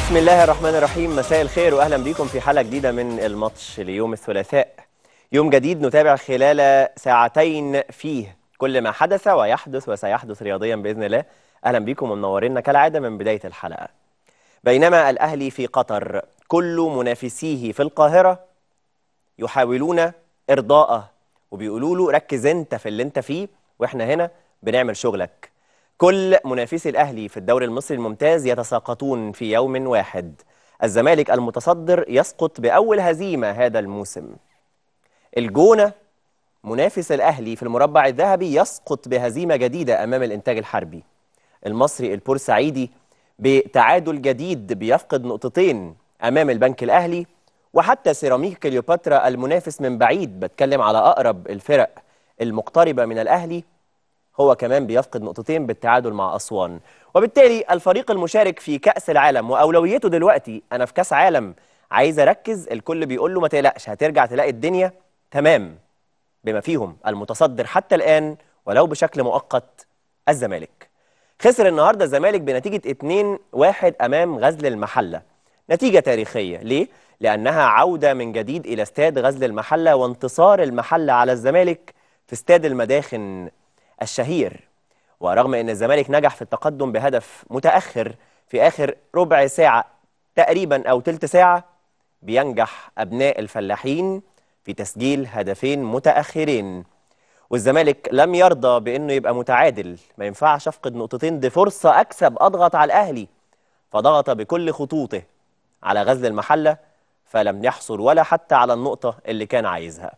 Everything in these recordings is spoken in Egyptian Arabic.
بسم الله الرحمن الرحيم مساء الخير واهلا بكم في حلقه جديده من الماتش ليوم الثلاثاء يوم جديد نتابع خلال ساعتين فيه كل ما حدث ويحدث وسيحدث رياضيا باذن الله اهلا بكم ومنورينا كالعاده من بدايه الحلقه بينما الاهلي في قطر كل منافسيه في القاهره يحاولون ارضاءه وبيقولوا له ركز انت في اللي انت فيه واحنا هنا بنعمل شغلك كل منافسي الاهلي في الدوري المصري الممتاز يتساقطون في يوم واحد الزمالك المتصدر يسقط باول هزيمه هذا الموسم الجونه منافس الاهلي في المربع الذهبي يسقط بهزيمه جديده امام الانتاج الحربي المصري البورسعيدي بتعادل جديد بيفقد نقطتين امام البنك الاهلي وحتى سيراميك كليوباترا المنافس من بعيد بتكلم على اقرب الفرق المقتربه من الاهلي هو كمان بيفقد نقطتين بالتعادل مع اسوان وبالتالي الفريق المشارك في كاس العالم واولويته دلوقتي انا في كاس عالم عايز اركز الكل بيقول له ما تقلقش هترجع تلاقي الدنيا تمام بما فيهم المتصدر حتى الان ولو بشكل مؤقت الزمالك خسر النهارده الزمالك بنتيجه 2-1 امام غزل المحله نتيجه تاريخيه ليه لانها عوده من جديد الى استاد غزل المحله وانتصار المحله على الزمالك في استاد المداخن الشهير ورغم ان الزمالك نجح في التقدم بهدف متاخر في اخر ربع ساعه تقريبا او تلت ساعه بينجح ابناء الفلاحين في تسجيل هدفين متاخرين والزمالك لم يرضى بانه يبقى متعادل ما ينفعش افقد نقطتين دي فرصه اكسب اضغط على الاهلي فضغط بكل خطوطه على غزل المحله فلم يحصل ولا حتى على النقطه اللي كان عايزها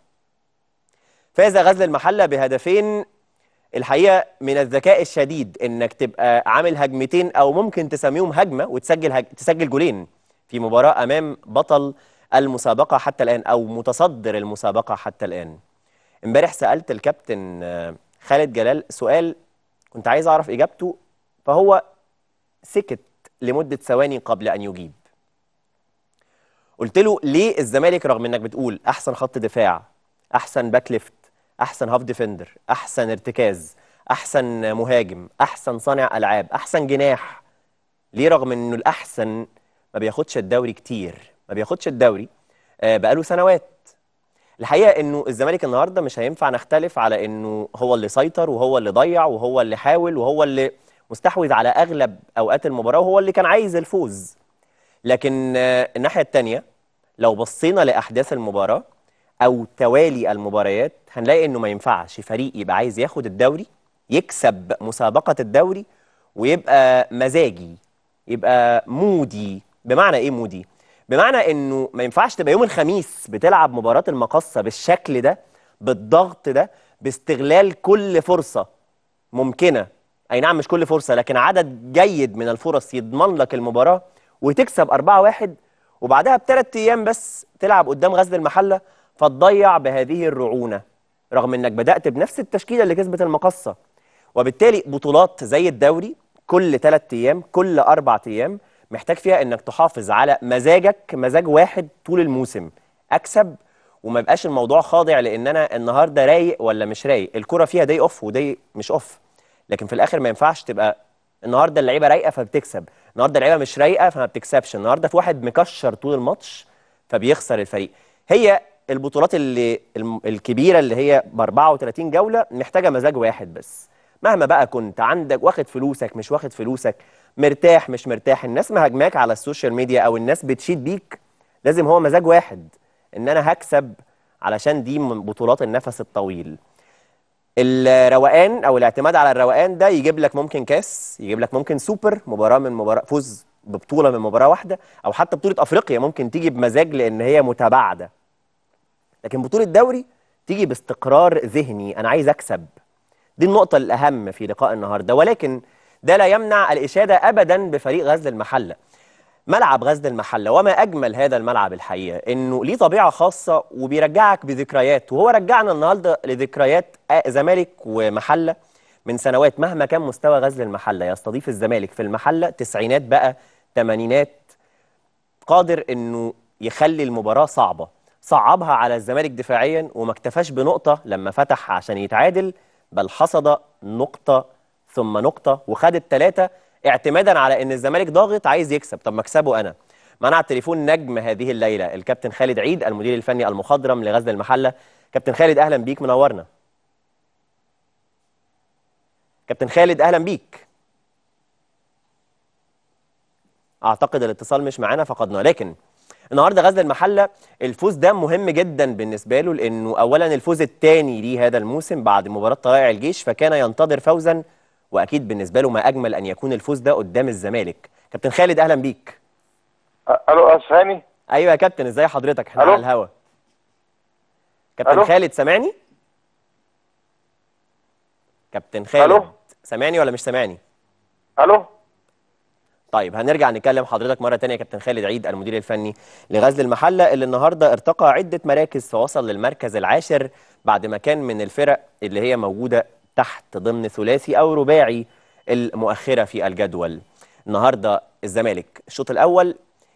فاز غزل المحله بهدفين الحقيقه من الذكاء الشديد انك تبقى عامل هجمتين او ممكن تسميهم هجمه وتسجل هج... تسجل جولين في مباراه امام بطل المسابقه حتى الان او متصدر المسابقه حتى الان. امبارح سالت الكابتن خالد جلال سؤال كنت عايز اعرف اجابته فهو سكت لمده ثواني قبل ان يجيب. قلت له ليه الزمالك رغم انك بتقول احسن خط دفاع احسن باك ليفت احسن هاف ديفندر احسن ارتكاز احسن مهاجم احسن صانع العاب احسن جناح ليه رغم انه الاحسن ما بياخدش الدوري كتير ما بياخدش الدوري آه بقاله سنوات الحقيقه انه الزمالك النهارده مش هينفع نختلف على انه هو اللي سيطر وهو اللي ضيع وهو اللي حاول وهو اللي مستحوذ على اغلب اوقات المباراه وهو اللي كان عايز الفوز لكن آه الناحيه الثانيه لو بصينا لاحداث المباراه او توالي المباريات هنلاقي انه ما ينفعش فريق يبقى عايز ياخد الدوري يكسب مسابقه الدوري ويبقى مزاجي يبقى مودي بمعنى ايه مودي بمعنى انه ما ينفعش تبقى يوم الخميس بتلعب مباراه المقصه بالشكل ده بالضغط ده باستغلال كل فرصه ممكنه اي نعم مش كل فرصه لكن عدد جيد من الفرص يضمن لك المباراه وتكسب 4-1 وبعدها بثلاث ايام بس تلعب قدام غزل المحله فتضيع بهذه الرعونه رغم انك بدات بنفس التشكيله اللي كسبت المقصه وبالتالي بطولات زي الدوري كل ثلاث ايام كل اربع ايام محتاج فيها انك تحافظ على مزاجك مزاج واحد طول الموسم اكسب وما يبقاش الموضوع خاضع لان انا النهارده رايق ولا مش رايق الكره فيها داي اوف وداي مش اوف لكن في الاخر ما ينفعش تبقى النهارده اللعيبه رايقه فبتكسب النهارده اللعيبه مش رايقه فما بتكسبش النهارده في واحد مكشر طول الماتش فبيخسر الفريق هي البطولات اللي الكبيره اللي هي ب 34 جوله محتاجه مزاج واحد بس مهما بقى كنت عندك واخد فلوسك مش واخد فلوسك مرتاح مش مرتاح الناس مهاجماك على السوشيال ميديا او الناس بتشيد بيك لازم هو مزاج واحد ان انا هكسب علشان دي من بطولات النفس الطويل الروقان او الاعتماد على الروقان ده يجيب لك ممكن كاس يجيب لك ممكن سوبر مباراه من مباراه فوز ببطوله من مباراه واحده او حتى بطوله افريقيا ممكن تيجي بمزاج لان هي متباعده لكن بطوله دوري تيجي باستقرار ذهني انا عايز اكسب دي النقطه الاهم في لقاء النهارده ولكن ده لا يمنع الاشاده ابدا بفريق غزل المحله ملعب غزل المحله وما اجمل هذا الملعب الحقيقه انه ليه طبيعه خاصه وبيرجعك بذكريات وهو رجعنا النهارده لذكريات زمالك ومحله من سنوات مهما كان مستوى غزل المحله يستضيف الزمالك في المحله تسعينات بقى ثمانينات قادر انه يخلي المباراه صعبه صعبها على الزمالك دفاعيا وما اكتفاش بنقطه لما فتح عشان يتعادل بل حصد نقطه ثم نقطه وخد الثلاثه اعتمادا على ان الزمالك ضاغط عايز يكسب طب ما اكسبه انا معنا على التليفون نجم هذه الليله الكابتن خالد عيد المدير الفني المخضرم لغزل المحله كابتن خالد اهلا بيك منورنا كابتن خالد اهلا بيك اعتقد الاتصال مش معانا فقدناه لكن النهارده غزل المحله الفوز ده مهم جدا بالنسبه له لانه اولا الفوز الثاني ليه هذا الموسم بعد مباراه طلائع الجيش فكان ينتظر فوزا واكيد بالنسبه له ما اجمل ان يكون الفوز ده قدام الزمالك كابتن خالد اهلا بيك الو اسامي ايوه يا كابتن ازاي حضرتك احنا ألو؟ على الهوا كابتن ألو؟ خالد سامعني كابتن خالد ألو؟ سامعني ولا مش سامعني الو طيب هنرجع نكلم حضرتك مرة تانية يا كابتن خالد عيد المدير الفني لغزل المحلة اللي النهاردة ارتقى عدة مراكز فوصل للمركز العاشر بعد ما كان من الفرق اللي هي موجودة تحت ضمن ثلاثي أو رباعي المؤخرة في الجدول النهاردة الزمالك الشوط الأول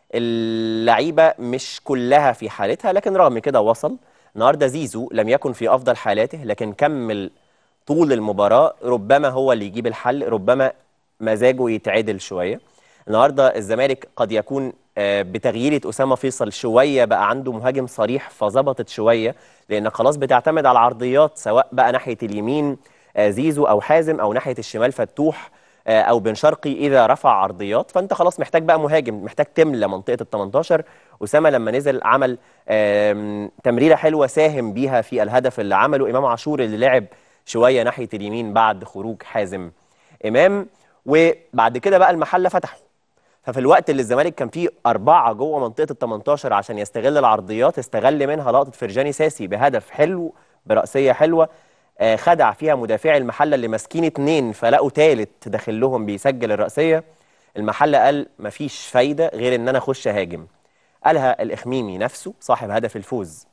اللعيبة مش كلها في حالتها لكن رغم كده وصل النهاردة زيزو لم يكن في أفضل حالاته لكن كمل طول المباراة ربما هو اللي يجيب الحل ربما مزاجه يتعدل شوية النهارده الزمالك قد يكون آه، بتغييرة أسامة فيصل شوية بقى عنده مهاجم صريح فظبطت شوية لأنك خلاص بتعتمد على العرضيات سواء بقى ناحية اليمين آه، زيزو أو حازم أو ناحية الشمال فتوح آه، أو بن شرقي إذا رفع عرضيات فأنت خلاص محتاج بقى مهاجم محتاج تملى منطقة ال 18 أسامة لما نزل عمل آم، تمريرة حلوة ساهم بيها في الهدف اللي عمله إمام عاشور اللي لعب شوية ناحية اليمين بعد خروج حازم إمام وبعد كده بقى المحلة فتحوا ففي الوقت اللي الزمالك كان فيه أربعة جوه منطقة ال 18 عشان يستغل العرضيات استغل منها لقطة فرجاني ساسي بهدف حلو برأسية حلوة آه، خدع فيها مدافعي المحلة اللي ماسكين اتنين فلقوا تالت داخل لهم بيسجل الرأسية المحلة قال مفيش فايدة غير إن أنا أخش أهاجم قالها الإخميمي نفسه صاحب هدف الفوز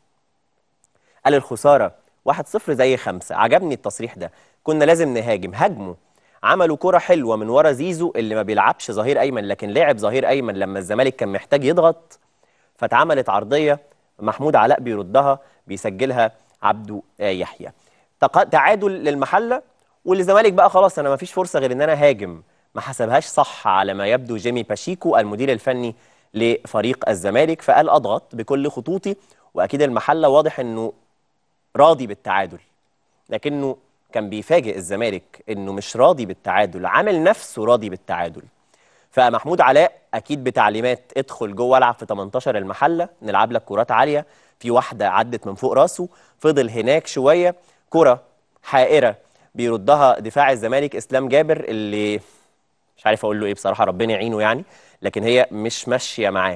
قال الخسارة 1-0 زي خمسة عجبني التصريح ده كنا لازم نهاجم هاجموا عملوا كرة حلوة من ورا زيزو اللي ما بيلعبش ظهير أيمن لكن لعب ظهير أيمن لما الزمالك كان محتاج يضغط فاتعملت عرضية محمود علاء بيردها بيسجلها عبده آه، يحيى تق- تعادل للمحلة والزمالك بقى خلاص أنا ما فيش فرصة غير إن أنا هاجم ما حسبهاش صح على ما يبدو جيمي باشيكو المدير الفني لفريق الزمالك فقال أضغط بكل خطوطي وأكيد المحلة واضح إنه راضي بالتعادل لكنه كان بيفاجئ الزمالك انه مش راضي بالتعادل عامل نفسه راضي بالتعادل فمحمود علاء اكيد بتعليمات ادخل جوه العب في 18 المحله نلعب لك كرات عاليه في واحده عدت من فوق راسه فضل هناك شويه كره حائره بيردها دفاع الزمالك اسلام جابر اللي مش عارف اقول له ايه بصراحه ربنا يعينه يعني لكن هي مش ماشيه معاه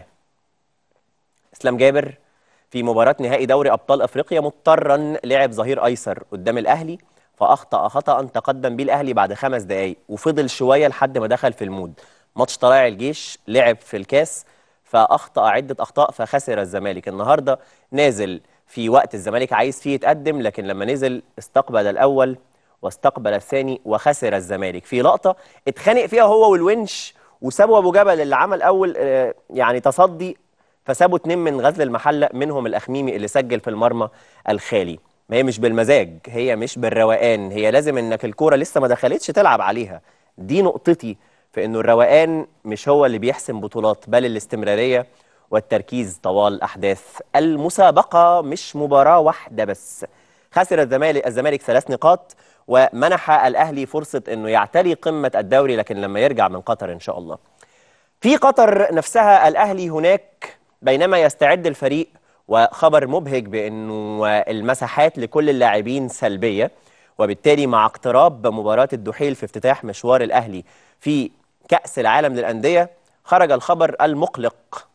اسلام جابر في مباراة نهائي دوري أبطال أفريقيا مضطرا لعب ظهير أيسر قدام الأهلي فأخطأ خطأ تقدم بيه الأهلي بعد خمس دقايق وفضل شوية لحد ما دخل في المود ماتش طلائع الجيش لعب في الكاس فأخطأ عدة أخطاء فخسر الزمالك النهاردة نازل في وقت الزمالك عايز فيه يتقدم لكن لما نزل استقبل الأول واستقبل الثاني وخسر الزمالك في لقطة اتخانق فيها هو والونش وسابوا أبو جبل اللي عمل أول آه، يعني تصدي فسابوا اتنين من غزل المحلة منهم الأخميمي اللي سجل في المرمى الخالي ما هي مش بالمزاج هي مش بالروقان هي لازم انك الكورة لسه ما دخلتش تلعب عليها دي نقطتي في انه الروقان مش هو اللي بيحسم بطولات بل الاستمرارية والتركيز طوال أحداث المسابقة مش مباراة واحدة بس خسر الزمالك الزمالك ثلاث نقاط ومنح الأهلي فرصة انه يعتلي قمة الدوري لكن لما يرجع من قطر إن شاء الله في قطر نفسها الأهلي هناك بينما يستعد الفريق وخبر مبهج بأنه المساحات لكل اللاعبين سلبية وبالتالي مع اقتراب مباراة الدحيل في افتتاح مشوار الأهلي في كأس العالم للأندية خرج الخبر المقلق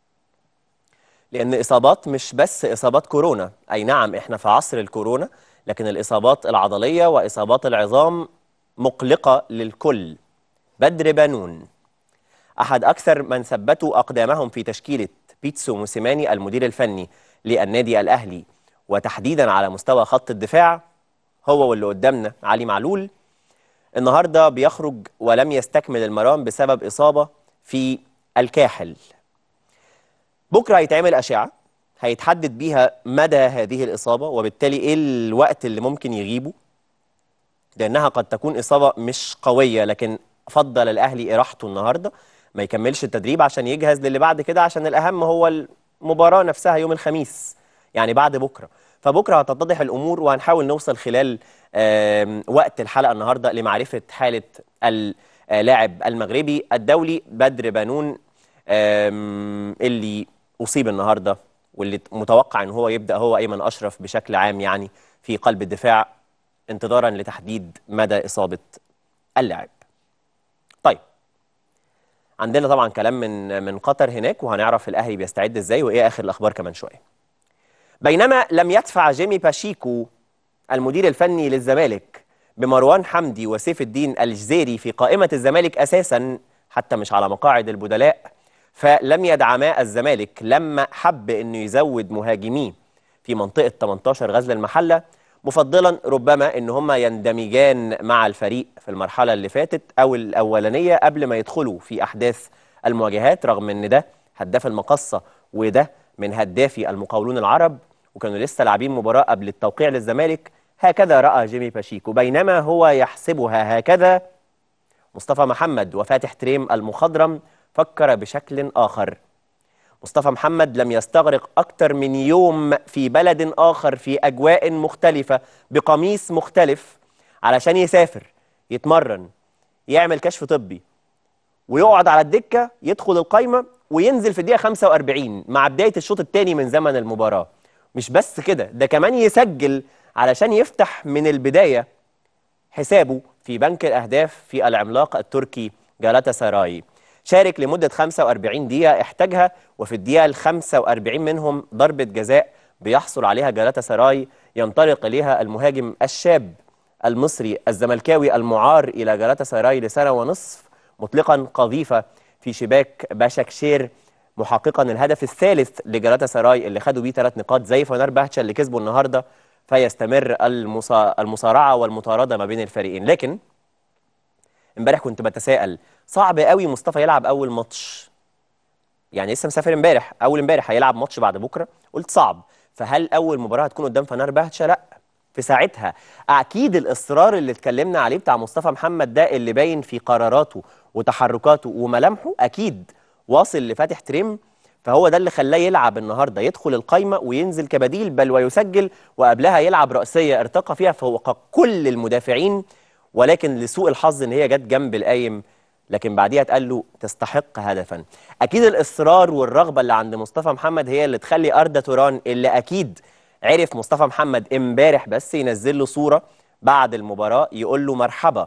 لأن إصابات مش بس إصابات كورونا أي نعم إحنا في عصر الكورونا لكن الإصابات العضلية وإصابات العظام مقلقة للكل بدر بنون أحد أكثر من ثبتوا أقدامهم في تشكيلة بيتسو موسيماني المدير الفني للنادي الأهلي وتحديدا على مستوى خط الدفاع هو واللي قدامنا علي معلول النهارده بيخرج ولم يستكمل المرام بسبب إصابة في الكاحل بكرة هيتعمل أشعة هيتحدد بيها مدى هذه الإصابة وبالتالي إيه الوقت اللي ممكن يغيبه لأنها قد تكون إصابة مش قوية لكن فضل الاهلي اراحته النهارده ما يكملش التدريب عشان يجهز للي بعد كده عشان الاهم هو المباراه نفسها يوم الخميس يعني بعد بكره فبكره هتتضح الامور وهنحاول نوصل خلال آم، وقت الحلقه النهارده لمعرفه حاله اللاعب المغربي الدولي بدر بنون آم، اللي اصيب النهارده واللي متوقع ان هو يبدا هو ايمن اشرف بشكل عام يعني في قلب الدفاع انتظارا لتحديد مدى اصابه اللاعب. طيب عندنا طبعا كلام من من قطر هناك وهنعرف الاهلي بيستعد ازاي وايه اخر الاخبار كمان شويه. بينما لم يدفع جيمي باشيكو المدير الفني للزمالك بمروان حمدي وسيف الدين الجزيري في قائمة الزمالك أساسا حتى مش على مقاعد البدلاء فلم يدعما الزمالك لما حب أنه يزود مهاجميه في منطقة 18 غزل المحلة مفضلا ربما أن هما يندمجان مع الفريق في المرحلة اللي فاتت أو الأولانية قبل ما يدخلوا في أحداث المواجهات رغم أن ده هداف المقصة وده من هدافي المقاولون العرب وكانوا لسه لاعبين مباراة قبل التوقيع للزمالك هكذا رأى جيمي باشيكو بينما هو يحسبها هكذا مصطفى محمد وفاتح تريم المخضرم فكر بشكل آخر مصطفى محمد لم يستغرق أكثر من يوم في بلد آخر في أجواء مختلفة بقميص مختلف علشان يسافر يتمرن يعمل كشف طبي ويقعد على الدكة يدخل القايمة وينزل في الدقيقة 45 مع بداية الشوط الثاني من زمن المباراة مش بس كده ده كمان يسجل علشان يفتح من البداية حسابه في بنك الأهداف في العملاق التركي جالاتا سراي شارك لمدة 45 دقيقة احتاجها وفي الدقيقة ال 45 منهم ضربة جزاء بيحصل عليها جالاتا سراي ينطلق إليها المهاجم الشاب المصري الزملكاوي المعار إلى جالاتا سراي لسنة ونصف مطلقا قذيفة في شباك باشاكشير محققا الهدف الثالث لجالاتا سراي اللي خدوا بيه ثلاث نقاط زي فنار بهتشا اللي كسبوا النهارده فيستمر المصا... المصارعه والمطارده ما بين الفريقين لكن امبارح كنت بتساءل صعب قوي مصطفى يلعب اول ماتش يعني لسه مسافر امبارح اول امبارح هيلعب ماتش بعد بكره قلت صعب فهل اول مباراه هتكون قدام فنار بهتشا لا في ساعتها اكيد الاصرار اللي اتكلمنا عليه بتاع مصطفى محمد ده اللي باين في قراراته وتحركاته وملامحه اكيد واصل لفاتح تريم فهو ده اللي خلاه يلعب النهارده يدخل القايمه وينزل كبديل بل ويسجل وقبلها يلعب راسيه ارتقى فيها فوق كل المدافعين ولكن لسوء الحظ ان هي جت جنب القايم لكن بعديها اتقال له تستحق هدفا اكيد الاصرار والرغبه اللي عند مصطفى محمد هي اللي تخلي اردا توران اللي اكيد عرف مصطفى محمد امبارح بس ينزل له صوره بعد المباراه يقول له مرحبا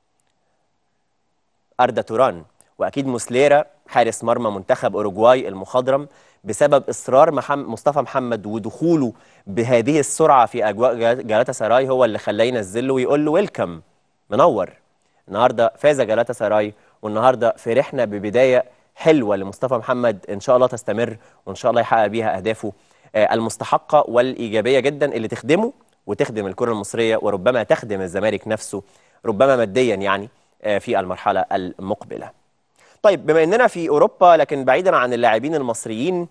اردا توران واكيد موسليرا حارس مرمى منتخب اوروجواي المخضرم بسبب اصرار محمد مصطفى محمد ودخوله بهذه السرعه في اجواء جالاتا سراي هو اللي خلاه ينزل له ويقول له ويلكم منور النهارده فاز جالاتا سراي والنهارده فرحنا ببدايه حلوه لمصطفى محمد ان شاء الله تستمر وان شاء الله يحقق بيها اهدافه آه، المستحقه والايجابيه جدا اللي تخدمه وتخدم الكره المصريه وربما تخدم الزمالك نفسه ربما ماديا يعني آه، في المرحله المقبله. طيب بما اننا في اوروبا لكن بعيدا عن اللاعبين المصريين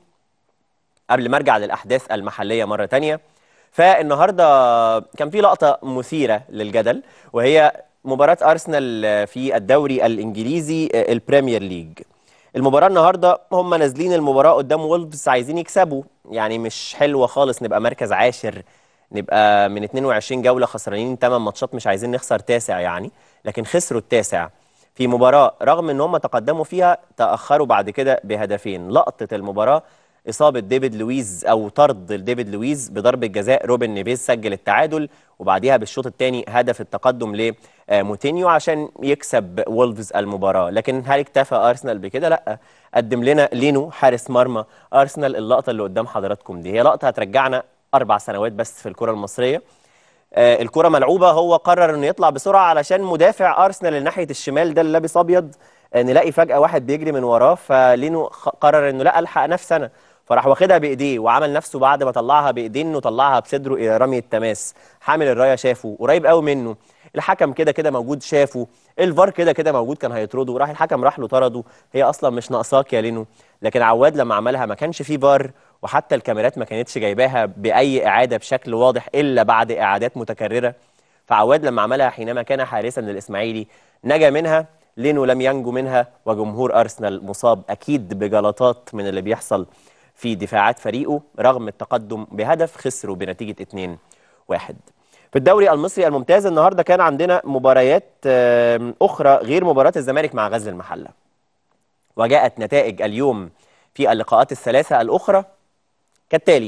قبل ما ارجع للاحداث المحليه مره تانية فالنهارده كان في لقطه مثيره للجدل وهي مباراه ارسنال في الدوري الانجليزي آه، البريمير ليج. المباراه النهارده هم نازلين المباراه قدام وولفز عايزين يكسبوا يعني مش حلوه خالص نبقى مركز عاشر نبقى من 22 جوله خسرانين 8 ماتشات مش عايزين نخسر تاسع يعني لكن خسروا التاسع في مباراه رغم ان هم تقدموا فيها تاخروا بعد كده بهدفين لقطه المباراه اصابه ديفيد لويز او طرد ديفيد لويز بضربه جزاء روبن نيفيز سجل التعادل وبعديها بالشوط الثاني هدف التقدم لموتينيو عشان يكسب وولفز المباراه لكن هل اكتفى ارسنال بكده لا قدم لنا لينو حارس مرمى ارسنال اللقطه اللي قدام حضراتكم دي هي لقطه هترجعنا اربع سنوات بس في الكره المصريه آه، الكره ملعوبه هو قرر انه يطلع بسرعه علشان مدافع ارسنال اللي ناحيه الشمال ده اللي لابس ابيض آه، نلاقي فجاه واحد بيجري من وراه فلينو خ- قرر انه لا الحق نفسي انا فراح واخدها بايديه وعمل نفسه بعد ما طلعها بايديه انه طلعها بصدره الى رمي التماس حامل الرايه شافه قريب قوي منه الحكم كده كده موجود شافه الفار كده كده موجود كان هيطرده وراح الحكم راح له طرده هي اصلا مش ناقصاك يا لينو لكن عواد لما عملها ما كانش فيه فار وحتى الكاميرات ما كانتش جايباها باي اعاده بشكل واضح الا بعد اعادات متكرره فعواد لما عملها حينما كان حارسا للاسماعيلي نجا منها لينو لم ينجو منها وجمهور أرسنال مصاب أكيد بجلطات من اللي بيحصل في دفاعات فريقه رغم التقدم بهدف خسروا بنتيجة 2-1 في الدوري المصري الممتاز النهارده كان عندنا مباريات آم، أخرى غير مباراة الزمالك مع غزل المحلة وجاءت نتائج اليوم في اللقاءات الثلاثة الأخرى كالتالي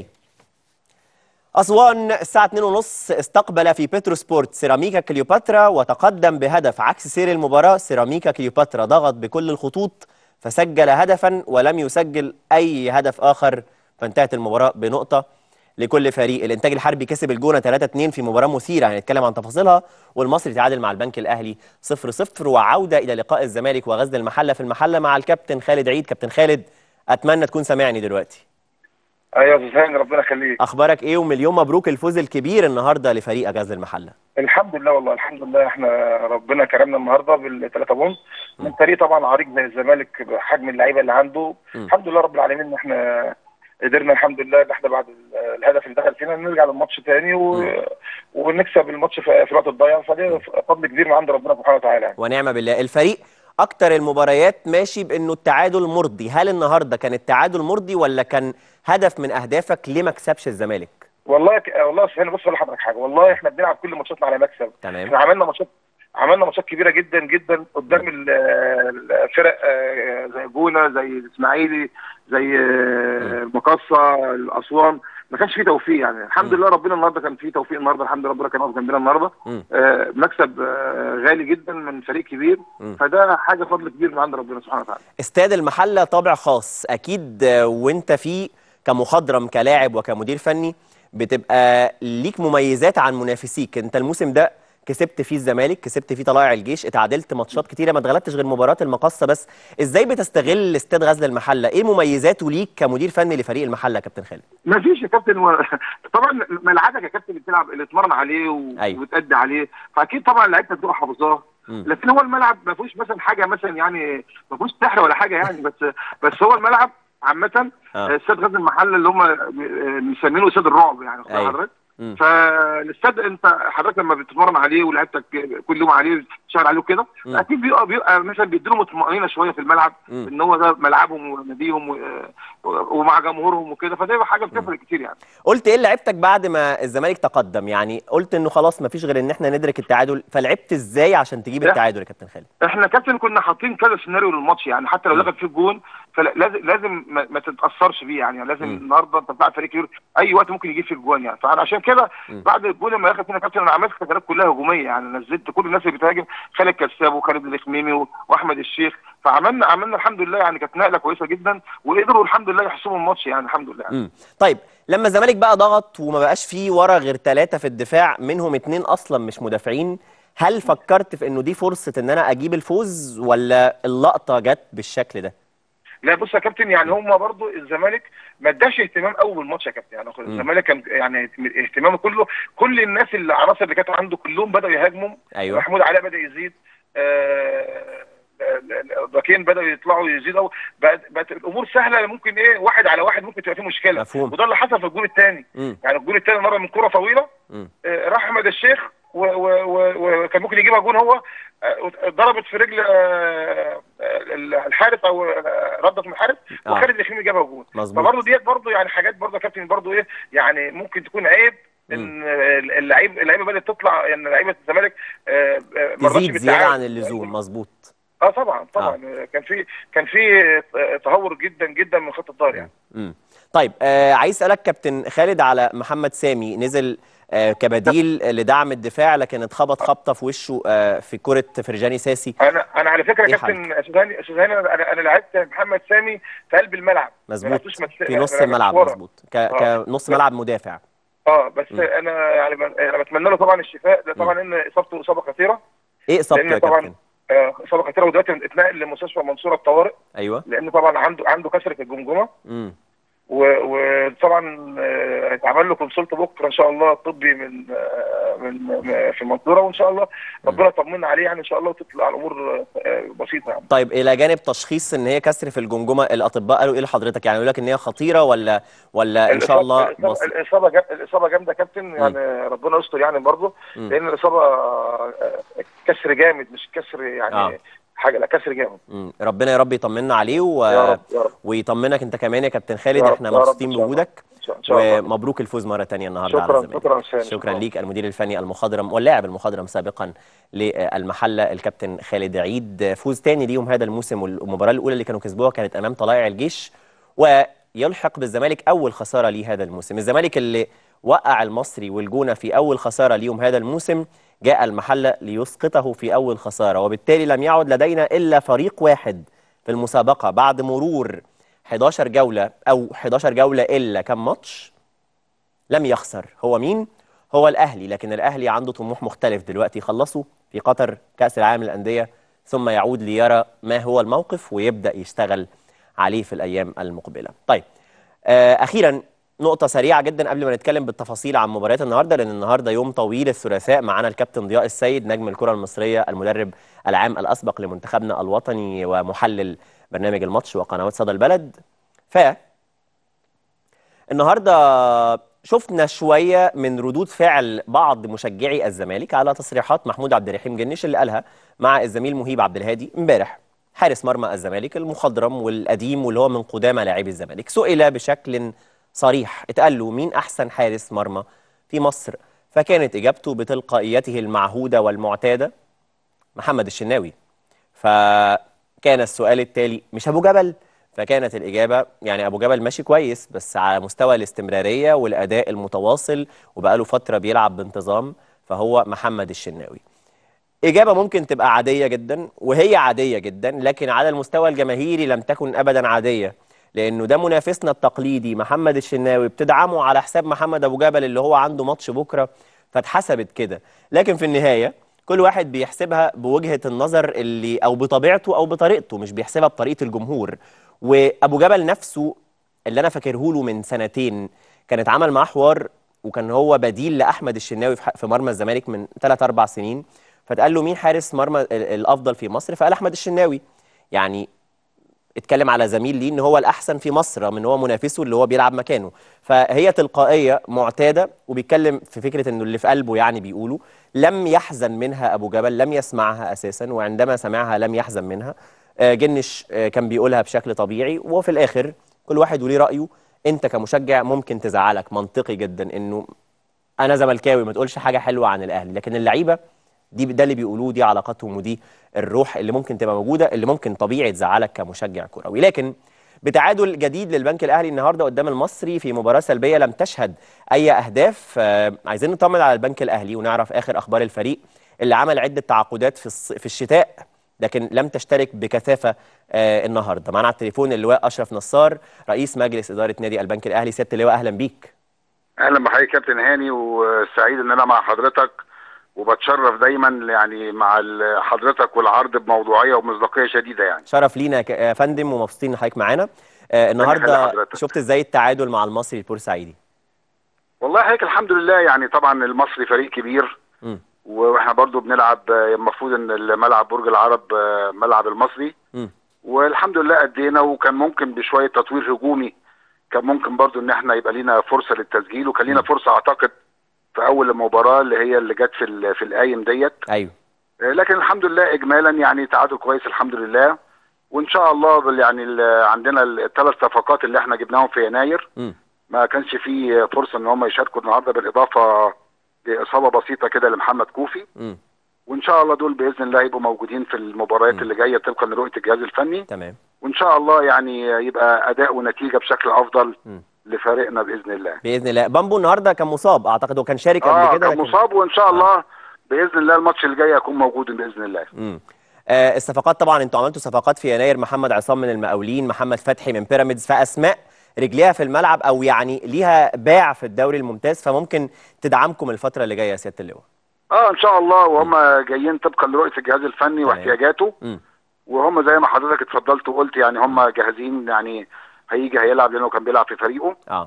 أسوان الساعة 2:30 استقبل في بتروسبورت سيراميكا كليوباترا وتقدم بهدف عكس سير المباراة سيراميكا كليوباترا ضغط بكل الخطوط فسجل هدفا ولم يسجل أي هدف آخر فانتهت المباراة بنقطة لكل فريق الإنتاج الحربي كسب الجونة 3-2 في مباراة مثيرة هنتكلم عن تفاصيلها والمصري تعادل مع البنك الأهلي 0-0 وعودة إلى لقاء الزمالك وغزل المحلة في المحلة مع الكابتن خالد عيد كابتن خالد أتمنى تكون سامعني دلوقتي ايوه يا استاذ هاني ربنا يخليك اخبارك ايه ومليون مبروك الفوز الكبير النهارده لفريق غزل المحله الحمد لله والله الحمد لله احنا ربنا كرمنا النهارده بالثلاثه بونت من فريق طبعا عريق زي الزمالك بحجم اللعيبه اللي عنده م. الحمد لله رب العالمين ان احنا قدرنا الحمد لله ان احنا بعد ال- الهدف اللي دخل فينا نرجع للماتش تاني و... م. ونكسب الماتش في في الوقت الضايع فده فضل كبير من عند ربنا سبحانه وتعالى يعني. ونعم بالله الفريق اكتر المباريات ماشي بانه التعادل مرضي هل النهارده كان التعادل مرضي ولا كان هدف من اهدافك ليه ما كسبش الزمالك والله ك... والله يا استاذ هاني بص اقول لحضرتك حاجه والله احنا بنلعب كل ماتشاتنا على مكسب تمام احنا عملنا ماتشات عملنا ماتشات كبيره جدا جدا قدام ال- الفرق آه، زي جونه زي الاسماعيلي زي آه، المقصه الاسوان ما كانش فيه توفيق يعني الحمد مم. لله ربنا النهارده كان فيه توفيق النهارده الحمد لله ربنا كان واقف جنبنا النهارده مم. آه، مكسب آه، غالي جدا من فريق كبير مم. فده حاجه فضل كبير من عند ربنا سبحانه وتعالى استاد المحله طابع خاص اكيد آه، وانت فيه كمخضرم كلاعب وكمدير فني بتبقى ليك مميزات عن منافسيك انت الموسم ده كسبت فيه الزمالك كسبت فيه طلائع الجيش اتعادلت ماتشات كتيره ما اتغلبتش غير مباراه المقصه بس ازاي بتستغل استاد غزل المحله ايه مميزاته ليك كمدير فني لفريق المحله يا كابتن خالد ما فيش يا كابتن و... طبعا ملعبك يا كابتن اللي بتلعب اللي اتمرن عليه و... أيوة. وتأدي عليه فاكيد طبعا لعيبتك بتبقى حافظاه مم. لكن هو الملعب ما فيهوش مثلا حاجه مثلا يعني ما فيهوش سحر ولا حاجه يعني بس بس هو الملعب عامه آه. استاد غزل المحله اللي هم مسمينه استاد الرعب يعني واخد أيوة. حضرتك مم. فالاستاد انت حضرتك لما بتتمرن عليه ولعبتك كل يوم عليه تشتغل عليه كده مم. اكيد بيبقى بيبقى مثلا بيديلهم طمانينه شويه في الملعب مم. ان هو ده ملعبهم وناديهم و- ومع جمهورهم وكده فده حاجه بتفرق كتير يعني قلت ايه لعبتك بعد ما الزمالك تقدم يعني قلت انه خلاص ما فيش غير ان احنا ندرك التعادل فلعبت ازاي عشان تجيب لا. التعادل يا كابتن خالد احنا كابتن كنا حاطين كذا سيناريو للماتش يعني حتى لو مم. دخل فيه الجون فلازم لازم ما, ما تتاثرش بيه يعني لازم مم. النهارده انت بتلعب فريق كبير اي وقت ممكن يجيب في الجوان يعني فانا عشان كده مم. بعد الجون لما دخل فينا كابتن انا عملت تغييرات كلها هجوميه يعني نزلت كل الناس اللي بتهاجم خالد كساب وخالد الخميمي و- واحمد الشيخ فعملنا عملنا الحمد لله يعني كانت نقله كويسه جدا وقدروا الحمد لله يحسموا الماتش يعني الحمد لله يعني. مم. طيب لما الزمالك بقى ضغط وما بقاش فيه ورا غير ثلاثة في الدفاع منهم اتنين اصلا مش مدافعين هل فكرت في انه دي فرصة ان انا اجيب الفوز ولا اللقطة جت بالشكل ده لا بص يا كابتن يعني هم برضو الزمالك ما اداش اهتمام قوي بالماتش يا كابتن يعني الزمالك كان يعني اهتمامه كله كل الناس العناصر اللي كانت عنده كلهم بداوا يهاجموا ايوه محمود علاء بدا يزيد آه، باكين بداوا يطلعوا يزيدوا بقت بقت الامور سهله ممكن ايه واحد على واحد ممكن تبقى فيه مشكله مفهوم. وده اللي حصل في الجول الثاني مم. يعني الجول الثاني مره من كره طويله مم. آه، راح احمد الشيخ و- و- و- وكان ممكن يجيبها جون هو آه، ضربت في رجل آه، آه، الحارس او آه، ردت من الحارس آه. وخالد الخميمي جابها جون مظبوط فبرضه ديت برضه يعني حاجات برضه يا كابتن برضه ايه يعني ممكن تكون عيب ان اللعيب اللعيبه بدات تطلع ان يعني لعيبه الزمالك آه، آه، ما رضتش تزيد زيادة بالتعاون. عن اللزوم مظبوط اه طبعا طبعا آه. كان في كان في آه، تهور جدا جدا من خط الظهر يعني مم. طيب آه عايز اسالك كابتن خالد على محمد سامي نزل آه كبديل لدعم الدفاع لكن اتخبط خبطه في وشه آه في كره فرجاني ساسي انا انا على فكره إيه يا كابتن استاذ هاني استاذ هاني انا انا لعبت محمد سامي في قلب الملعب ما مظبوط لعبتوش مت- في نص ما الملعب لعبتوش ورا. مظبوط ك- آه. كنص ملعب مدافع اه بس م. انا يعني ب- انا بتمنى له طبعا الشفاء ده طبعا ان اصابته اصابه خطيره ايه اصابته لأن يا طبعاً كابتن آه، اصابه خطيره ودلوقتي اتنقل لمستشفى المنصوره الطوارئ ايوه لان طبعا عنده عنده كسر في الجمجمه امم و- وطبعا آه، هيتعمل له كونسلت بكره ان شاء الله طبي من آه، من من- في المنصوره وان شاء الله ربنا يطمنا عليه يعني ان شاء الله وتطلع الامور آه، بسيطه يعني طيب الى جانب تشخيص ان هي كسر في الجمجمه الاطباء قالوا ايه لحضرتك يعني يقول لك ان هي خطيره ولا ولا ان شاء الإصابة- الله الإصابة, بسيط الإصابة, جا- الإصابة جامدة يا كابتن يعني ربنا يستر يعني برضه مم. لأن الإصابة آه، كسر جامد مش كسر يعني آه. حاجه لا كسر جامد مم. ربنا يا رب يطمنا عليه و... يا رب يا رب ويطمنك انت كمان يا كابتن خالد يا رب، احنا يا رب مبسوطين إن شاء الله. بوجودك إن شاء- إن شاء الله ومبروك الفوز مره تانية النهارده على شكرا الزمالك شكرا سامي شكرا ليك المدير الفني المخضرم واللاعب المخضرم سابقا للمحله الكابتن خالد عيد فوز تاني ليهم هذا الموسم والمباراه الاولى اللي كانوا كسبوها كانت امام طلائع الجيش ويلحق بالزمالك اول خساره ليه هذا الموسم الزمالك اللي وقع المصري والجونه في اول خساره ليهم هذا الموسم جاء المحله ليسقطه في اول خساره وبالتالي لم يعد لدينا الا فريق واحد في المسابقه بعد مرور 11 جوله او 11 جوله الا كم ماتش لم يخسر هو مين هو الاهلي لكن الاهلي عنده طموح مختلف دلوقتي يخلصوا في قطر كاس العالم للانديه ثم يعود ليرى ما هو الموقف ويبدا يشتغل عليه في الايام المقبله طيب آه اخيرا نقطة سريعة جدا قبل ما نتكلم بالتفاصيل عن مباريات النهارده لأن النهارده يوم طويل الثلاثاء معانا الكابتن ضياء السيد نجم الكرة المصرية المدرب العام الأسبق لمنتخبنا الوطني ومحلل برنامج الماتش وقنوات صدى البلد ف النهارده شفنا شويه من ردود فعل بعض مشجعي الزمالك على تصريحات محمود عبد الرحيم جنش اللي قالها مع الزميل مهيب عبد الهادي امبارح حارس مرمى الزمالك المخضرم والقديم واللي هو من قدامى لاعبي الزمالك سئل بشكل صريح اتقال له مين احسن حارس مرمى في مصر فكانت اجابته بتلقائيته المعهوده والمعتاده محمد الشناوي فكان السؤال التالي مش ابو جبل فكانت الإجابة يعني أبو جبل ماشي كويس بس على مستوى الاستمرارية والأداء المتواصل وبقاله فترة بيلعب بانتظام فهو محمد الشناوي إجابة ممكن تبقى عادية جدا وهي عادية جدا لكن على المستوى الجماهيري لم تكن أبدا عادية لأنه ده منافسنا التقليدي محمد الشناوي بتدعمه على حساب محمد أبو جبل اللي هو عنده ماتش بكرة فاتحسبت كده لكن في النهاية كل واحد بيحسبها بوجهة النظر اللي أو بطبيعته أو بطريقته مش بيحسبها بطريقة الجمهور وابو جبل نفسه اللي انا فاكره له من سنتين كان اتعمل معاه حوار وكان هو بديل لاحمد الشناوي في ح- في مرمى الزمالك من 3 4 سنين فتقال له مين حارس مرمى ال- الافضل في مصر فقال احمد الشناوي يعني اتكلم على زميل ليه ان هو الاحسن في مصر من هو منافسه اللي هو بيلعب مكانه فهي تلقائيه معتاده وبيتكلم في فكره انه اللي في قلبه يعني بيقوله لم يحزن منها ابو جبل لم يسمعها اساسا وعندما سمعها لم يحزن منها آه، جنش آه، كان بيقولها بشكل طبيعي وفي الاخر كل واحد وليه رايه انت كمشجع ممكن تزعلك منطقي جدا انه انا زملكاوي ما تقولش حاجه حلوه عن الاهلي لكن اللعيبه دي ده اللي بيقولوه دي علاقاتهم ودي الروح اللي ممكن تبقى موجوده اللي ممكن طبيعي تزعلك كمشجع كروي لكن بتعادل جديد للبنك الاهلي النهارده قدام المصري في مباراه سلبيه لم تشهد اي اهداف آه، عايزين نطمن على البنك الاهلي ونعرف اخر اخبار الفريق اللي عمل عده تعاقدات في الص- في الشتاء لكن لم تشترك بكثافه آه، النهارده معانا على التليفون اللواء اشرف نصار رئيس مجلس اداره نادي البنك الاهلي سياده اللواء اهلا بيك اهلا بحضرتك كابتن هاني وسعيد ان انا مع حضرتك وبتشرف دايما يعني مع ال- حضرتك والعرض بموضوعيه ومصداقيه شديده يعني شرف لينا ك- يا فندم ومبسوطين ان حضرتك معانا آه، يخلي النهارده حضرتك. شفت ازاي التعادل مع المصري البورسعيدي والله حضرتك الحمد لله يعني طبعا المصري فريق كبير مم. واحنا برضو بنلعب آه، المفروض ان الملعب برج العرب آه، ملعب المصري مم. والحمد لله ادينا وكان ممكن بشويه تطوير هجومي كان ممكن برضو ان احنا يبقى لينا فرصه للتسجيل وكان لينا فرصه اعتقد في اول المباراه اللي هي اللي جت في ال- في القايم ديت ايوه لكن الحمد لله اجمالا يعني تعادل كويس الحمد لله وان شاء الله بال- يعني ال- عندنا الثلاث صفقات اللي احنا جبناهم في يناير مم. ما كانش فيه فرصه ان هم يشاركوا النهارده بالاضافه لاصابه بسيطه كده لمحمد كوفي مم. وان شاء الله دول باذن الله يبقوا موجودين في المباريات مم. اللي جايه طبقا لرؤيه الجهاز الفني تمام وان شاء الله يعني يبقى اداء ونتيجه بشكل افضل مم. لفريقنا باذن الله باذن الله بامبو النهارده كان مصاب اعتقد هو كان شارك قبل اه كده كان لكن مصاب وان شاء الله باذن الله الماتش اللي جاي هيكون موجود باذن الله مم. آه الصفقات طبعا انتوا عملتوا صفقات في يناير محمد عصام من المقاولين محمد فتحي من بيراميدز فاسماء رجليها في الملعب او يعني ليها باع في الدوري الممتاز فممكن تدعمكم الفتره اللي جايه يا سياده اللواء اه ان شاء الله وهم جايين طبقا لرؤيه الجهاز الفني تمام. واحتياجاته مم. وهم زي ما حضرتك اتفضلت وقلت يعني هم جاهزين يعني هيجي هيلعب لانه كان بيلعب في فريقه اه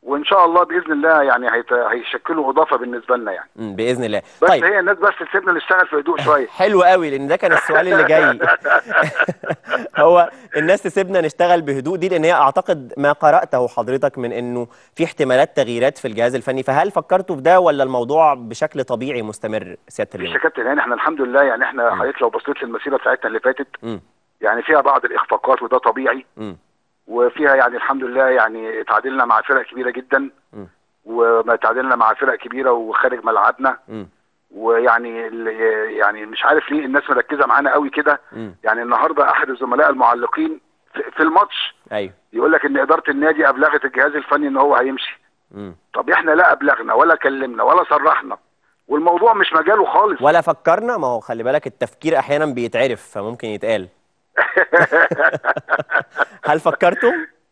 وان شاء الله باذن الله يعني هيت... هيشكلوا اضافه بالنسبه لنا يعني مم، باذن الله بس طيب هي الناس بس تسيبنا نشتغل في هدوء شويه حلو قوي لان ده كان السؤال اللي جاي هو الناس تسيبنا نشتغل بهدوء دي لان هي اعتقد ما قراته حضرتك من انه في احتمالات تغييرات في الجهاز الفني فهل فكرتوا في ده ولا الموضوع بشكل طبيعي مستمر سياده مفيش اليوم يا كابتن يعني احنا الحمد لله يعني احنا حضرتك لو بصيت للمسيره بتاعتنا اللي فاتت مم. يعني فيها بعض الاخفاقات وده طبيعي مم. وفيها يعني الحمد لله يعني تعادلنا مع فرق كبيره جدا مم. وما تعادلنا مع فرق كبيره وخارج ملعبنا مم. ويعني ال- يعني مش عارف ليه الناس مركزه معانا قوي كده مم. يعني النهارده احد الزملاء المعلقين في- في الماتش ايوه يقول لك ان اداره النادي ابلغت الجهاز الفني ان هو هيمشي مم. طب احنا لا ابلغنا ولا كلمنا ولا صرحنا والموضوع مش مجاله خالص ولا فكرنا ما هو خلي بالك التفكير احيانا بيتعرف فممكن يتقال هل فكرتوا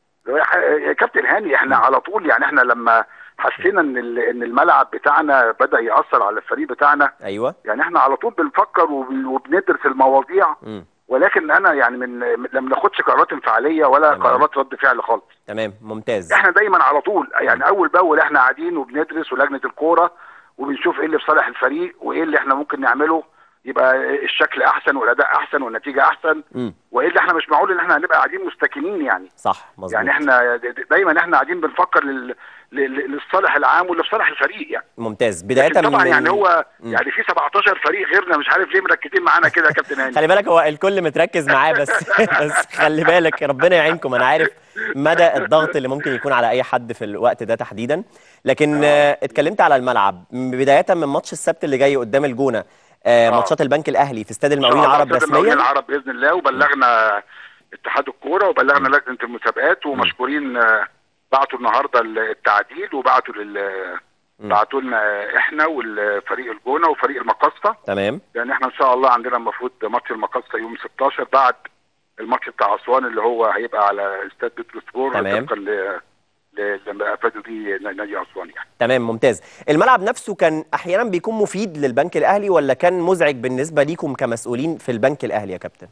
يا كابتن هاني احنا على طول يعني احنا لما حسينا ان ال- ان الملعب بتاعنا بدا ياثر على الفريق بتاعنا ايوه يعني احنا على طول بنفكر وب- وبندرس المواضيع مم. ولكن انا يعني من لما ناخدش قرارات انفعاليه ولا تمام. قرارات رد فعل خالص تمام ممتاز احنا دايما على طول يعني اول باول احنا قاعدين وبندرس ولجنه الكوره وبنشوف ايه اللي في صالح الفريق وايه اللي احنا ممكن نعمله يبقى الشكل احسن والاداء احسن والنتيجه احسن مم. والا احنا مش معقول ان احنا هنبقى قاعدين مستكينين يعني صح مظبوط يعني احنا د- د- دايما احنا قاعدين بنفكر لل... لل- للصالح العام واللي في صالح الفريق يعني ممتاز بدايه لكن طبعا من يعني هو مم. يعني في 17 فريق غيرنا مش عارف ليه مركزين معانا كده يا كابتن هاني خلي بالك هو الكل متركز معاه بس بس خلي بالك ربنا يعينكم انا عارف مدى الضغط اللي ممكن يكون على اي حد في الوقت ده تحديدا لكن آه، اتكلمت على الملعب بدايه من ماتش السبت اللي جاي قدام الجونه آه، آه. ماتشات البنك الاهلي في استاد إن شاء المقاولين الله العرب أستاذ المقاولين رسميا العرب باذن الله وبلغنا اتحاد الكوره وبلغنا لجنه المسابقات ومشكورين آه، بعتوا النهارده التعديل وبعتوا لل بعتوا لنا احنا والفريق الجونه وفريق المقصه تمام لان احنا ان شاء الله عندنا المفروض ماتش المقصه يوم 16 بعد الماتش بتاع اسوان اللي هو هيبقى على استاد بتروسبور تمام. طبقا ل- ل- لما افادوا بيه نادي اسوان يعني تمام ممتاز الملعب نفسه كان احيانا بيكون مفيد للبنك الاهلي ولا كان مزعج بالنسبه ليكم كمسؤولين في البنك الاهلي يا كابتن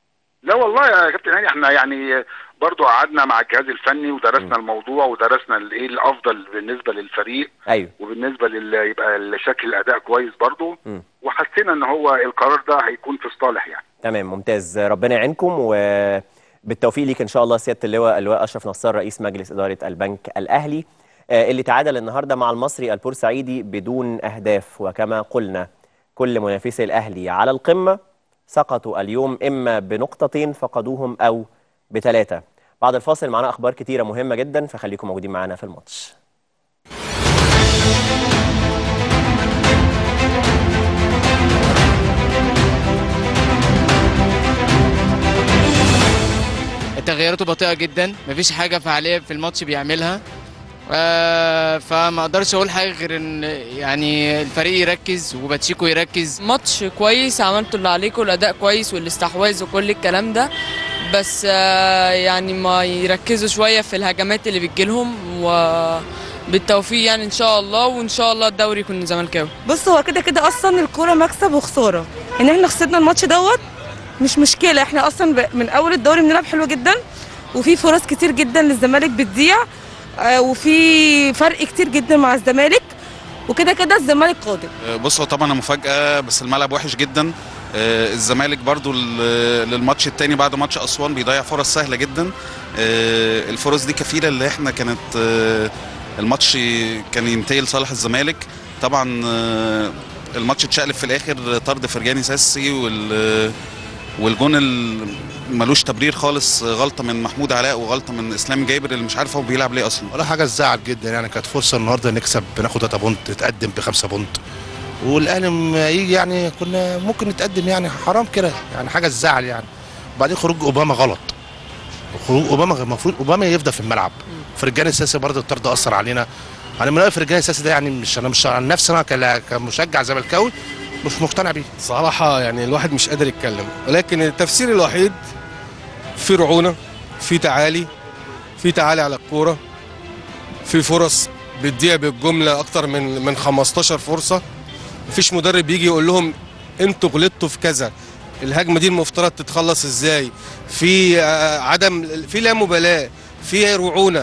لا والله يا كابتن هاني احنا يعني برضو قعدنا مع الجهاز الفني ودرسنا الموضوع ودرسنا ال- ايه الافضل بالنسبه للفريق ايوه وبالنسبه لل يبقى شكل الاداء كويس برضو مم. وحسينا ان هو القرار ده هيكون في الصالح يعني تمام ممتاز ربنا يعينكم وبالتوفيق ليك ان شاء الله سياده اللواء اللواء اشرف نصار رئيس مجلس اداره البنك الاهلي آه، اللي تعادل النهارده مع المصري البورسعيدي بدون اهداف وكما قلنا كل منافسي الاهلي على القمه سقطوا اليوم اما بنقطتين فقدوهم او بثلاثه بعد الفاصل معنا اخبار كتيره مهمه جدا فخليكم موجودين معنا في الماتش تغييراته بطيئه جدا مفيش حاجه فعاليه في الماتش بيعملها آه، فما اقدرش اقول حاجه غير ان يعني الفريق يركز وباتشيكو يركز ماتش كويس عملتوا اللي عليكم الاداء كويس والاستحواذ وكل الكلام ده بس آه، يعني ما يركزوا شويه في الهجمات اللي بتجيلهم وبالتوفيق يعني ان شاء الله وان شاء الله الدوري يكون زملكاوي بص هو كده كده اصلا الكوره مكسب وخساره ان احنا خسرنا الماتش دوت مش مشكله احنا اصلا ب- من اول الدوري بنلعب حلو جدا وفي فرص كتير جدا للزمالك بتضيع آه، وفي فرق كتير جدا مع الزمالك وكده كده الزمالك قادم بص هو طبعا مفاجأة بس الملعب وحش جدا آه، الزمالك برضو ل- للماتش التاني بعد ماتش أسوان بيضيع فرص سهلة جدا آه، الفرص دي كفيلة اللي احنا كانت آه، الماتش كان ينتهي لصالح الزمالك طبعا آه، الماتش اتشقلب في الآخر طرد فرجاني ساسي وال والجون ال- ملوش تبرير خالص غلطة من محمود علاء وغلطة من إسلام جابر اللي مش عارف هو بيلعب ليه أصلا ولا حاجه تزعل جدا يعني كانت فرصه النهارده نكسب ناخد 3 بونت نتقدم بخمسة بونت والاهلي لما يجي يعني كنا ممكن نتقدم يعني حرام كده يعني حاجه تزعل يعني وبعدين خروج اوباما غلط خروج اوباما المفروض اوباما يفضل في الملعب فرجاني الساسي برضه الطرد اثر علينا انا من رايي فرجاني الساسي ده يعني مش انا مش عن نفسي انا كلا- كمشجع زملكاوي مش مقتنع بيه صراحة يعني الواحد مش قادر يتكلم ولكن التفسير الوحيد في رعونة في تعالي في تعالي على الكورة في فرص بتضيع بالجملة أكتر من من 15 فرصة مفيش مدرب يجي يقول لهم انتوا غلطتوا في كذا الهجمة دي المفترض تتخلص ازاي في آه، عدم في لا مبالاة في رعونة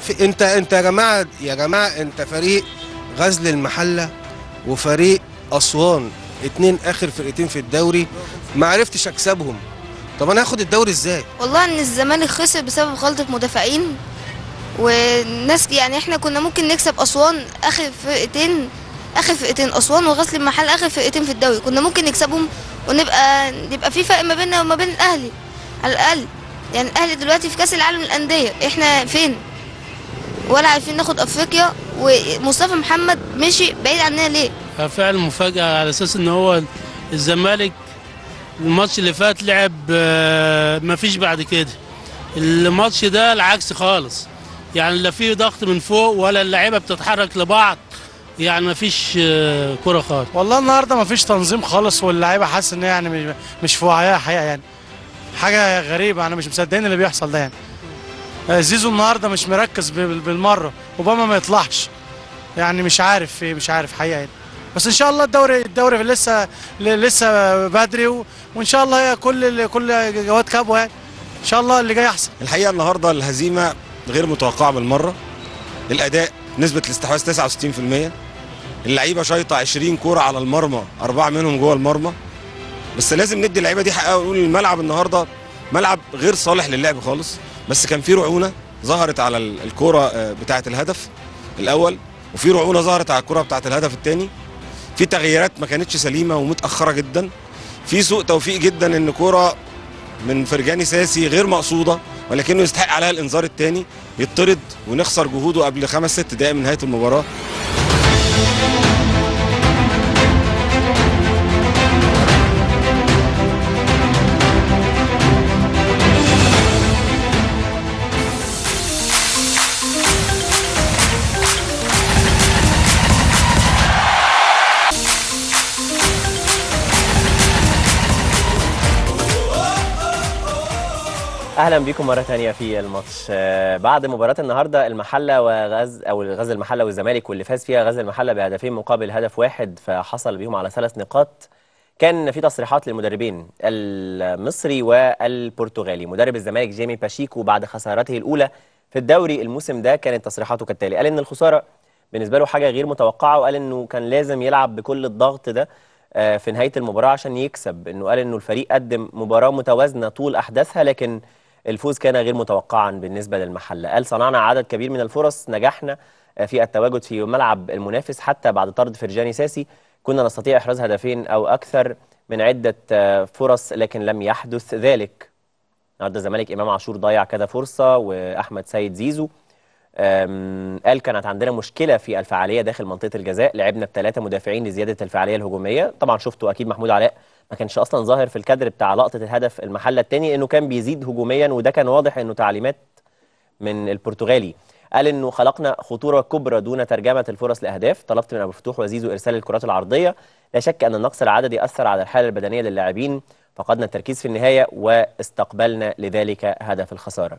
في انت انت يا جماعه يا جماعه انت فريق غزل المحله وفريق اسوان اتنين اخر فرقتين في الدوري ما عرفتش اكسبهم طب انا هاخد الدوري ازاي والله ان الزمالك خسر بسبب غلطة مدافعين والناس يعني احنا كنا ممكن نكسب اسوان اخر فرقتين اخر فرقتين اسوان وغزل المحل اخر فرقتين في الدوري كنا ممكن نكسبهم ونبقى يبقى في فرق ما بيننا وما بين الاهلي على الاقل يعني الاهلي دلوقتي في كاس العالم للانديه احنا فين ولا عارفين ناخد افريقيا ومصطفى محمد مشي بعيد عننا ليه فعلا مفاجأة على أساس إن هو الزمالك الماتش اللي فات لعب آه، مفيش بعد كده الماتش ده العكس خالص يعني لا فيه ضغط من فوق ولا اللعيبة بتتحرك لبعض يعني مفيش آه، كرة خالص والله النهارده مفيش تنظيم خالص واللعيبه حاسس ان هي يعني مش- مش في وعيها حقيقه يعني حاجه غريبه انا مش مصدقين اللي بيحصل ده يعني آه، زيزو النهارده مش مركز بال- بالمره اوباما ما يطلعش يعني مش عارف في مش عارف حقيقه يعني بس ان شاء الله الدوري الدوري لسه ل- لسه بدري و- وان شاء الله هي كل كل جواد كابو يعني ان شاء الله اللي جاي احسن الحقيقه النهارده الهزيمه غير متوقعه بالمره الاداء نسبه الاستحواذ 69% اللعيبه شايطه 20 كوره على المرمى اربعه منهم جوه المرمى بس لازم ندي اللعيبه دي حقها ونقول الملعب النهارده ملعب غير صالح للعب خالص بس كان في رعونه ظهرت على ال- الكوره آه، بتاعه الهدف الاول وفي رعونه ظهرت على الكوره بتاعه الهدف الثاني في تغييرات ما كانتش سليمه ومتاخره جدا في سوء توفيق جدا ان كوره من فرجاني ساسي غير مقصوده ولكنه يستحق عليها الانذار الثاني يطرد ونخسر جهوده قبل خمس ست دقائق من نهايه المباراه اهلا بيكم مره ثانيه في الماتش آه، بعد مباراه النهارده المحله وغز او غزل المحله والزمالك واللي فاز فيها غزل المحله بهدفين مقابل هدف واحد فحصل بيهم على ثلاث نقاط كان في تصريحات للمدربين المصري والبرتغالي مدرب الزمالك جيمي باشيكو بعد خسارته الاولى في الدوري الموسم ده كانت تصريحاته كالتالي قال ان الخساره بالنسبه له حاجه غير متوقعه وقال انه كان لازم يلعب بكل الضغط ده آه، في نهايه المباراه عشان يكسب انه قال انه الفريق قدم مباراه متوازنه طول احداثها لكن الفوز كان غير متوقعا بالنسبه للمحله قال صنعنا عدد كبير من الفرص نجحنا آه، في التواجد في ملعب المنافس حتى بعد طرد فرجاني ساسي كنا نستطيع احراز هدفين او اكثر من عده آه، فرص لكن لم يحدث ذلك النهارده الزمالك امام عاشور ضيع كذا فرصه واحمد سيد زيزو أم، قال كانت عندنا مشكله في الفعاليه داخل منطقه الجزاء لعبنا بثلاثه مدافعين لزياده الفعاليه الهجوميه طبعا شفتوا اكيد محمود علاء ما كانش اصلا ظاهر في الكادر بتاع لقطه الهدف المحله الثاني انه كان بيزيد هجوميا وده كان واضح انه تعليمات من البرتغالي قال انه خلقنا خطوره كبرى دون ترجمه الفرص لاهداف طلبت من ابو فتوح وزيزو ارسال الكرات العرضيه لا شك ان النقص العددي اثر على الحاله البدنيه للاعبين فقدنا التركيز في النهايه واستقبلنا لذلك هدف الخساره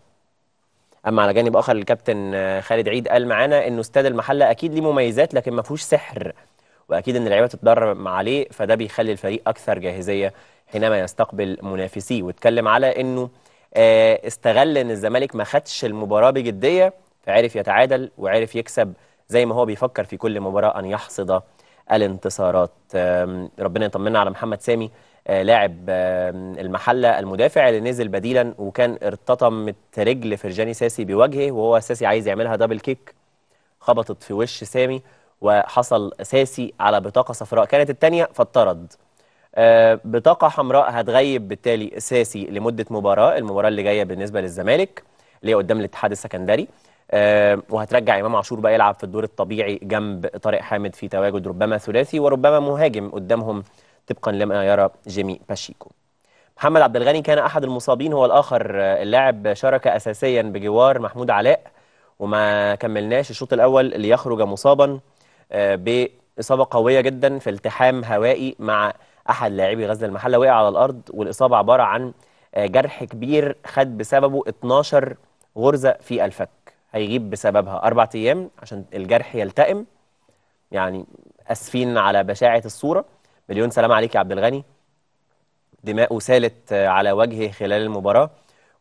اما على جانب اخر الكابتن آه، خالد عيد قال معانا انه استاد المحله اكيد ليه مميزات لكن ما فيهوش سحر واكيد ان اللعيبه تتدرب عليه فده بيخلي الفريق اكثر جاهزيه حينما يستقبل منافسيه واتكلم على انه آه، استغل ان الزمالك ما خدش المباراه بجديه فعرف يتعادل وعرف يكسب زي ما هو بيفكر في كل مباراه ان يحصد الانتصارات آم، ربنا يطمنا على محمد سامي آه، لاعب آم، المحله المدافع اللي نزل بديلا وكان ارتطمت رجل فرجاني ساسي بوجهه وهو ساسي عايز يعملها دبل كيك خبطت في وش سامي وحصل ساسي على بطاقه صفراء كانت الثانيه فاتطرد آه، بطاقه حمراء هتغيب بالتالي ساسي لمده مباراه المباراه اللي جايه بالنسبه للزمالك اللي هي قدام الاتحاد السكندري آه، وهترجع امام عاشور بقى يلعب في الدور الطبيعي جنب طارق حامد في تواجد ربما ثلاثي وربما مهاجم قدامهم طبقا لما يرى جيمي باشيكو محمد عبد الغني كان احد المصابين هو الاخر آه، اللاعب شارك اساسيا بجوار محمود علاء وما كملناش الشوط الاول ليخرج مصابا آه، باصابه قويه جدا في التحام هوائي مع احد لاعبي غزل المحله وقع على الارض والاصابه عباره عن آه، جرح كبير خد بسببه 12 غرزه في الفك هيغيب بسببها اربع ايام عشان الجرح يلتئم يعني اسفين على بشاعه الصوره مليون سلام عليك يا عبد الغني دماؤه سالت آه، على وجهه خلال المباراه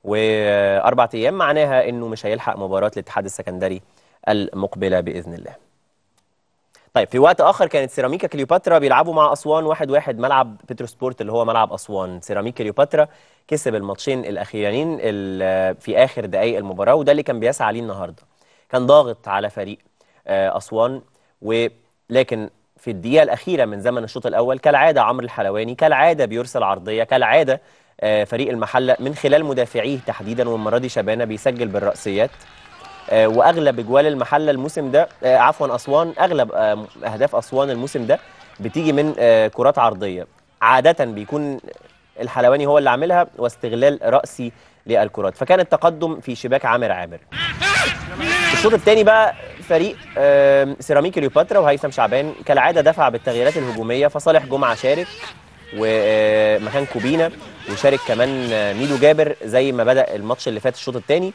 واربع ايام معناها انه مش هيلحق مباراه الاتحاد السكندري المقبله باذن الله طيب في وقت اخر كانت سيراميكا كليوباترا بيلعبوا مع اسوان واحد واحد ملعب بتروسبورت اللي هو ملعب اسوان سيراميكا كليوباترا كسب الماتشين الاخيرين ال- في اخر دقائق المباراه وده اللي كان بيسعى ليه النهارده كان ضاغط على فريق آه، اسوان ولكن في الدقيقه الاخيره من زمن الشوط الاول كالعاده عمرو الحلواني كالعاده بيرسل عرضيه كالعاده آه، فريق المحله من خلال مدافعيه تحديدا والمره دي شبانه بيسجل بالراسيات آه، واغلب اجوال المحله الموسم ده آه، عفوا اسوان اغلب آه، اهداف اسوان الموسم ده بتيجي من آه، كرات عرضيه عاده بيكون الحلواني هو اللي عاملها واستغلال راسي للكرات فكان التقدم في شباك عامر عامر الشوط الثاني بقى فريق آه، سيراميك كليوباترا وهيثم شعبان كالعاده دفع بالتغييرات الهجوميه فصالح جمعه شارك ومكان كوبينا وشارك كمان آه، ميدو جابر زي ما بدا الماتش اللي فات الشوط الثاني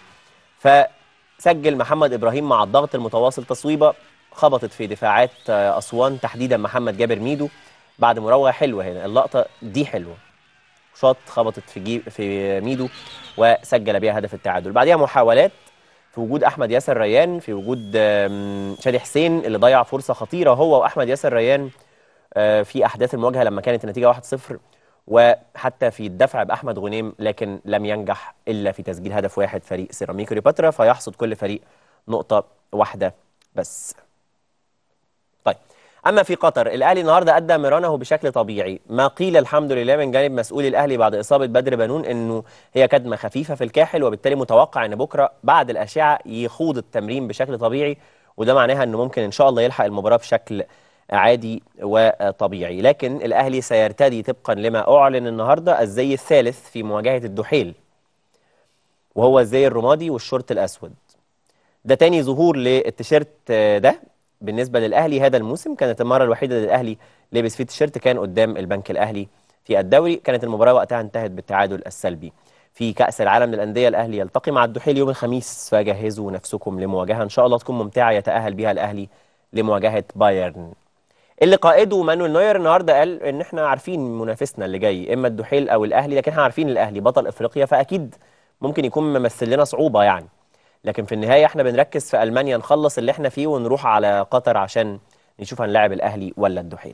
فسجل محمد ابراهيم مع الضغط المتواصل تصويبه خبطت في دفاعات آه، اسوان تحديدا محمد جابر ميدو بعد مراوغه حلوه هنا اللقطه دي حلوه شاط خبطت في جيب في ميدو وسجل بيها هدف التعادل بعدها محاولات في وجود احمد ياسر ريان في وجود آم، شادي حسين اللي ضيع فرصه خطيره هو واحمد ياسر ريان آه، في احداث المواجهه لما كانت النتيجه 1-0 وحتى في الدفع باحمد غنيم لكن لم ينجح الا في تسجيل هدف واحد فريق سيراميكا كليوباترا فيحصد كل فريق نقطه واحده بس طيب اما في قطر الاهلي النهارده ادى مرانه بشكل طبيعي ما قيل الحمد لله من جانب مسؤول الاهلي بعد اصابه بدر بنون انه هي كدمه خفيفه في الكاحل وبالتالي متوقع ان بكره بعد الاشعه يخوض التمرين بشكل طبيعي وده معناها انه ممكن ان شاء الله يلحق المباراه بشكل عادي وطبيعي لكن الاهلي سيرتدي طبقا لما اعلن النهارده الزي الثالث في مواجهه الدحيل وهو الزي الرمادي والشورت الاسود ده تاني ظهور للتيشيرت آه، ده بالنسبه للاهلي هذا الموسم كانت المره الوحيده اللي الاهلي لبس فيه التيشيرت كان قدام البنك الاهلي في الدوري كانت المباراه وقتها انتهت بالتعادل السلبي في كاس العالم للانديه الاهلي يلتقي مع الدحيل يوم الخميس فجهزوا نفسكم لمواجهه ان شاء الله تكون ممتعه يتاهل بها الاهلي لمواجهه بايرن اللي قائده مانويل نوير النهارده قال ان احنا عارفين منافسنا اللي جاي اما الدحيل او الاهلي لكن احنا عارفين الاهلي بطل افريقيا فاكيد ممكن يكون ممثل لنا صعوبه يعني لكن في النهايه احنا بنركز في المانيا نخلص اللي احنا فيه ونروح على قطر عشان نشوف هنلاعب الاهلي ولا الدحيل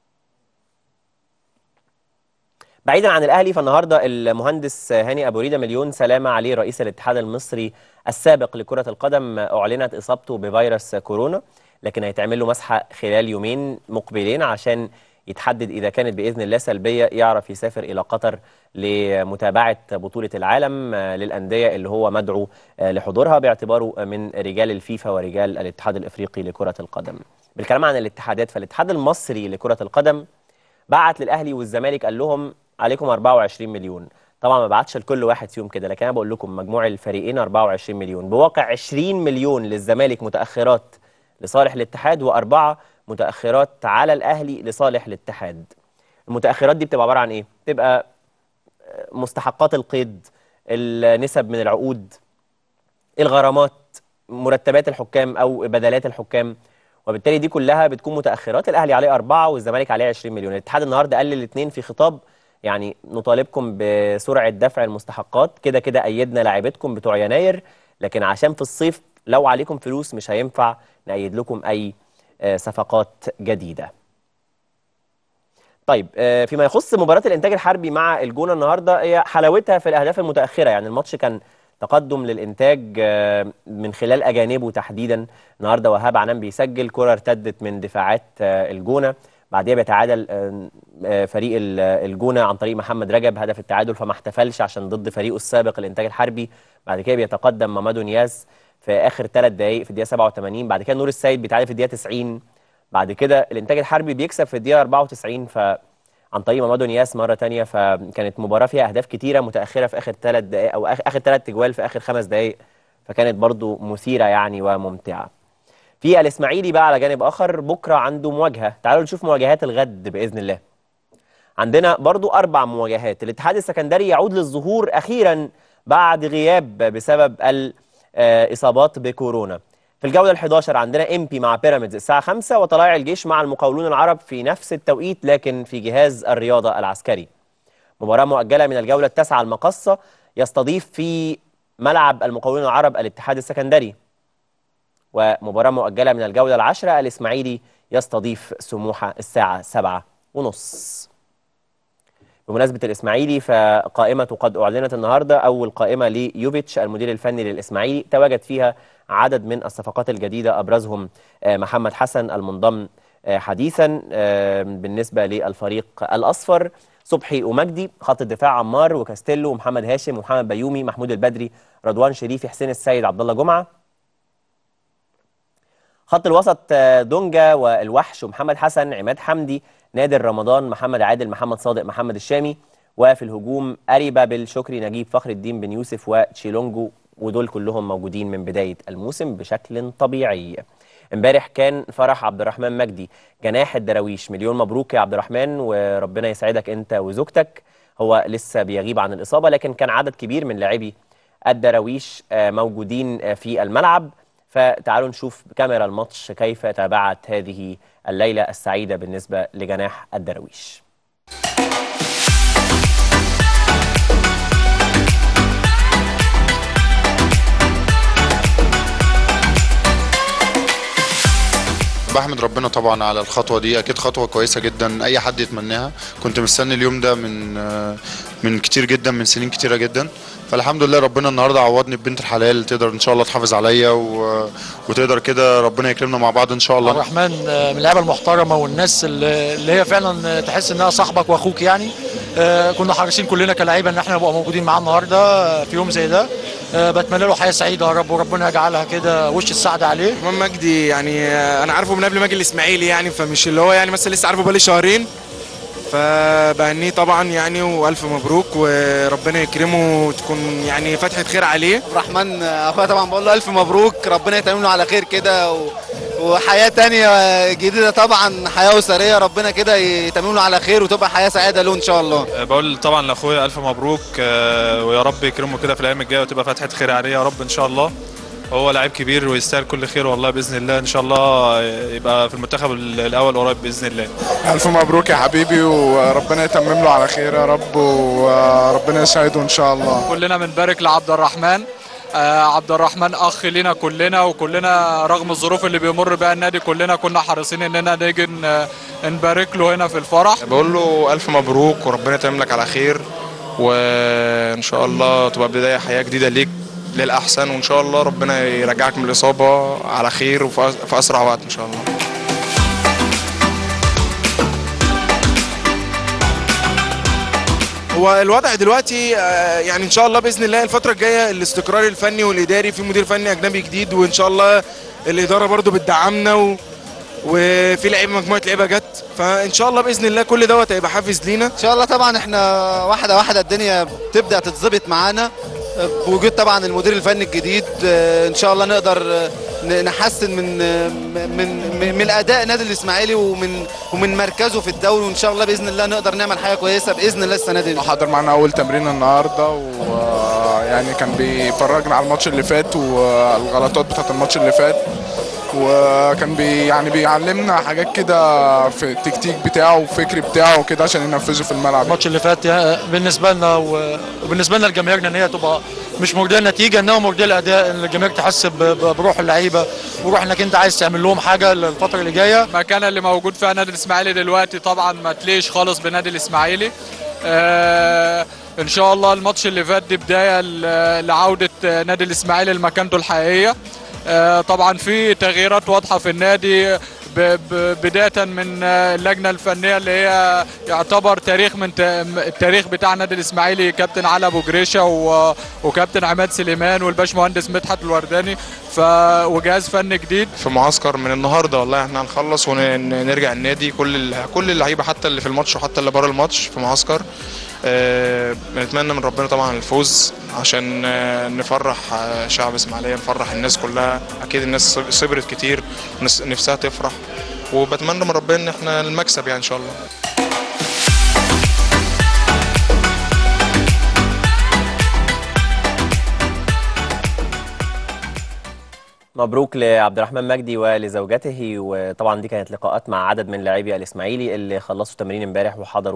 بعيدا عن الاهلي فالنهارده المهندس هاني ابو ريده مليون سلامه عليه رئيس الاتحاد المصري السابق لكره القدم اعلنت اصابته بفيروس كورونا لكن هيتعمل له مسحه خلال يومين مقبلين عشان يتحدد اذا كانت باذن الله سلبيه يعرف يسافر الى قطر لمتابعه بطوله العالم آه، للانديه اللي هو مدعو آه، لحضورها باعتباره من رجال الفيفا ورجال الاتحاد الافريقي لكره القدم. بالكلام عن الاتحادات فالاتحاد المصري لكره القدم بعت للاهلي والزمالك قال لهم عليكم 24 مليون طبعا ما بعتش لكل واحد فيهم كده لكن انا بقول لكم مجموع الفريقين 24 مليون بواقع 20 مليون للزمالك متاخرات لصالح الاتحاد واربعه متاخرات على الاهلي لصالح الاتحاد المتاخرات دي بتبقى عباره عن ايه بتبقى مستحقات القيد النسب من العقود الغرامات مرتبات الحكام او بدلات الحكام وبالتالي دي كلها بتكون متاخرات الاهلي عليه اربعه والزمالك عليه 20 مليون الاتحاد النهارده قال الاثنين في خطاب يعني نطالبكم بسرعه دفع المستحقات كده كده ايدنا لاعبتكم بتوع يناير لكن عشان في الصيف لو عليكم فلوس مش هينفع نأيد لكم اي آه، صفقات جديده طيب آه، فيما يخص مباراة الإنتاج الحربي مع الجونة النهاردة هي حلاوتها في الأهداف المتأخرة يعني الماتش كان تقدم للإنتاج آه، من خلال أجانبه تحديدا النهاردة وهاب عنان بيسجل كرة ارتدت من دفاعات آه، الجونة بعديها بيتعادل آه، آه، فريق ال- الجونة عن طريق محمد رجب هدف التعادل فما احتفلش عشان ضد فريقه السابق الإنتاج الحربي بعد كده بيتقدم مامادو نياز في آخر ثلاث دقائق في الدقيقة 87 بعد كده نور السيد بيتعادل في الدقيقة 90 بعد كده الانتاج الحربي بيكسب في الدقيقه 94 ف عن طريق مامادو نياس مره تانية فكانت مباراه فيها اهداف كتيره متاخره في اخر ثلاث دقائق او آخ- اخر ثلاث تجوال في اخر خمس دقائق فكانت برضو مثيره يعني وممتعه في الاسماعيلي بقى على جانب اخر بكره عنده مواجهه تعالوا نشوف مواجهات الغد باذن الله عندنا برضو أربع مواجهات الاتحاد السكندري يعود للظهور أخيرا بعد غياب بسبب الإصابات بكورونا في الجولة ال11 عندنا إمبي مع بيراميدز الساعة 5 وطلائع الجيش مع المقاولون العرب في نفس التوقيت لكن في جهاز الرياضة العسكري مباراة مؤجلة من الجولة التاسعة المقصة يستضيف في ملعب المقاولون العرب الاتحاد السكندري ومباراة مؤجلة من الجولة العاشرة الإسماعيلي يستضيف سموحة الساعة سبعة ونص بمناسبة الإسماعيلي فقائمة قد أعلنت النهاردة أول قائمة ليوفيتش المدير الفني للإسماعيلي تواجد فيها عدد من الصفقات الجديدة أبرزهم آه، محمد حسن المنضم آه، حديثا آه، بالنسبة للفريق الأصفر صبحي ومجدي خط الدفاع عمار وكاستيلو ومحمد هاشم ومحمد بيومي محمود البدري رضوان شريفي حسين السيد عبد الله جمعه خط الوسط آه، دونجا والوحش ومحمد حسن عماد حمدي نادر رمضان محمد عادل محمد صادق محمد الشامي وفي الهجوم أريبا بالشكري نجيب فخر الدين بن يوسف وتشيلونجو ودول كلهم موجودين من بداية الموسم بشكل طبيعي امبارح كان فرح عبد الرحمن مجدي جناح الدراويش مليون مبروك يا عبد الرحمن وربنا يسعدك انت وزوجتك هو لسه بيغيب عن الإصابة لكن كان عدد كبير من لاعبي الدراويش آه، موجودين آه، في الملعب فتعالوا نشوف كاميرا الماتش كيف تابعت هذه الليلة السعيدة بالنسبة لجناح الدراويش بحمد ربنا طبعا على الخطوه دي اكيد خطوه كويسه جدا اي حد يتمناها كنت مستني اليوم ده من آه، من كتير جدا من سنين كتيره جدا فالحمد لله ربنا النهارده عوضني ببنت الحلال تقدر ان شاء الله تحافظ عليا و... وتقدر كده ربنا يكرمنا مع بعض ان شاء عبد الله الرحمن آه، من اللعيبه المحترمه والناس اللي اللي هي فعلا آه، تحس انها صاحبك واخوك يعني آه، كنا حريصين كلنا كلاعيبه ان احنا نبقى موجودين معاه النهارده آه، في يوم زي ده آه، بتمنى له حياه سعيده يا رب وربنا يجعلها كده وش السعد عليه امام مجدي يعني آه، انا عارفه من قبل ما اجي الاسماعيلي يعني فمش اللي هو يعني مثلا لسه عارفه بقالي شهرين فبهنيه طبعا يعني والف مبروك وربنا يكرمه وتكون يعني فتحه خير عليه عبد الرحمن اخويا طبعا بقول له الف مبروك ربنا يتمم له على خير كده و... وحياه تانية جديده طبعا حياه اسريه ربنا كده يتمم له على خير وتبقى حياه سعيده له ان شاء الله بقول طبعا لاخويا الف مبروك آه، ويا رب يكرمه كده في الايام الجايه وتبقى فتحه خير عليه يا رب ان شاء الله هو لعيب كبير ويستاهل كل خير والله باذن الله ان شاء الله يبقى في المنتخب الاول قريب باذن الله ألف مبروك يا حبيبي وربنا يتمم له على خير يا رب وربنا يسعده إن شاء الله كلنا بنبارك لعبد الرحمن آه، عبد الرحمن اخ لينا كلنا وكلنا رغم الظروف اللي بيمر بها النادي كلنا كنا حريصين اننا نيجي ن- نبارك له هنا في الفرح بقول له الف مبروك وربنا يتمم لك على خير وان شاء الله تبقى بدايه حياه جديده ليك للاحسن وان شاء الله ربنا يرجعك من الاصابه على خير وفي أس- في اسرع وقت ان شاء الله هو الوضع دلوقتي آه، يعني ان شاء الله باذن الله الفتره الجايه الاستقرار الفني والاداري في مدير فني اجنبي جديد وان شاء الله الاداره برضو بتدعمنا و... وفي لعيبه مجموعه لعيبه جت فان شاء الله باذن الله كل دوت هيبقى حافز لينا ان شاء الله طبعا احنا واحده واحده الدنيا تبدا تتظبط معانا بوجود طبعا المدير الفني الجديد آه، ان شاء الله نقدر آه، ن- نحسن من آه، من من, من اداء نادي الاسماعيلي ومن ومن مركزه في الدوري وان شاء الله باذن الله نقدر نعمل حاجه كويسه باذن الله السنه دي حضر معانا أول تمرين النهاردة ويعني كان بيفرجنا على الماتش اللي فات والغلطات بتاعت الماتش اللي فات وكان بي يعني بيعلمنا حاجات كده في التكتيك بتاعه والفكر بتاعه وكده عشان ينفذه في الملعب الماتش اللي فات يعني بالنسبه لنا و- وبالنسبه لنا لجماهيرنا ان هي تبقى مش مرضيه النتيجه انها مرضيه الاداء ان الجماهير تحس ب- ب- بروح اللعيبه وروح انك انت عايز تعمل لهم حاجه الفتره اللي جايه المكان اللي موجود فيها نادي الاسماعيلي دلوقتي طبعا ما تليش خالص بنادي الاسماعيلي آه ان شاء الله الماتش اللي فات دي بدايه ل- لعوده آه، نادي الاسماعيلي لمكانته الحقيقيه آه طبعا في تغييرات واضحه في النادي ب- ب- بدايه من آه، اللجنه الفنيه اللي هي يعتبر تاريخ من ت- التاريخ بتاع نادي الاسماعيلي كابتن علي ابو جريشه و- وكابتن عماد سليمان والباشمهندس مدحت الورداني ف وجهاز فني جديد في معسكر من النهارده والله احنا هنخلص ونرجع النادي كل ال- كل اللعيبه حتى اللي في الماتش وحتى اللي بره الماتش في معسكر آه، بنتمنى من ربنا طبعا الفوز عشان آه، نفرح آه، شعب اسماعيليه نفرح الناس كلها اكيد الناس صبرت كتير ونس- نفسها تفرح وبتمنى من ربنا ان احنا المكسب يعني ان شاء الله مبروك لعبد الرحمن مجدي ولزوجته وطبعا دي كانت لقاءات مع عدد من لاعبي الاسماعيلي اللي خلصوا تمرين امبارح وحضروا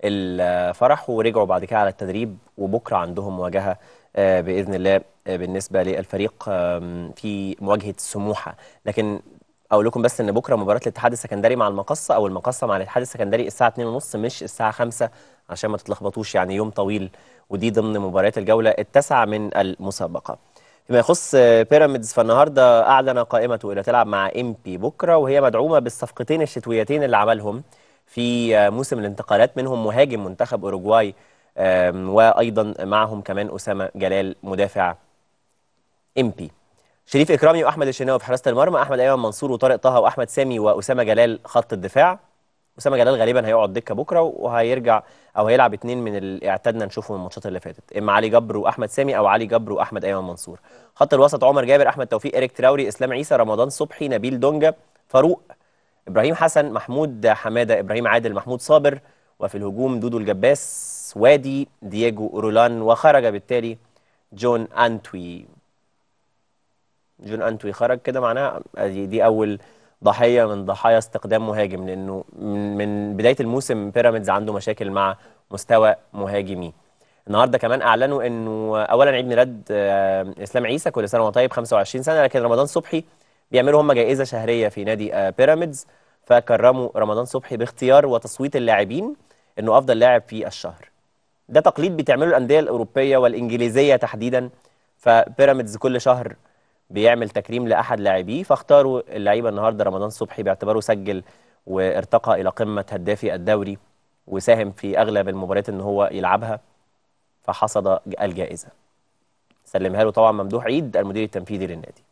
الفرح ورجعوا بعد كده على التدريب وبكره عندهم مواجهه آه، باذن الله آه، بالنسبه للفريق آم، في مواجهه سموحه لكن اقول لكم بس ان بكره مباراه الاتحاد السكندري مع المقصه او المقصه مع الاتحاد السكندري الساعه 2:30 مش الساعه 5 عشان ما تتلخبطوش يعني يوم طويل ودي ضمن مباريات الجوله التاسعه من المسابقه فيما يخص آه، بيراميدز فالنهارده اعلن قائمته الى تلعب مع امبي بكره وهي مدعومه بالصفقتين الشتويتين اللي عملهم في آه، موسم الانتقالات منهم مهاجم منتخب اوروجواي آم، وايضا معهم كمان اسامه جلال مدافع امبي شريف اكرامي واحمد الشناوي في حراسه المرمى احمد ايمن منصور وطارق طه واحمد سامي واسامه جلال خط الدفاع اسامه جلال غالبا هيقعد دكه بكره وهيرجع او هيلعب اتنين من اللي اعتدنا نشوفه من الماتشات اللي فاتت اما علي جبر واحمد سامي او علي جبر واحمد ايمن منصور خط الوسط عمر جابر احمد توفيق ايريك تراوري اسلام عيسى رمضان صبحي نبيل دونجا فاروق ابراهيم حسن محمود حماده ابراهيم عادل محمود صابر وفي الهجوم دودو الجباس وادي دييجو رولان وخرج بالتالي جون انتوي جون انتوي خرج كده معناها دي, دي اول ضحيه من ضحايا استقدام مهاجم لانه من, من بدايه الموسم بيراميدز عنده مشاكل مع مستوى مهاجمي النهارده كمان اعلنوا انه اولا عيد ميلاد آه، اسلام عيسى كل سنه وهو طيب 25 سنه لكن رمضان صبحي بيعملوا هم جائزه شهريه في نادي آه، بيراميدز فكرموا رمضان صبحي باختيار وتصويت اللاعبين انه افضل لاعب في الشهر ده تقليد بتعمله الانديه الاوروبيه والانجليزيه تحديدا فبيراميدز كل شهر بيعمل تكريم لاحد لاعبيه فاختاروا اللعيبه النهارده رمضان صبحي باعتباره سجل وارتقى الى قمه هدافي الدوري وساهم في اغلب المباريات ان هو يلعبها فحصد الجائزه سلمها له طبعا ممدوح عيد المدير التنفيذي للنادي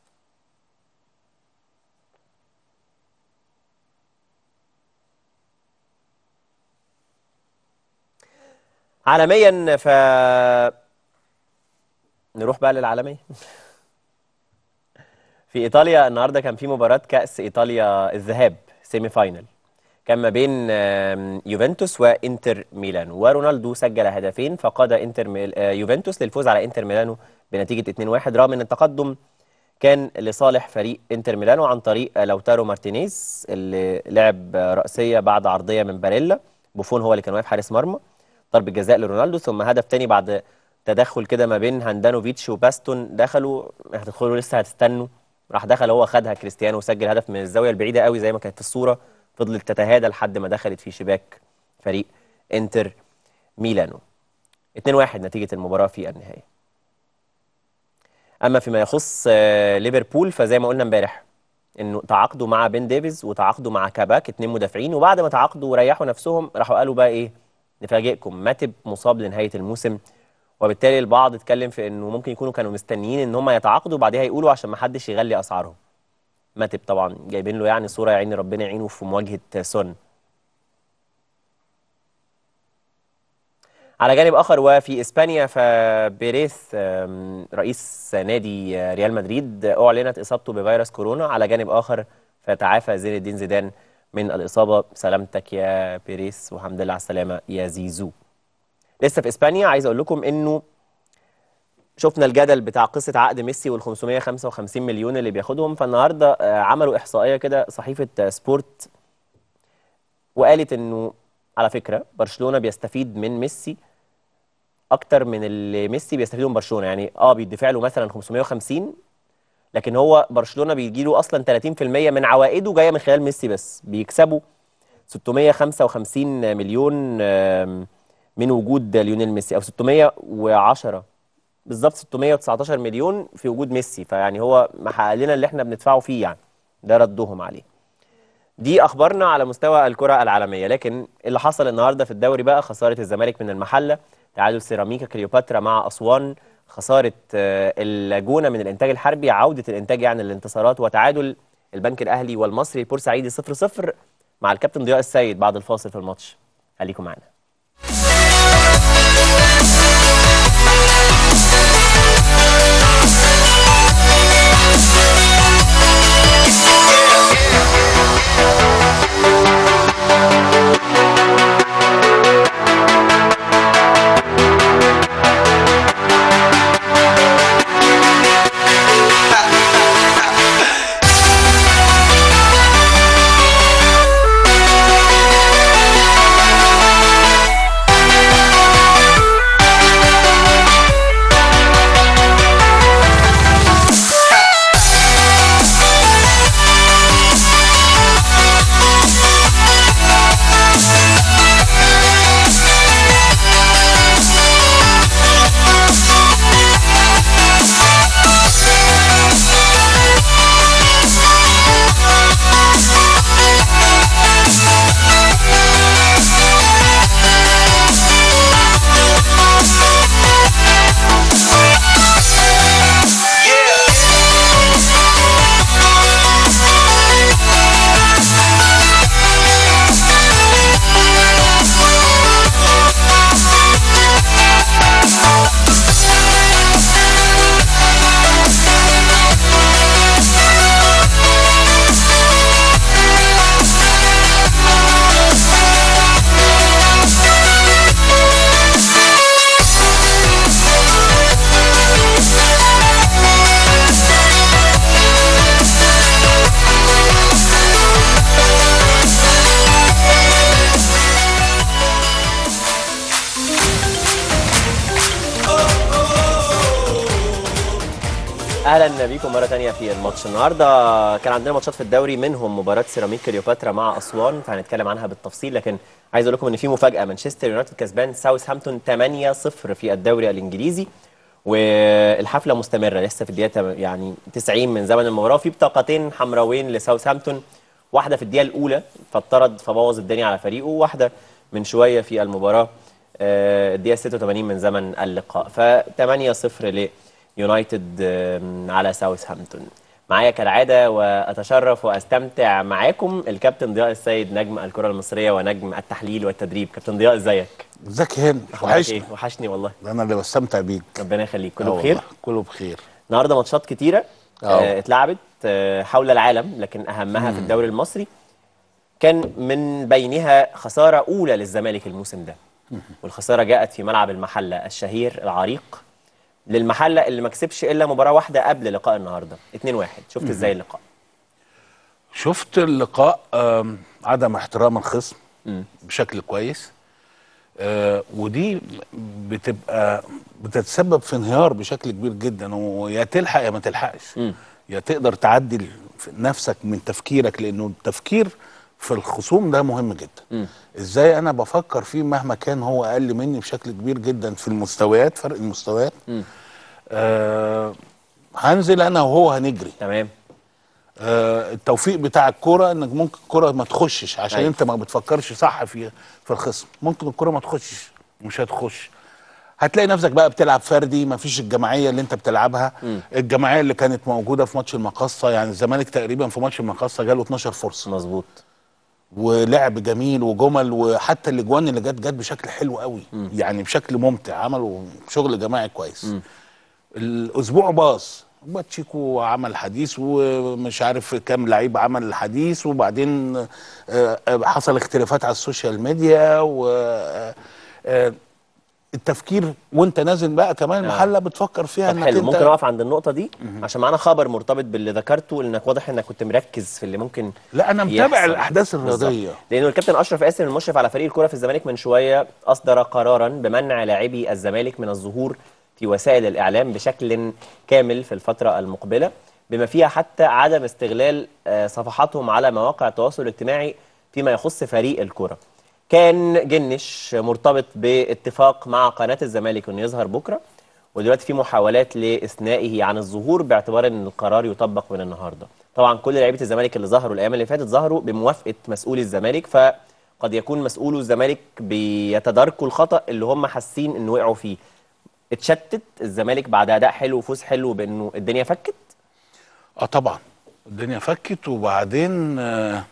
عالميا ف نروح بقى للعالميه في ايطاليا النهارده كان في مباراه كاس ايطاليا الذهاب سيمي فاينل كان ما بين آم، يوفنتوس وانتر ميلانو ورونالدو سجل هدفين فقاد انتر ميل... آه، يوفنتوس للفوز على انتر ميلانو بنتيجه 2-1 رغم ان التقدم كان لصالح فريق انتر ميلانو عن طريق آه، لوتارو مارتينيز اللي لعب آه، رأسية بعد عرضية من باريلا بوفون هو اللي كان واقف حارس مرمى ضربة جزاء لرونالدو ثم هدف تاني بعد تدخل كده ما بين هاندانوفيتش وباستون دخلوا هتدخلوا لسه هتستنوا راح دخل هو خدها كريستيانو وسجل هدف من الزاوية البعيدة قوي زي ما كانت في الصورة فضلت تتهادى لحد ما دخلت في شباك فريق انتر ميلانو 2-1 نتيجة المباراة في النهاية اما فيما يخص آه، ليفربول فزي ما قلنا امبارح انه تعاقدوا مع بن ديفيز وتعاقدوا مع كاباك اتنين مدافعين وبعد ما تعاقدوا وريحوا نفسهم راحوا قالوا بقى ايه نفاجئكم ماتب مصاب لنهايه الموسم وبالتالي البعض اتكلم في انه ممكن يكونوا كانوا مستنيين ان هم يتعاقدوا وبعديها يقولوا عشان ما حدش يغلي اسعارهم ماتب طبعا جايبين له يعني صوره يا عيني ربنا يعينه في مواجهه سون على جانب اخر وفي اسبانيا فبيريث آم، رئيس نادي آه، ريال مدريد اعلنت اصابته بفيروس كورونا على جانب اخر فتعافى زين الدين زيدان من الاصابه سلامتك يا بيريث والحمد لله على السلامه يا زيزو لسه في اسبانيا عايز اقول لكم انه شفنا الجدل بتاع قصه عقد ميسي وال 555 مليون اللي بياخدهم فالنهارده آه، عملوا احصائيه كده صحيفه آه، سبورت وقالت انه على فكره برشلونه بيستفيد من ميسي اكتر من اللي ميسي بيستفيدوا من برشلونه يعني اه بيدفع له مثلا 550 لكن هو برشلونه بيجي له اصلا 30% من عوائده جايه من خلال ميسي بس بيكسبوا 655 مليون آم، من وجود ليونيل ميسي او 610 بالظبط 619 مليون في وجود ميسي فيعني هو محقق لنا اللي احنا بندفعه فيه يعني ده ردهم عليه دي اخبارنا على مستوى الكره العالميه لكن اللي حصل النهارده في الدوري بقى خساره الزمالك من المحله تعادل سيراميكا كليوباترا مع اسوان خساره آه، الجونه من الانتاج الحربي عوده الانتاج يعني الانتصارات وتعادل البنك الاهلي والمصري البورسعيدي 0-0 مع الكابتن ضياء السيد بعد الفاصل في الماتش خليكم معانا Thank اهلا بيكم مره تانية في الماتش النهارده كان عندنا ماتشات في الدوري منهم مباراه سيراميك كليوباترا مع اسوان فهنتكلم عنها بالتفصيل لكن عايز اقول لكم ان في مفاجاه مانشستر يونايتد كسبان ساوثهامبتون 8-0 في الدوري الانجليزي والحفله مستمره لسه في الدقيقه تم- يعني 90 من زمن المباراه في بطاقتين حمراوين لساوثهامبتون واحده في الدقيقه الاولى فاطرد فبوظ الدنيا على فريقه وواحده من شويه في المباراه آه، الدقيقه 86 من زمن اللقاء ف 8-0 ليونايتد آم، على ساوثهامبتون معايا كالعاده واتشرف واستمتع معاكم الكابتن ضياء السيد نجم الكره المصريه ونجم التحليل والتدريب كابتن ضياء ازيك ازيك يا هاني أخبارك وحشني إيه؟ وحشني والله انا اللي بستمتع بيك ربنا يخليك آه كله بخير والله، كله بخير النهارده ماتشات كتيره آه. آه اتلعبت آه حول العالم لكن اهمها في الدوري المصري كان من بينها خساره اولى للزمالك الموسم ده والخساره جاءت في ملعب المحله الشهير العريق للمحله اللي ما كسبش الا مباراه واحده قبل لقاء النهارده 2-1 شفت مم. ازاي اللقاء شفت اللقاء آم، عدم احترام الخصم بشكل كويس آه، ودي بتبقى بتتسبب في انهيار بشكل كبير جدا ويا تلحق يا ما تلحقش يا تقدر تعدل في نفسك من تفكيرك لانه التفكير في الخصوم ده مهم جدا ازاي انا بفكر فيه مهما كان هو اقل مني بشكل كبير جدا في المستويات فرق المستويات آه هنزل انا وهو هنجري تمام آه التوفيق بتاع الكرة انك ممكن الكرة ما تخشش عشان أيوة. انت ما بتفكرش صح في في الخصم ممكن الكرة ما تخشش مش هتخش هتلاقي نفسك بقى بتلعب فردي ما فيش الجماعيه اللي انت بتلعبها مم. الجماعيه اللي كانت موجوده في ماتش المقصه يعني الزمالك تقريبا في ماتش المقصه جاله 12 فرصه مظبوط ولعب جميل وجمل وحتى الاجوان اللي جت جت بشكل حلو قوي مم. يعني بشكل ممتع عملوا شغل جماعي كويس الاسبوع باظ باتشيكو عمل حديث ومش عارف كام لعيب عمل حديث وبعدين آه، آه، حصل اختلافات على السوشيال ميديا و آه، آه، التفكير وانت نازل بقى كمان آه. المحله بتفكر فيها طب انك حلو انت ممكن اقف عند النقطه دي عشان معانا خبر مرتبط باللي ذكرته انك واضح انك كنت مركز في اللي ممكن لا انا متابع يحصل. الاحداث الرياضيه بالظبط. لانه الكابتن اشرف قاسم المشرف على فريق الكره في الزمالك من شويه اصدر قرارا بمنع لاعبي الزمالك من الظهور في وسائل الاعلام بشكل كامل في الفتره المقبله بما فيها حتى عدم استغلال آه، صفحاتهم على مواقع التواصل الاجتماعي فيما يخص فريق الكره كان جنش مرتبط باتفاق مع قناه الزمالك انه يظهر بكره ودلوقتي في محاولات لاثنائه عن الظهور باعتبار ان القرار يطبق من النهارده طبعا كل لعيبه الزمالك اللي ظهروا الايام اللي فاتت ظهروا بموافقه مسؤولي الزمالك فقد يكون مسؤولو الزمالك بيتداركوا الخطا اللي هم حاسين انه وقعوا فيه اتشتت الزمالك بعد اداء حلو وفوز حلو بانه الدنيا فكت اه طبعا الدنيا فكت وبعدين آه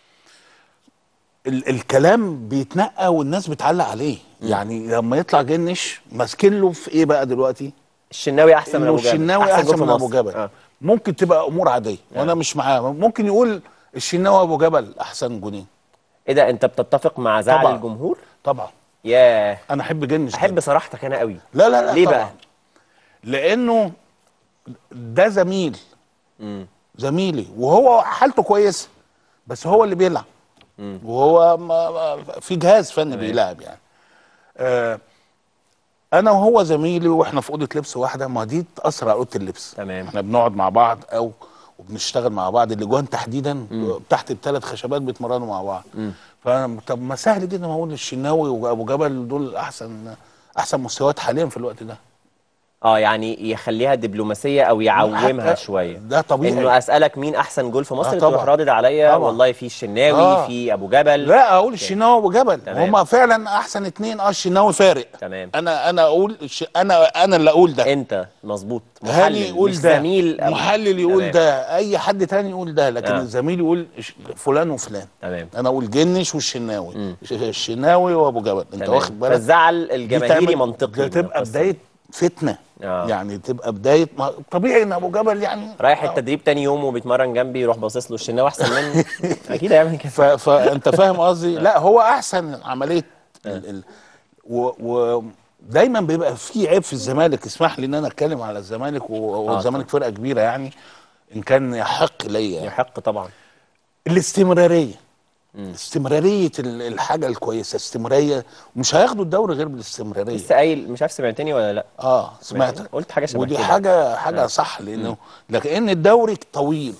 ال الكلام بيتنقى والناس بتعلق عليه يعني لما يطلع جنش ماسكين له في ايه بقى دلوقتي الشناوي احسن من إنه ابو جبل الشناوي أحسن جول احسن في من ابو مصر. جبل آه. ممكن تبقى امور عاديه وانا مش معاه ممكن يقول الشناوي وابو جبل احسن جونين ايه ده انت بتتفق مع زعل طبعاً. الجمهور طبعا ياه انا احب جنش احب صراحتك انا قوي لا لا لا ليه طبعا. بقى لانه ده زميل مم. زميلي وهو حالته كويسه بس هو اللي بيلعب وهو ما ما في جهاز فني بيلعب يعني آه انا وهو زميلي واحنا في اوضه لبس واحده ما دي تاثر على اوضه اللبس تمام احنا بنقعد مع بعض او وبنشتغل مع بعض الاجوان تحديدا تحت الثلاث خشبات بيتمرنوا مع بعض مم. فطب ما سهل جدا ما اقول الشناوي وابو جبل دول احسن احسن مستويات حاليا في الوقت ده اه يعني يخليها دبلوماسيه او يعومها حتى شويه ده طبيعي انه اسالك مين احسن جول في مصر آه تروح طبعا. رادد عليا طبعا. والله في الشناوي آه. في ابو جبل لا اقول الشناوي وابو جبل تمام. هما فعلا احسن اتنين اه الشناوي فارق تمام انا انا اقول الش... انا انا اللي اقول ده انت مظبوط هاني محلل يقول مش ده زميل أو- محلل يقول تمام. ده اي حد تاني يقول ده لكن آه. الزميل يقول ش- فلان وفلان تمام انا اقول جنش والشناوي ش- الشناوي وابو جبل انت تمام. واخد بالك فالزعل دي الجماهيري تعمل- منطقي ده من تبقى القصة بدايه فتنه آه. يعني تبقى بدايه ما... طبيعي ان ابو جبل يعني رايح التدريب تاني يوم وبيتمرن جنبي يروح باصص له الشناوي احسن مني اكيد هيعمل كده ف... فانت فاهم قصدي لا هو احسن عمليه ال... ال... و... و... دايما بيبقى في عيب في الزمالك اسمح لي ان انا اتكلم على الزمالك و... والزمالك فرقه كبيره يعني ان كان يحق ليا يحق طبعا الاستمراريه استمراريه ال- الحاجه الكويسه استمراريه مش هياخدوا الدوري غير بالاستمراريه لسه قايل مش عارف سمعتني ولا لا اه سمعت قلت حاجه شبه ودي كده. حاجه حاجه آه. صح لانه لكن الدوري طويل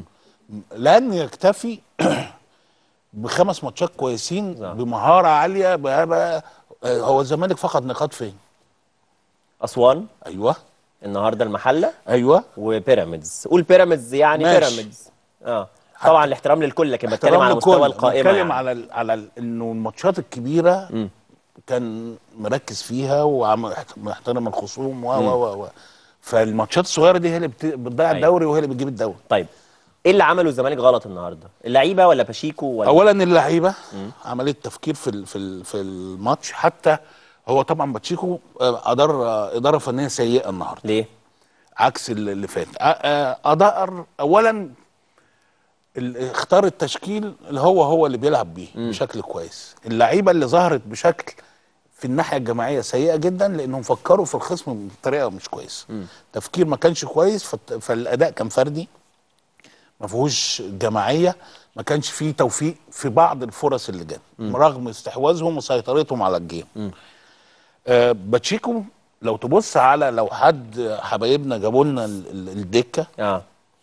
لن يكتفي بخمس ماتشات كويسين بمهاره عاليه بقى هو الزمالك فقد نقاط فين؟ اسوان ايوه النهارده المحله ايوه وبيراميدز قول بيراميدز يعني ماشي. بيراميدز اه طبعا الاحترام للكل لكن بتكلم احترام على للكل. مستوى القائمه بتكلم يعني. على ال على ال انه الماتشات الكبيره كان مركز فيها ومحترم الخصوم و و و و فالماتشات الصغيره دي هي اللي بت- بتضيع أيوة. الدوري وهي اللي بتجيب الدوري طيب ايه اللي عمله الزمالك غلط النهارده اللعيبه ولا باشيكو ولا اولا اللعيبه عمليه تفكير في ال- في ال- في الماتش حتى هو طبعا باتشيكو آه، ادار آه، اداره فنيه سيئه النهارده ليه عكس اللي اللي فات آه، آه، ادار اولا ال- اختار التشكيل اللي هو هو اللي بيلعب بيه بشكل كويس اللعيبه اللي ظهرت بشكل في الناحيه الجماعيه سيئه جدا لانهم فكروا في الخصم بطريقه مش كويسه تفكير ما كانش كويس فالت- فالاداء كان فردي ما فيهوش جماعيه ما كانش فيه توفيق في بعض الفرص اللي جت رغم استحواذهم وسيطرتهم على الجيم آه باتشيكو لو تبص على لو حد حبايبنا جابوا لنا ال- ال- الدكه اه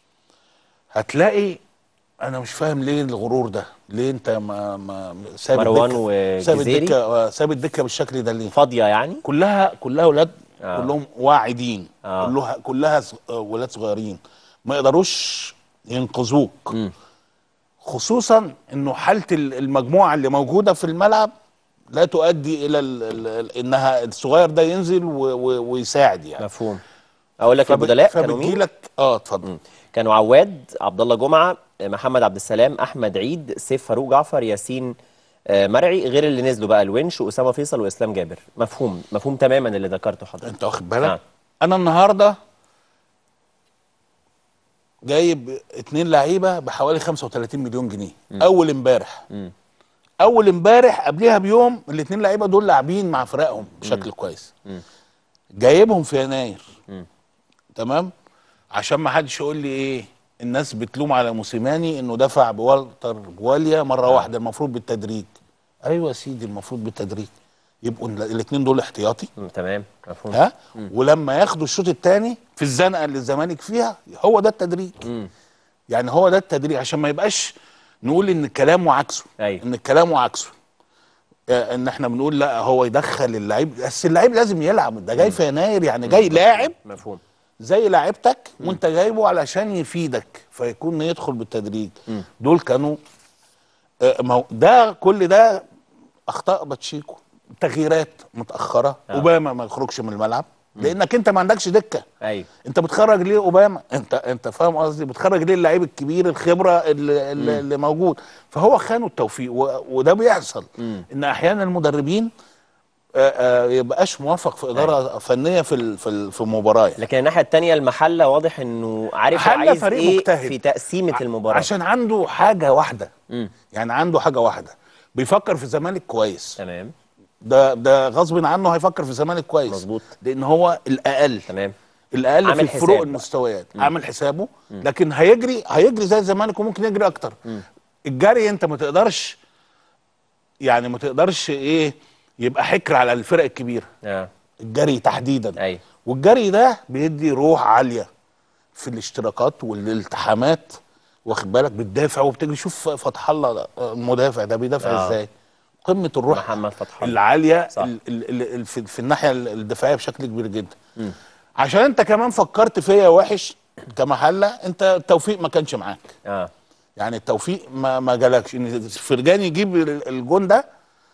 هتلاقي انا مش فاهم ليه الغرور ده ليه انت ما ما ساب مروان الدكة- ساب وجزيري؟ الدكه آه، ساب الدكه بالشكل ده ليه فاضيه يعني كلها كلها ولاد آه. آه. كلهم واعدين آه. آه. كلها كلها ص- آه، ولاد صغيرين ما يقدروش ينقذوك خصوصا انه حاله ال- المجموعه اللي موجوده في الملعب لا تؤدي الى ال ال انها الصغير ده ينزل و و ويساعد يعني مفهوم اقول لك فب- البدلاء كانوا مين فبتجيلك اه اتفضل كانوا عواد عبد الله جمعه محمد عبد السلام احمد عيد سيف فاروق جعفر ياسين آه، مرعي غير اللي نزلوا بقى الونش واسامه فيصل واسلام جابر مفهوم مفهوم تماما اللي ذكرته حضرتك انت واخد بالك انا النهارده جايب اتنين لعيبه بحوالي 35 مليون جنيه اول امبارح اول امبارح قبلها بيوم الاتنين لعيبه دول لاعبين مع فرقهم بشكل كويس جايبهم في يناير تمام عشان ما حدش يقول لي ايه الناس بتلوم على موسيماني انه دفع بوالتر بواليا مره واحده المفروض بالتدريج ايوه يا سيدي المفروض بالتدريج يبقوا الاثنين دول احتياطي تمام مفهوم ها ولما ياخدوا الشوط الثاني في الزنقه اللي الزمالك فيها هو ده التدريج يعني هو ده التدريج عشان ما يبقاش نقول ان الكلام وعكسه أيوة. ان الكلام وعكسه آه، ان احنا بنقول لا هو يدخل اللعيب بس اللعيب لازم يلعب ده جاي في يناير يعني جاي لاعب مفهوم زي لاعبتك وانت جايبه علشان يفيدك فيكون يدخل بالتدريج دول كانوا آه، ما هو ده كل ده اخطاء باتشيكو تغييرات متاخره آه. اوباما ما يخرجش من الملعب لانك انت ما عندكش دكه ايوه انت بتخرج ليه اوباما انت انت فاهم قصدي بتخرج ليه اللعيب الكبير الخبره اللي, اللي, اللي موجود فهو خانوا التوفيق و- وده بيحصل ان احيانا المدربين آه، آه، يبقاش موفق في اداره فنيه في ال- في ال- في مباراه يعني. لكن الناحيه الثانيه المحله واضح انه عارف هو محلة عايز فريق ايه مجتهد. في تقسيمه المباراه عشان عنده حاجه واحده يعني عنده حاجه واحده بيفكر في الزمالك كويس تمام ده ده غصب عنه هيفكر في الزمالك كويس مظبوط لان هو الاقل تمام الاقل في عامل الفروق حساب. المستويات عامل حسابه لكن هيجري هيجري زي الزمالك وممكن يجري اكتر الجري انت ما تقدرش يعني ما تقدرش ايه يبقى حكر على الفرق الكبيره اه الجري تحديدا ايوه والجري ده بيدي روح عاليه في الاشتراكات والالتحامات واخد بالك بتدافع وبتجري شوف فتح الله ده، المدافع ده بيدافع آه. ازاي قمه الروح محمد فتح الله العاليه صح. ال ال ال في, في الناحيه الدفاعيه بشكل كبير جدا عشان انت كمان فكرت فيا وحش كمحله انت التوفيق ما كانش معاك اه يعني التوفيق ما ما جالكش ان فرجان يجيب ال- الجون ده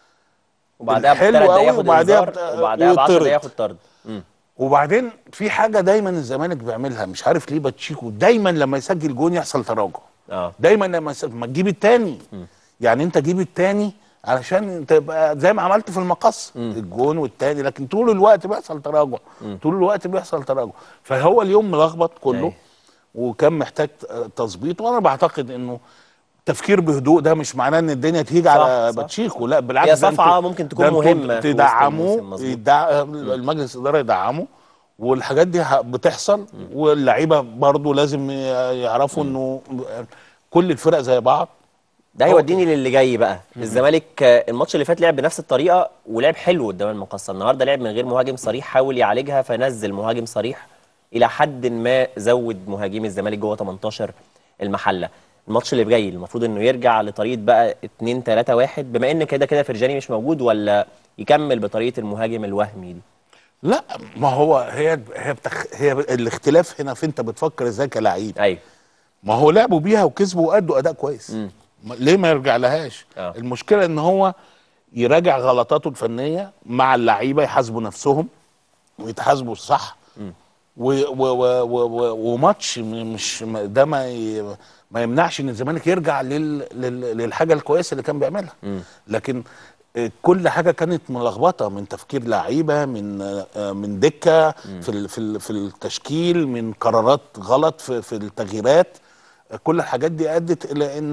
وبعدها حلو بثلاث دقايق قوي ياخد وبعدها انذار بت- وبعدها ب 10 ويطرد. دقايق ياخد طرد مم. وبعدين في حاجه دايما الزمالك بيعملها مش عارف ليه باتشيكو دايما لما يسجل جون يحصل تراجع اه دايما لما يس- ما تجيب التاني يعني انت جيب التاني علشان تبقى زي ما عملت في المقص الجون والتاني لكن طول الوقت بيحصل تراجع طول الوقت بيحصل تراجع فهو اليوم ملخبط كله وكان محتاج تظبيط وانا بعتقد انه تفكير بهدوء ده مش معناه ان الدنيا تهيج صح، على صح. باتشيكو لا بالعكس هي ده صفعة انتوا- ممكن تكون ده انتوا مهمة في وسط تدعموه الموسم، مظبوط. يدع... المجلس الاداره يدعمه والحاجات دي ه- بتحصل واللعيبه برضو لازم ي- يعرفوا انه كل الفرق زي بعض ده هيوديني للي جاي بقى الزمالك آه، الماتش اللي فات لعب بنفس الطريقه ولعب حلو قدام المقصه النهارده لعب من غير مهاجم صريح حاول يعالجها فنزل مهاجم صريح الى حد ما زود مهاجمي الزمالك جوه 18 المحله الماتش اللي جاي المفروض انه يرجع لطريقه بقى 2 3 1 بما ان كده كده فرجاني مش موجود ولا يكمل بطريقه المهاجم الوهمي دي لا ما هو هي هي بتخ... هي الاختلاف هنا في انت بتفكر ازاي كلاعب ايوه ما هو لعبوا بيها وكسبوا وادوا اداء كويس مم. ما- ليه ما يرجع لهاش آه. المشكله ان هو يراجع غلطاته الفنيه مع اللعيبه يحاسبوا نفسهم ويتحاسبوا صح و و و و و وماتش م- مش م- ده ما ي... ما يمنعش ان الزمالك يرجع لل... لل... للحاجه الكويسه اللي كان بيعملها لكن آه، كل حاجه كانت ملخبطه من تفكير لعيبه من آه، من دكه في ال... في ال... في التشكيل من قرارات غلط في في التغييرات آه، كل الحاجات دي ادت الى ان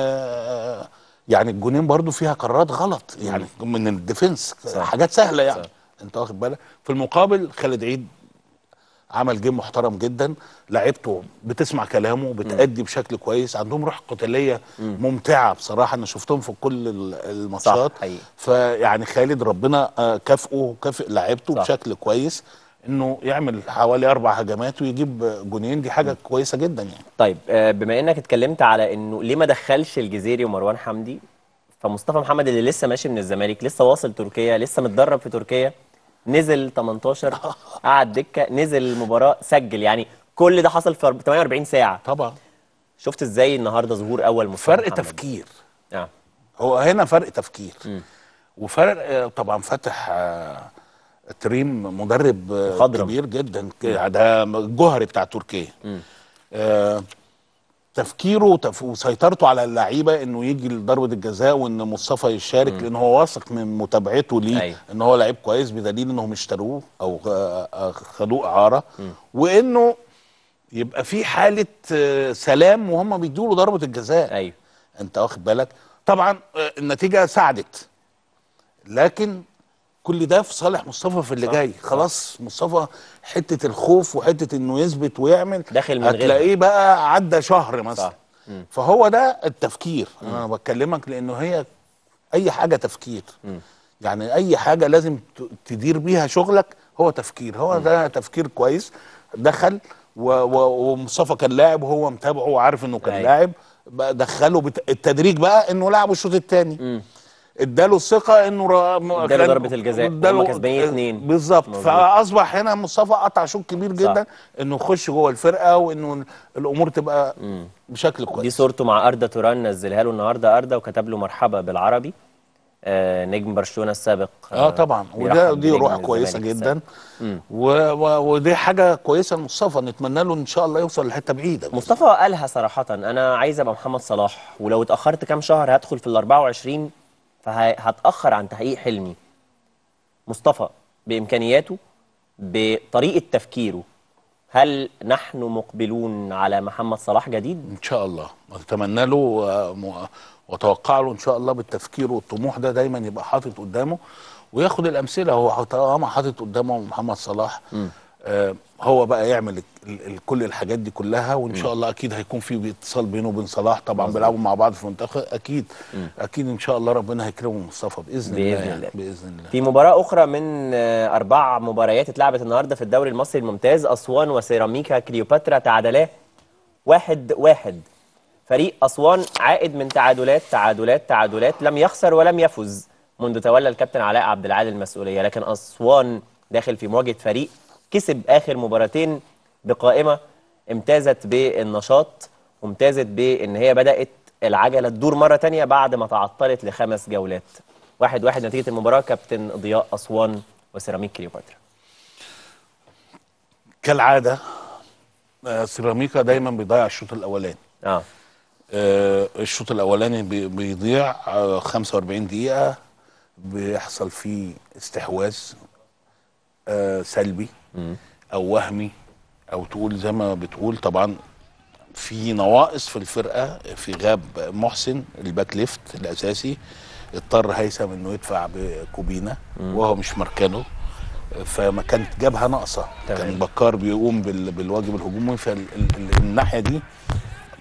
آه، يعني الجونين برضو فيها قرارات غلط يعني من الديفنس حاجات سهله يعني انت واخد بالك في المقابل خالد عيد عمل جيم محترم جدا لعيبته بتسمع كلامه بتأدي بشكل كويس عندهم روح قتاليه ممتعه بصراحه انا شفتهم في كل ال- الماتشات حقيقي. فيعني خالد ربنا آه، كافئه وكافئ لعيبته صح. بشكل كويس انه يعمل حوالي اربع هجمات ويجيب جونين دي حاجه كويسه جدا يعني طيب آه، بما انك اتكلمت على انه ليه ما دخلش الجزيري ومروان حمدي فمصطفى محمد اللي لسه ماشي من الزمالك لسه واصل تركيا لسه متدرب في تركيا نزل 18 قعد دكه نزل المباراه سجل يعني كل ده حصل في 48 ساعه طبعا شفت ازاي النهارده ظهور اول مصطفى فرق محمد؟ تفكير اه هو هنا فرق تفكير وفرق آه، طبعا فتح آه، تريم مدرب آه، خضرم. كبير جدا ك- ده الجوهري بتاع تركيا آه، تفكيره وتف- وسيطرته على اللعيبه انه يجي لضربه الجزاء وان مصطفى يشارك لان هو واثق من متابعته ليه أيوة. ان هو لعيب كويس بدليل انهم اشتروه او آه، آه، خدوه اعاره وانه يبقى في حاله آه، سلام وهم بيدوا له ضربه الجزاء ايوه انت واخد بالك طبعا آه، النتيجه ساعدت لكن كل ده في صالح مصطفى في اللي صح، جاي صح. خلاص مصطفى حته الخوف وحته انه يثبت ويعمل داخل من غيرها. هتلاقيه بقى عدى شهر مثلا صح. مم. فهو ده التفكير انا بكلمك لانه هي اي حاجه تفكير يعني اي حاجه لازم ت- تدير بيها شغلك هو تفكير هو ده تفكير كويس دخل و- و- ومصطفى كان لاعب وهو متابعه وعارف انه كان أيوة. لاعب بقى دخله بت... التدريج بقى انه لعبه الشوط الثاني اداله الثقه انه را... م- اداله كان- ضربة الجزاء، اداله- وهم كسبانين اتنين. بالظبط مظبوط. فاصبح هنا مصطفى قطع شوط كبير جدا انه يخش جوه الفرقه وانه الامور تبقى بشكل كويس دي صورته مع اردا توران نزلها له النهارده اردا وكتب له مرحبا بالعربي آه نجم برشلونه السابق اه طبعا وده بيرحب دي بنجم روح الزمالك كويسه السابق. جدا مم. و... و... ودي حاجه كويسه لمصطفى نتمنى له ان شاء الله يوصل لحته بعيده مصطفى قالها صراحة أنا عايز أبقى محمد صلاح ولو اتأخرت كام شهر هدخل في ال 24 فهتأخر عن تحقيق حلمي. مصطفى بإمكانياته بطريقة تفكيره هل نحن مقبلون على محمد صلاح جديد؟ ان شاء الله اتمنى له و- م- واتوقع له ان شاء الله بالتفكير والطموح ده دايما يبقى حاطط قدامه وياخد الامثله هو طالما حاطط قدامه محمد صلاح آه هو بقى يعمل ال- ال- كل الحاجات دي كلها وان شاء الله اكيد هيكون في اتصال بينه وبين صلاح طبعا مظبوط. بيلعبوا مع بعض في منتخب اكيد اكيد ان شاء الله ربنا هيكرمه مصطفى باذن, الله بإذن يعني الله. باذن الله في مباراة أخرى من آه، أربع مباريات اتلعبت النهاردة في الدوري المصري الممتاز أسوان وسيراميكا كليوباترا تعادلا واحد واحد فريق أسوان عائد من تعادلات تعادلات تعادلات لم يخسر ولم يفز منذ تولى الكابتن علاء عبد العال المسؤولية لكن أسوان داخل في مواجهة فريق كسب آخر مباراتين بقائمة امتازت بالنشاط وامتازت بأن هي بدأت العجلة تدور مرة تانية بعد ما تعطلت لخمس جولات واحد واحد نتيجة المباراة كابتن ضياء أسوان وسيراميك كليوباترا كالعاده آه، سيراميكا دايما بيضيع الشوط الاولاني اه آه، الشوط الاولاني بي- بيضيع آه، 45 دقيقه بيحصل فيه استحواذ آه، سلبي او وهمي او تقول زي ما بتقول طبعا في نواقص في الفرقه في غاب محسن الباك ليفت الاساسي اضطر هيثم انه يدفع بكوبينا وهو مش مركنه فما كانت جبهه ناقصه كان بكار بيقوم بال- بالواجب الهجومي فالناحيه دي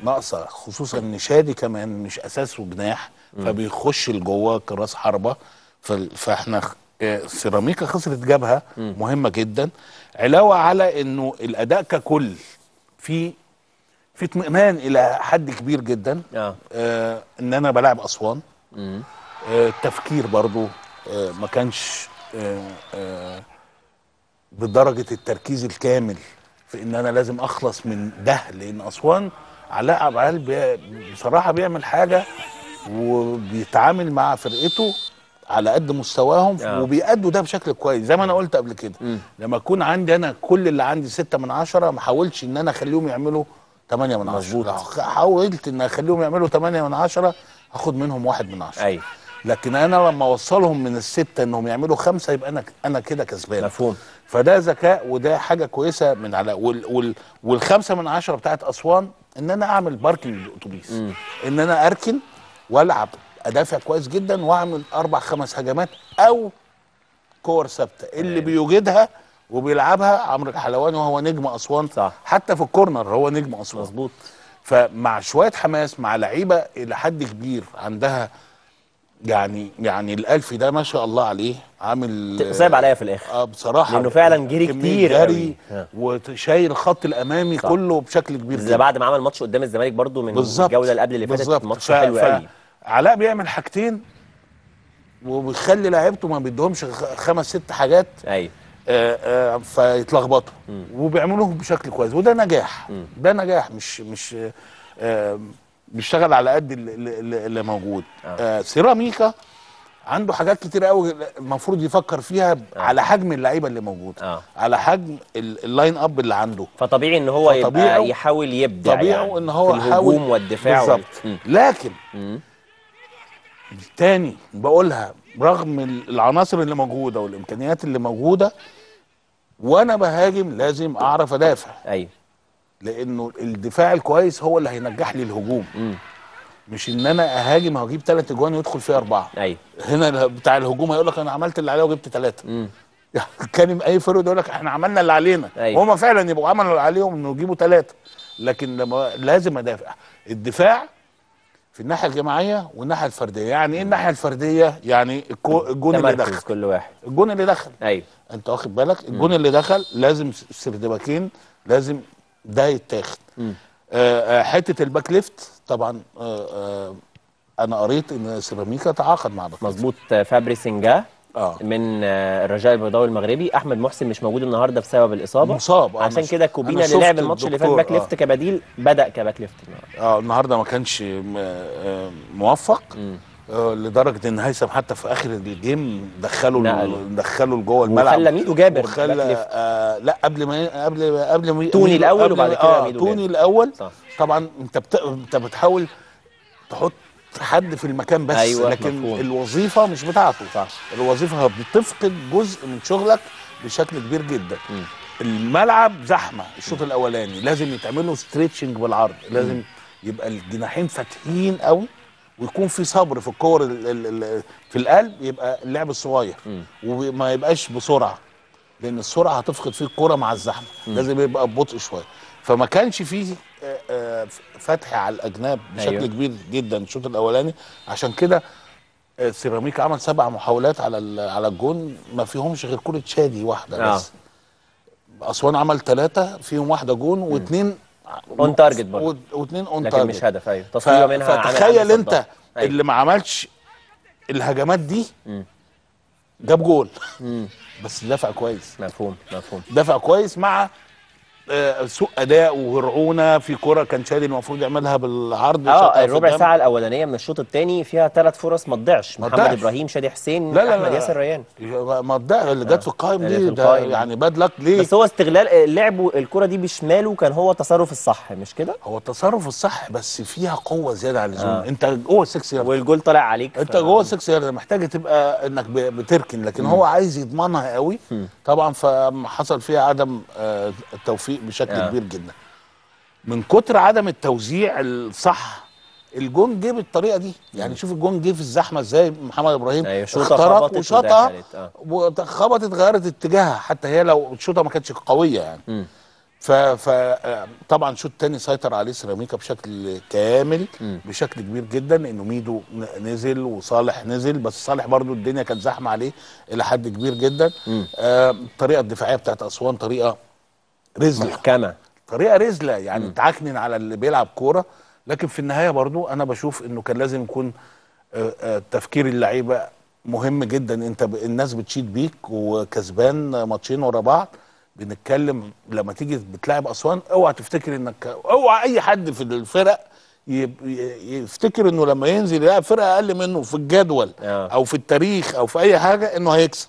ناقصه خصوصا ان شادي كمان مش اساسه جناح مم. فبيخش لجواه كراس حربه فال- فاحنا خ- آه، سيراميكا خسرت جبهه مم. مهمه جدا علاوه على انه الاداء ككل في في اطمئنان الى حد كبير جدا اه آه ان انا بلاعب اسوان مم. آه التفكير برضو آه ما كانش آه آه بدرجه التركيز الكامل في ان انا لازم اخلص من ده لان اسوان علاء عبد العال بي- بصراحه بيعمل حاجه وبيتعامل مع فرقته على قد مستواهم آه. وبيأدوا ده بشكل كويس زي ما انا قلت قبل كده مم. لما اكون عندي انا كل اللي عندي ستة من عشرة ما حاولش ان انا اخليهم يعملوا 8 من عشرة لو حاولت ان اخليهم يعملوا 8 من عشرة هاخد منهم واحد من عشرة ايوه لكن انا لما اوصلهم من الستة انهم يعملوا خمسة يبقى انا انا كده كسبان مفهوم فده ذكاء وده حاجة كويسة من علاء وال وال والخمسة من عشرة بتاعت اسوان ان انا اعمل باركنج للاتوبيس ان انا اركن والعب ادافع كويس جدا واعمل اربع خمس هجمات او كور ثابته اللي بيوجدها وبيلعبها عمرو الحلواني وهو نجم اسوان صح. حتى في الكورنر هو نجم اسوان مظبوط فمع شويه حماس مع لعيبه الى حد كبير عندها يعني يعني الالفي ده ما شاء الله عليه عامل صعب عليا في الاخر اه بصراحه لانه فعلا جري كمية كتير جري قوي. ها. وشايل الخط الامامي صح. كله بشكل كبير زي بعد ما عمل ماتش قدام الزمالك برضو من بالظبط. الجوله اللي قبل اللي فاتت بالظبط. ماتش ف- حلو ف- قوي علاء بيعمل حاجتين وبيخلي لعيبته ما بيديهمش خ- خمس ست حاجات ايوه آه آه فيتلخبطوا وبيعملوه بشكل كويس وده نجاح ده نجاح مش مش آه بيشتغل على قد اللي, اللي, اللي موجود آه سيراميكا عنده حاجات كتير قوي المفروض يفكر فيها على حجم اللعيبه اللي موجوده آه. على حجم ال- اللاين اب اللي عنده فطبيعي ان هو يبقى فطبيعي- يحاول يبدع طبيعي يعني ان هو في الهجوم يحاول والدفاع بالظبط وال- لكن مم. تاني بقولها رغم ال- العناصر اللي موجوده والامكانيات اللي موجوده وانا بهاجم لازم اعرف ادافع ايوه لانه الدفاع الكويس هو اللي هينجح لي الهجوم مش ان انا اهاجم هجيب ثلاث اجوان ويدخل فيها اربعه ايوه هنا ال- بتاع الهجوم هيقول لك انا عملت اللي عليا وجبت ثلاثه كان اي فرد يقول لك احنا عملنا اللي علينا أيوة. هما فعلا يبقوا عملوا اللي عليهم انه يجيبوا ثلاثه لكن لما لازم ادافع الدفاع في الناحيه الجماعيه والناحيه الفرديه يعني ايه الناحيه الفرديه يعني الكو- الجون اللي تمركز دخل كل واحد الجون اللي دخل ايوه انت واخد بالك الجون اللي دخل لازم س- سردباكين لازم ده يتاخد آه آه حته الباك ليفت طبعا آه آه انا قريت ان سيراميكا تعاقد مع باك مظبوط آه، فابري سنجا اه من آه، الرجاء البيضاوي المغربي احمد محسن مش موجود النهارده بسبب الاصابه مصاب آه، عشان أنا ش- كده كوبينا أنا اللي لعب شفت الماتش اللي فات الدكتور، باك ليفت آه. كبديل بدا كباك ليفت النهارده اه النهارده ما كانش م- آه، موفق آه لدرجه ان هيثم حتى في اخر الجيم دخلوا نقله. ال- دخلوا لجوه الملعب وخلى ميدو جابر باك وخلى ليفت. آه لا قبل ما قبل قبل ما توني ميدو- الأول قبل وبعد ما- كده اه ميدو توني جابر. الاول صح. طبعا انت بت... انت بتحاول تحط حد في المكان بس أيوة، لكن مفهوم. الوظيفه مش بتاعته صح. الوظيفه بتفقد جزء من شغلك بشكل كبير جدا الملعب زحمه الشوط الاولاني لازم يتعمل له ستريتشنج بالعرض لازم يبقى الجناحين فاتحين قوي ويكون في صبر في الكور ال- ال- ال- في القلب يبقى اللعب الصغير وما يبقاش بسرعه لان السرعه هتفقد فيه الكوره مع الزحمه لازم يبقى ببطء شويه فما كانش فيه آه، آه، فتح على الاجناب بشكل أيوة. أيوه. كبير جدا الشوط الاولاني عشان كده آه، سيراميكا عمل سبع محاولات على ال- على الجون ما فيهمش غير كره شادي واحده آه. بس اسوان عمل ثلاثه فيهم واحده جون واثنين اون تارجت برضه واثنين اون لكن تارجت مش هدف ايوه ف- تصويره منها عامل فتخيل عامل انت صدها. أيوة. اللي ما عملش الهجمات دي جاب جول بس دافع كويس مفهوم مفهوم دافع كويس مع آه، سوء اداء ورعونه في كره كان شادي المفروض يعملها بالعرض شاطها اه في الربع الجنب. ساعه الاولانيه من الشوط الثاني فيها ثلاث فرص ما تضيعش ما محمد تضيعش. ابراهيم شادي حسين لا لا احمد لا ياسر ريان ما ده اللي جت في القائم اللي دي في ده القائم. يعني باد لك ليه بس هو استغلال لعبه الكره دي بشماله كان هو التصرف الصح مش كده هو التصرف الصح بس فيها قوه زياده عن اللزوم آه. آه. انت جوه 6 يارد والجول طالع عليك انت جوه 6 يارد محتاج تبقى انك ب- بتركن لكن مم. هو عايز يضمنها قوي مم. طبعا فحصل فيها عدم آه، التوفيق بشكل آه. كبير جدا من كتر عدم التوزيع الصح الجون جه بالطريقه دي يعني شوف الجون جه في الزحمه ازاي محمد ابراهيم ايوه شوطه اخترق خبطت وشاطها ودخلت اه وخبطت غيرت اتجاهها حتى هي لو الشوطه ما كانتش قويه يعني مم. فطبعا شوط تاني سيطر عليه سيراميكا بشكل كامل بشكل كبير جدا انه ميدو ن- نزل وصالح نزل بس صالح برضو الدنيا كانت زحمه عليه الى حد كبير جدا آه الطريقه الدفاعيه بتاعت اسوان طريقه رزله محكمه طريقه رزله يعني تعكنن على اللي بيلعب كوره لكن في النهايه برضو انا بشوف انه كان لازم يكون آه، آه، تفكير اللعيبه مهم جدا انت ب... الناس بتشيد بيك وكسبان ماتشين ورا بعض بنتكلم لما تيجي بتلاعب اسوان اوعى تفتكر انك اوعى اي حد في الفرق يب- ي- يفتكر انه لما ينزل يلعب فرقه اقل منه في الجدول او في التاريخ او في اي حاجه انه هيكسب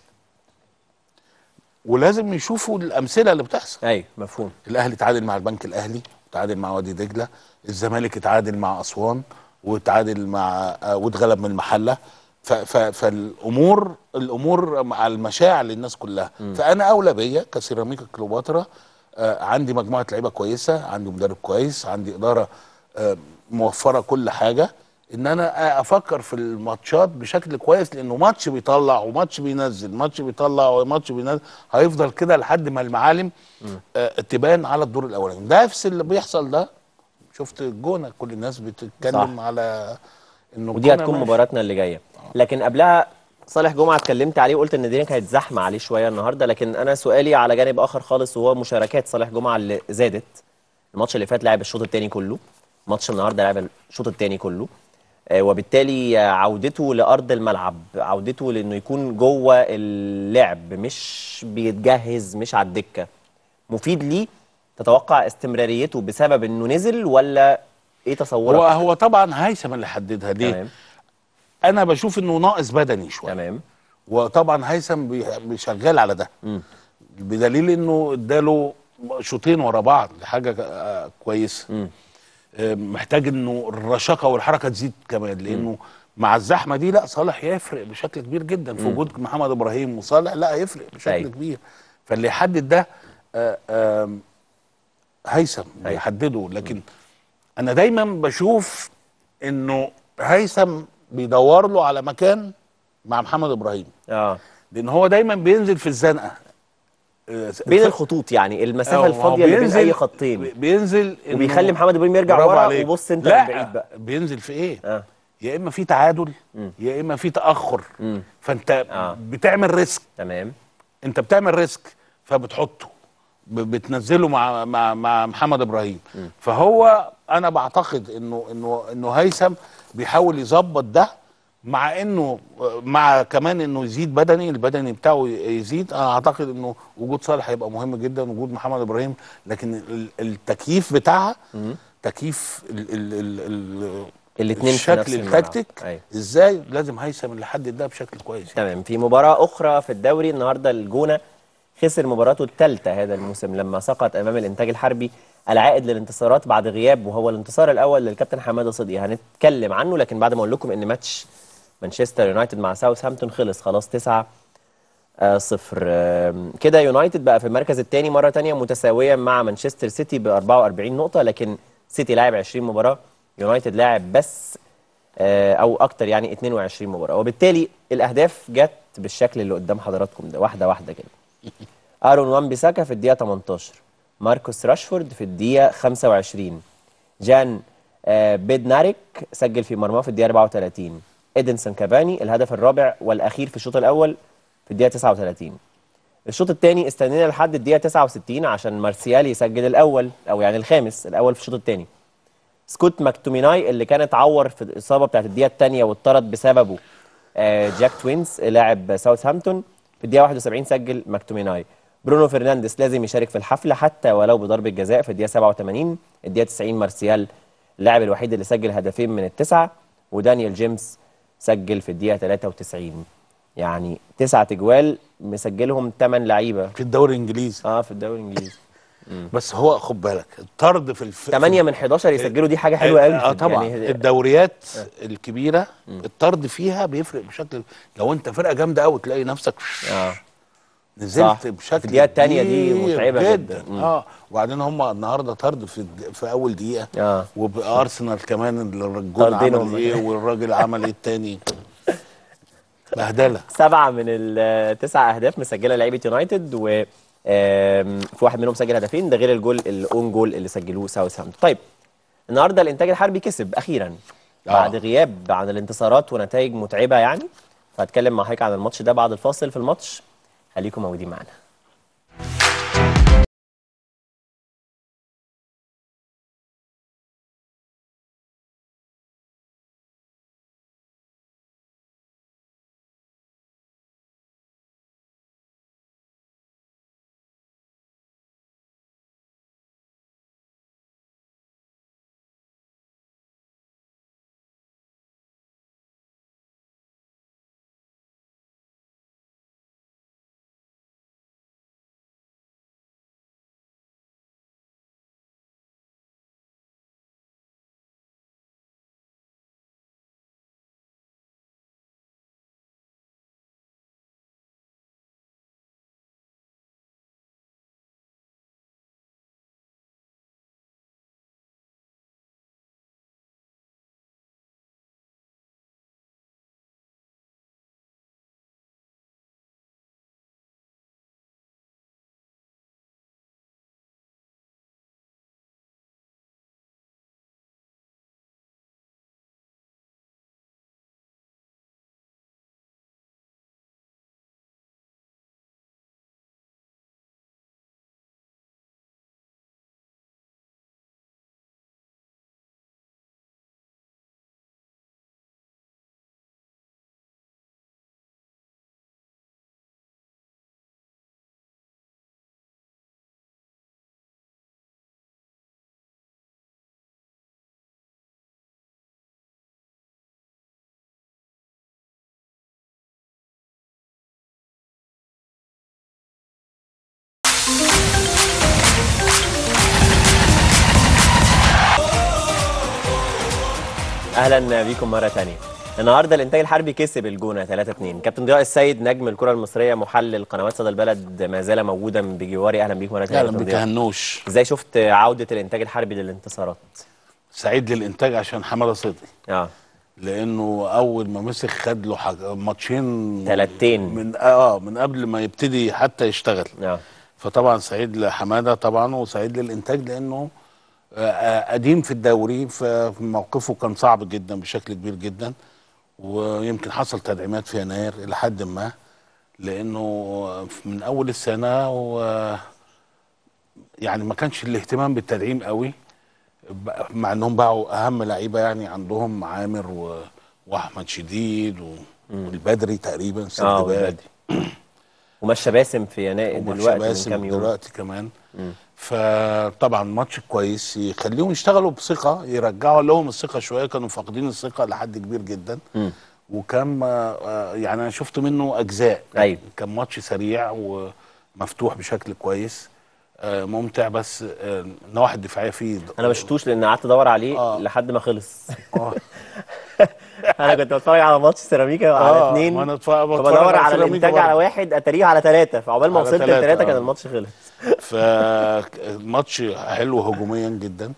ولازم يشوفوا الامثله اللي بتحصل ايوه مفهوم الاهلي تعادل مع البنك الاهلي تعادل مع وادي دجله الزمالك اتعادل مع اسوان وتعادل مع آه، واتغلب من المحله ف- ف- فالامور الامور مع المشاعر للناس كلها فانا اولى بيا كسيراميكا كليوباترا آه، عندي مجموعه لعيبه كويسه عندي مدرب كويس عندي اداره آه، موفره كل حاجه ان انا افكر في الماتشات بشكل كويس لانه ماتش بيطلع وماتش بينزل ماتش بيطلع وماتش بينزل هيفضل كده لحد ما المعالم آه، تبان على الدور الاولاني نفس اللي بيحصل ده شفت الجونه كل الناس بتتكلم صح. على انه ودي الجونة هتكون ماشي. مباراتنا اللي جايه لكن قبلها صالح جمعه اتكلمت عليه وقلت ان الدنيا كانت زحمه عليه شويه النهارده لكن انا سؤالي على جانب اخر خالص وهو مشاركات صالح جمعه اللي زادت الماتش اللي فات لعب الشوط الثاني كله ماتش النهارده لعب الشوط الثاني كله آه، وبالتالي آه، عودته لارض الملعب عودته لانه يكون جوه اللعب مش بيتجهز مش على الدكه مفيد ليه تتوقع استمراريته بسبب انه نزل ولا ايه تصورك هو هو طبعا هيثم اللي حددها ليه؟ تمام. انا بشوف انه ناقص بدني شويه تمام وطبعا هيثم بي- بيشغال على ده بدليل انه اداله شوطين ورا بعض دي حاجه آه، كويسه آه، محتاج انه الرشاقه والحركه تزيد كمان لانه مع الزحمه دي لا صالح يفرق بشكل كبير جدا في مم. وجود محمد ابراهيم وصالح لا يفرق بشكل أيوة. كبير فاللي يحدد ده آه، آم، هيثم يحدده لكن انا دايما بشوف انه هيثم بيدور له على مكان مع محمد ابراهيم اه لان هو دايما بينزل في الزنقه آه، بين الف- الخطوط يعني المسافه آه، ما هو الفاضيه اللي بين بينزل- اي خطين بينزل إنه- وبيخلي محمد ابراهيم يرجع برافو ورا عليك. وبص انت لا من بعيد بقى بينزل في ايه آه. يا اما في تعادل يا اما في تاخر فانت بتعمل ريسك تمام انت بتعمل ريسك فبتحطه ب- بتنزله مع مع مع محمد ابراهيم فهو انا بعتقد انه انه انه هيثم بيحاول يظبط ده مع انه مع كمان انه يزيد بدني البدني بتاعه يزيد انا اعتقد انه وجود صالح هيبقى مهم جدا وجود محمد ابراهيم لكن ال- التكييف بتاعها تكييف ال ال ال ال الاتنين في الشكل نفس الملعب. التكتيك أيوة. ازاي لازم هيثم اللي يحدد ده بشكل كويس تمام في مباراه اخرى في الدوري النهارده الجونه خسر مباراته الثالثه هذا الموسم لما سقط امام الانتاج الحربي العائد للانتصارات بعد غياب وهو الانتصار الاول للكابتن حماده صدقي هنتكلم عنه لكن بعد ما اقول لكم ان ماتش مانشستر يونايتد مع ساوثهامبتون خلص خلاص 9 آه صفر آه كده يونايتد بقى في المركز الثاني مره ثانيه متساويا مع مانشستر سيتي ب 44 نقطه لكن سيتي لاعب 20 مباراه يونايتد لاعب بس آه او اكتر يعني 22 مباراه وبالتالي الاهداف جت بالشكل اللي قدام حضراتكم ده واحده واحده كده ارون وان بيساكا في الدقيقه 18 ماركوس راشفورد في الدقيقه 25 جان آه بيدناريك سجل في مرماه في الدقيقه 34 ادنسون كافاني الهدف الرابع والاخير في الشوط الاول في الدقيقه 39 الشوط الثاني استنينا لحد الدقيقه 69 عشان مارسيال يسجل الاول او يعني الخامس الاول في الشوط الثاني سكوت ماكتوميناي اللي كان اتعور في الاصابه بتاعت الدقيقه الثانيه واتطرد بسببه آه، جاك توينز لاعب ساوثهامبتون في الدقيقه 71 سجل ماكتوميناي برونو فرنانديز لازم يشارك في الحفله حتى ولو بضربه جزاء في الدقيقه 87 الدقيقه 90 مارسيال اللاعب الوحيد اللي سجل هدفين من التسعه ودانيال جيمس سجل في الدقيقه 93 يعني تسعة اجوال مسجلهم 8 لعيبه في الدوري الانجليزي اه في الدوري الانجليزي بس هو خد بالك الطرد في الف... 8 من 11 يسجلوا دي حاجه حلوه قوي اه طبعا يعني الدوريات الكبيره الطرد فيها بيفرق بشكل لو انت فرقه جامده قوي تلاقي نفسك اه نزلت صح. بشكل في الدقيقة التانية دي كبير متعبة جدا. مم. اه وبعدين هم النهارده طرد في الد- في اول دقيقه اه وبارسنال كمان الجول طاردينهم. عمل ايه والراجل عمل ايه التاني بهدله سبعة من التسع أهداف مسجلة لعيبة يونايتد آم، في واحد منهم سجل هدفين ده غير الجول الاون جول اللي سجلوه ساوثهامبتون طيب النهارده الانتاج الحربي كسب اخيرا بعد غياب عن الانتصارات ونتائج متعبه يعني فهتكلم مع حضرتك عن الماتش ده بعد الفاصل في الماتش خليكم موجودين معانا اهلا بيكم مره ثانيه النهارده الانتاج الحربي كسب الجونه 3-2 كابتن ضياء السيد نجم الكره المصريه محلل قنوات صدى البلد ما زال موجودا بجواري اهلا بيك مره ثانيه اهلا كابتن بك ضياء. هنوش ازاي شفت عوده الانتاج الحربي للانتصارات سعيد للانتاج عشان حماده صدقي اه لانه اول ما مسك خد له حاج- ماتشين تلاتين. من اه من قبل ما يبتدي حتى يشتغل اه فطبعا سعيد لحماده طبعا وسعيد للانتاج لانه آه، آه، قديم في الدوري فموقفه كان صعب جدا بشكل كبير جدا ويمكن حصل تدعيمات في يناير الى حد ما لانه من اول السنه و يعني ما كانش الاهتمام بالتدعيم قوي ب- مع انهم باعوا اهم لعيبه يعني عندهم عامر و... واحمد شديد و... والبدري تقريبا اه سندباد والبدري. ومشى باسم في يناير وماتش دلوقتي من باسم كام يوم دلوقتي كمان مم. فطبعا ماتش كويس يخليهم يشتغلوا بثقه يرجعوا لهم الثقه شويه كانوا فاقدين الثقه لحد كبير جدا مم. وكان آه، يعني انا شفت منه اجزاء ايوه كان ماتش سريع ومفتوح بشكل كويس آه، ممتع بس آه، النواحي الدفاعيه فيه انا ما شفتوش لان قعدت ادور عليه آه. لحد ما خلص آه. انا كنت بتفرج على ماتش سيراميكا على آه، اثنين ما أنا بتفرج- بتفرج فبدور على على سيراميكا الانتاج على برضه. واحد اتاريه على ثلاثه فعقبال ما على وصلت تلاتة، لثلاثه كان آه. الماتش خلص فالماتش حلو هجوميا جدا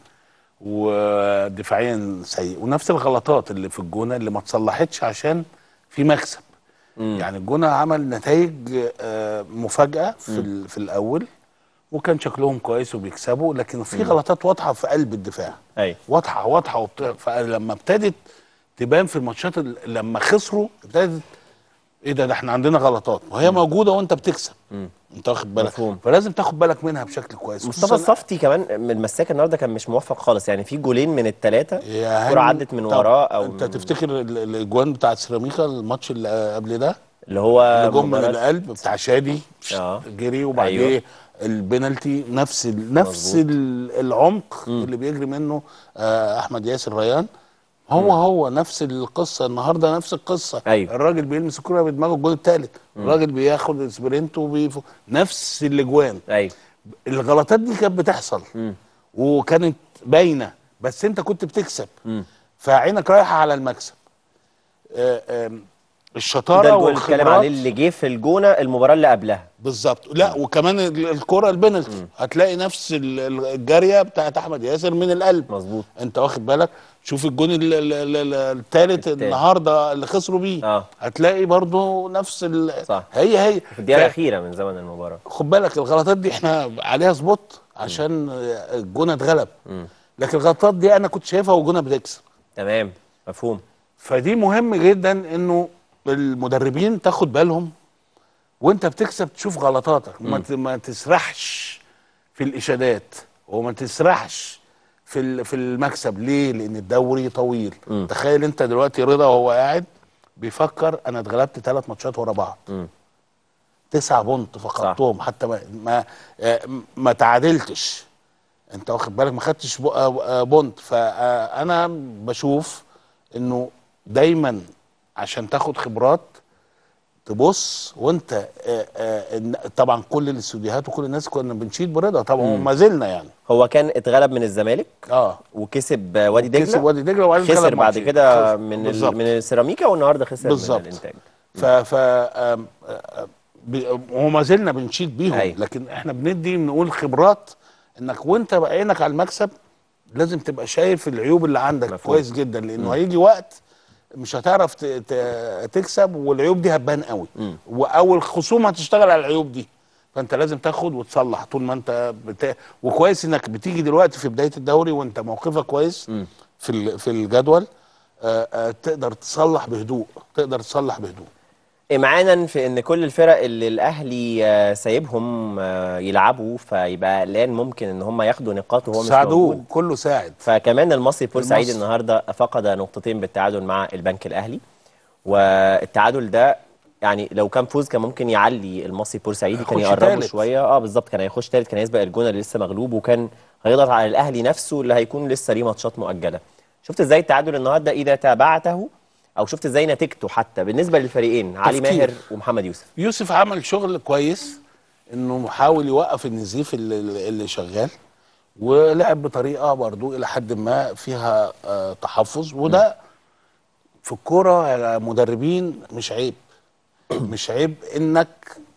ودفاعيا سيء ونفس الغلطات اللي في الجونه اللي ما اتصلحتش عشان في مكسب يعني الجونه عمل نتائج آه، مفاجاه في ال- في الاول وكان شكلهم كويس وبيكسبوا لكن في مم. غلطات واضحه في قلب الدفاع ايوه واضحه واضحه وبت... فلما ابتدت تبان في الماتشات ال- لما خسروا ابتدت ايه ده ده احنا عندنا غلطات وهي موجوده وانت بتكسب انت واخد بالك مفهوم. فلازم تاخد بالك منها بشكل كويس مصطفى خصوصاً- الصفتي كمان من المساك النهارده كان مش موفق خالص يعني في جولين من الثلاثه يا الكره هاني، عدت من طب وراه او انت من- تفتكر ال- الاجوان بتاعت سيراميكا الماتش اللي قبل ده اللي هو اللي جم من مباراة- القلب بتاع شادي اه جري وبعدين أيوة. أيوه. البنالتي نفس ال... نفس ال- العمق اللي بيجري منه آه احمد ياسر ريان هو هو نفس القصه النهارده نفس القصه أيوة. الراجل بيلمس الكوره بدماغه الجول الثالث الراجل بياخد سبرنت وبيف... نفس الاجوان ايوه الغلطات دي كانت بتحصل وكانت باينه بس انت كنت بتكسب مم. فعينك رايحه على المكسب آه، آم، الشطاره ده الجول اللي اتكلم والخبرات عليه اللي جه في الجونه المباراه اللي قبلها بالظبط لا وكمان ال- الكره البنالتي هتلاقي نفس ال- ال- الجاريه بتاعت احمد ياسر من القلب مظبوط انت واخد بالك شوف الجون الثالث النهارده اللي خسروا بيه اه هتلاقي برضو نفس ال... صح هي هي في الدقيقه ف- الاخيره من زمن المباراه خد بالك الغلطات دي احنا عليها سبوت عشان الجونه اتغلب مم. لكن الغلطات دي انا كنت شايفها والجونه بتكسب تمام مفهوم فدي مهم جدا انه المدربين تاخد بالهم وانت بتكسب تشوف غلطاتك ما ت- ما تسرحش في الاشادات وما تسرحش في ال- في المكسب ليه لان الدوري طويل مم. تخيل انت دلوقتي رضا وهو قاعد بيفكر انا اتغلبت ثلاث ماتشات ورا بعض مم. تسعة بونت فقدتهم حتى ما ما, آه، ما تعادلتش انت واخد بالك ما خدتش بو- آه، آه، بونت فانا بشوف انه دايما عشان تاخد خبرات تبص وانت آه، آه، إن- طبعا كل الاستوديوهات وكل الناس كنا بنشيد برضا طبعا مم. وما زلنا يعني هو كان اتغلب من الزمالك اه وكسب آه، وادي دجله كسب وادي دجله وبعدين خسر اتغلب بعد ماتشين. كده خسر. من ال... بالظبط. من السيراميكا والنهارده خسر بالظبط. من الانتاج ف ف آم، آه، ب- وما زلنا بنشيد بيهم أيوة. لكن احنا بندي نقول خبرات انك وانت بعينك على المكسب لازم تبقى شايف العيوب اللي عندك مفهوم. كويس جدا لانه مم. هيجي وقت مش هتعرف ت- ت- تكسب والعيوب دي هتبان قوي مم. واول خصوم هتشتغل على العيوب دي فانت لازم تاخد وتصلح طول ما انت بتا... وكويس انك بتيجي دلوقتي في بدايه الدوري وانت موقفك كويس مم. في ال- في الجدول آه، آه، تقدر تصلح بهدوء تقدر تصلح بهدوء امعانا في ان كل الفرق اللي الاهلي آه، سايبهم آه، يلعبوا فيبقى قلقان ممكن ان هم ياخدوا نقاط وهو مش ساعدوه موجود كله ساعد فكمان المصري بورسعيد المصري. النهارده فقد نقطتين بالتعادل مع البنك الاهلي والتعادل ده يعني لو كان فوز كان ممكن يعلي المصري بورسعيدي كان هيخش يقربه تالت. شويه اه بالظبط كان هيخش تالت كان هيسبق الجونه اللي لسه مغلوب وكان هيضغط على الاهلي نفسه اللي هيكون لسه ليه ماتشات مؤجله شفت ازاي التعادل النهارده اذا تابعته او شفت ازاي نتيجته حتى بالنسبه للفريقين علي تفكير. ماهر ومحمد يوسف يوسف عمل شغل كويس انه محاول يوقف النزيف اللي, اللي شغال ولعب بطريقه برضو الى حد ما فيها آه تحفظ وده في الكوره يا مدربين مش عيب مش عيب انك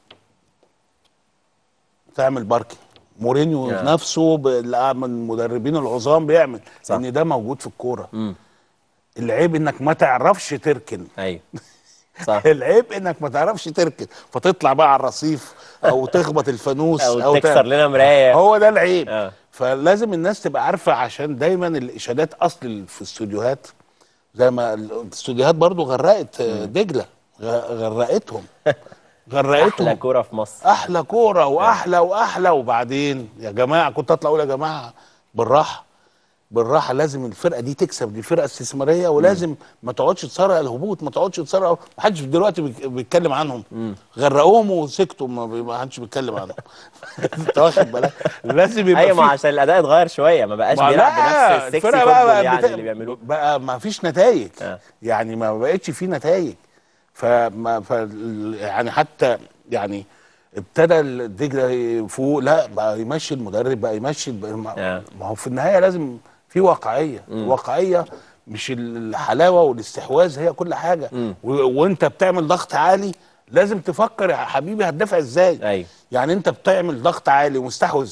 تعمل باركينج مورينيو يا. نفسه ب- اللي من المدربين العظام بيعمل صح. ان ده موجود في الكوره امم العيب انك ما تعرفش تركن ايوه صح العيب انك ما تعرفش تركن فتطلع بقى على الرصيف او تخبط الفانوس او, او تكسر تعمل- لنا مرايه هو ده العيب آه. فلازم الناس تبقى عارفه عشان دايما الاشادات اصل في الاستوديوهات زي ما الاستوديوهات برضو غرقت آه، دجله غ- غرقتهم غرقتهم احلى كوره في مصر احلى كوره واحلى واحلى وبعدين يا جماعه كنت اطلع اقول يا جماعه بالراحه بالراحه لازم الفرقه دي تكسب دي فرقه استثماريه ولازم ما تقعدش تسرق الهبوط ما تقعدش تسرق ما حدش دلوقتي بيك- بيتكلم عنهم غرقوهم وسكتوا ما بي- ما حدش بيتكلم عنهم انت واخد بالك لازم يبقى ايوه ما في- عشان الاداء اتغير شويه ما بقاش ما بيلعب لا، بنفس السكسي الفرقة فوتبول بقى يعني بتا- اللي بيعملوه بقى ما فيش نتائج آه. يعني ما بقتش في نتائج فما ف يعني حتى يعني ابتدى الدجله يفوق لا بقى يمشي المدرب بقى يمشي الب- ما آه. ما هو في النهايه لازم في واقعيه الواقعيه مش الحلاوه والاستحواذ هي كل حاجه مم. و- وانت بتعمل ضغط عالي لازم تفكر يا حبيبي هتدافع ازاي ايوه يعني انت بتعمل ضغط عالي ومستحوذ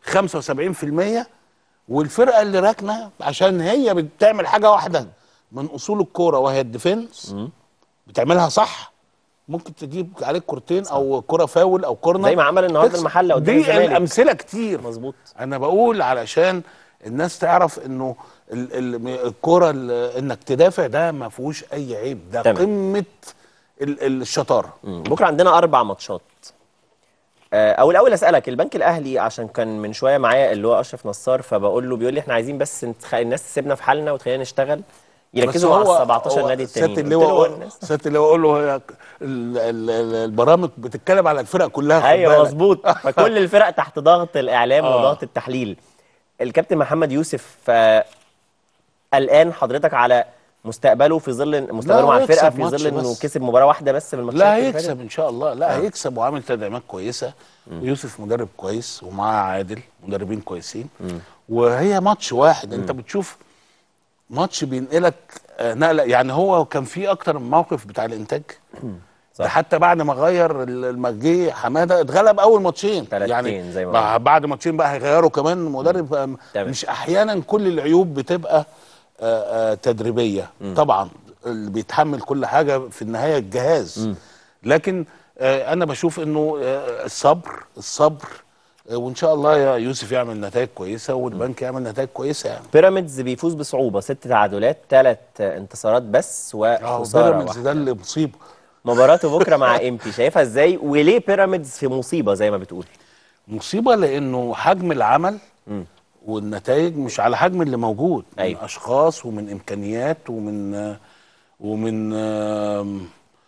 75% والفرقه اللي راكنه عشان هي بتعمل حاجه واحده من اصول الكوره وهي الديفنس مم. بتعملها صح ممكن تجيب عليك كورتين او كره فاول او كورنر زي ما عمل النهارده تكسب. المحله قدام دي الزمالك الامثله كتير مظبوط انا بقول علشان الناس تعرف انه ال- ال- الكوره ال- انك تدافع ده ما فيهوش اي عيب ده تمام. قمه ال- ال- الشطاره مم. بكره عندنا اربع ماتشات آه، او الاول اسالك البنك الاهلي عشان كان من شويه معايا اللي هو اشرف نصار فبقول له بيقول لي احنا عايزين بس نتخ- الناس تسيبنا في حالنا وتخلينا نشتغل يركزوا مع بس هو- ال 17 هو نادي سيادة التانيين اللواء قلت له قول- الناس- سيادة اللواء اقول له هي ال- ال- ال- البرامج بتتكلم على الفرق كلها خد ايوه بالك. مظبوط فكل الفرق تحت ضغط الاعلام آه. وضغط التحليل الكابتن محمد يوسف آه، قلقان حضرتك على مستقبله في ظل مستقبله مع هيكسب الفرقه في ماتش ظل انه بس. كسب مباراه واحده بس من الماتشات لا اللي فاتت؟ هيكسب ان شاء الله لا آه. هيكسب وعامل تدعيمات كويسه ويوسف مدرب كويس ومعاه عادل مدربين كويسين وهي ماتش واحد انت بتشوف ماتش بينقلك آه، نقله يعني هو كان في اكتر من موقف بتاع الانتاج ده حتى بعد ما غير ال- المجي حماده اتغلب اول ماتشين يعني زي ما بع- بعد ماتشين بقى هيغيروا كمان مدرب آم، مش احيانا كل العيوب بتبقى آه، آه، تدريبيه طبعا اللي بيتحمل كل حاجه في النهايه الجهاز لكن آه، انا بشوف انه آه، الصبر الصبر آه، وان شاء الله يا يوسف يعمل نتائج كويسه والبنك يعمل نتائج كويسه يعني بيراميدز بيفوز بصعوبه ست تعادلات ثلاث انتصارات بس وخساره بيراميدز واحده ده اللي مصيبه مباراته بكره مع امبي شايفها ازاي وليه بيراميدز في مصيبه زي ما بتقول مصيبه لانه حجم العمل والنتائج مش على حجم اللي موجود أيوة. من اشخاص ومن امكانيات ومن آه، ومن آم،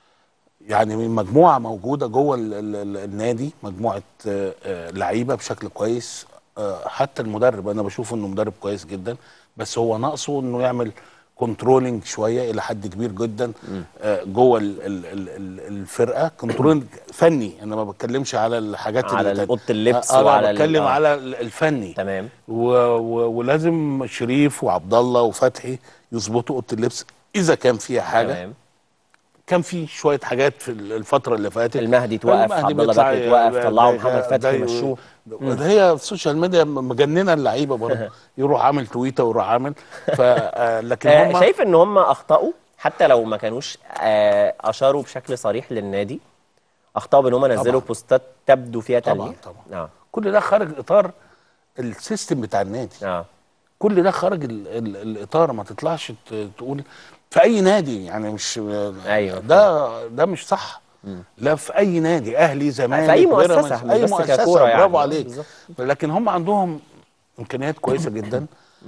يعني من مجموعه موجوده جوه ال- ال- ال- النادي مجموعه آه، آه، لعيبه بشكل كويس آه، حتى المدرب انا بشوف انه مدرب كويس جدا بس هو ناقصه انه يعمل كنترولنج شويه الى حد كبير جدا آه، جوه ال- ال- ال- ال- الفرقه كنترولنج فني انا ما بتكلمش على الحاجات على اللي اوضه اللبس آه، وعلى انا ال- بتكلم آه. على ال- الفني تمام و و ولازم شريف وعبد الله وفتحي يظبطوا اوضه اللبس اذا كان فيها حاجه تمام. كان في شويه حاجات في الفتره اللي فاتت المهدي توقف، عبد الله بيطلع بكري توقف، ي- طلعوا ده- محمد ده- فتحي، ده- مشوه. مم. ده هي السوشيال ميديا مجننه اللعيبه برضه يروح عامل تويته ويروح عامل ف آه، لكن آه هم شايف ان هم اخطاوا حتى لو ما كانوش آه اشاروا بشكل صريح للنادي اخطاوا بان هم نزلوا طبعاً. بوستات تبدو فيها طبعاً، تلميع طبعا آه. كل ده خارج اطار السيستم بتاع النادي اه كل ده خارج ال ال الاطار ما تطلعش ت- تقول في اي نادي يعني مش ايوه ده ده مش صح لا في اي نادي اهلي زمالك في أي مؤسسة، بيراميدز، مش اي بس مؤسسه ككورة يعني. برافو عليك بالظبط. لكن هم عندهم امكانيات كويسه جدا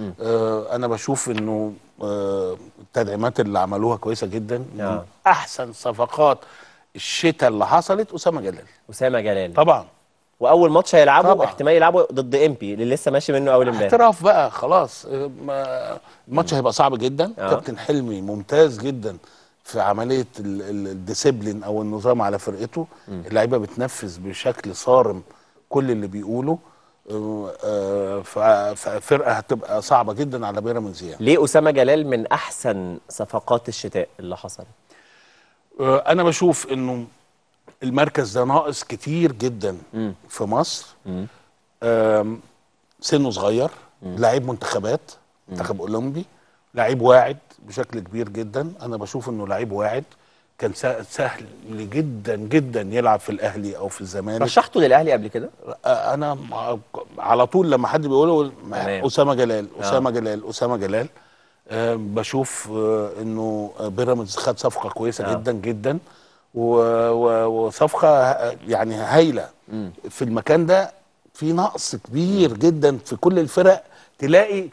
آه انا بشوف انه آه التدعيمات اللي عملوها كويسه جدا من آه. احسن صفقات الشتاء اللي حصلت اسامه جلال اسامه جلال طبعا واول ماتش هيلعبوا طبعاً. احتمال يلعبوا ضد امبي اللي لسه ماشي منه اول امبارح احتراف بقى خلاص آه، ما- الماتش هيبقى صعب جدا آه. كابتن حلمي ممتاز جدا في عمليه ال- ال- الديسيبلين او النظام على فرقته اللعيبه بتنفذ بشكل صارم كل اللي بيقوله آه، آه، ف- ففرقه هتبقى صعبه جدا على بيراميدز يعني ليه اسامه جلال من احسن صفقات الشتاء اللي حصل آه، انا بشوف انه المركز ده ناقص كتير جدا في مصر آم، سنه صغير لعيب منتخبات منتخب اولمبي لعيب واعد بشكل كبير جدا انا بشوف انه لعيب واعد كان سه- سهل جدا جدا يلعب في الاهلي او في الزمالك رشحته للاهلي قبل كده آه، انا مع- على طول لما حد بيقوله تمام. اسامه جلال آه. اسامه جلال اسامه جلال آه، بشوف آه، انه بيراميدز خد صفقه كويسه آه. جدا جدا و- و- وصفقه ه- يعني هايله في المكان ده في نقص كبير جدا في كل الفرق تلاقي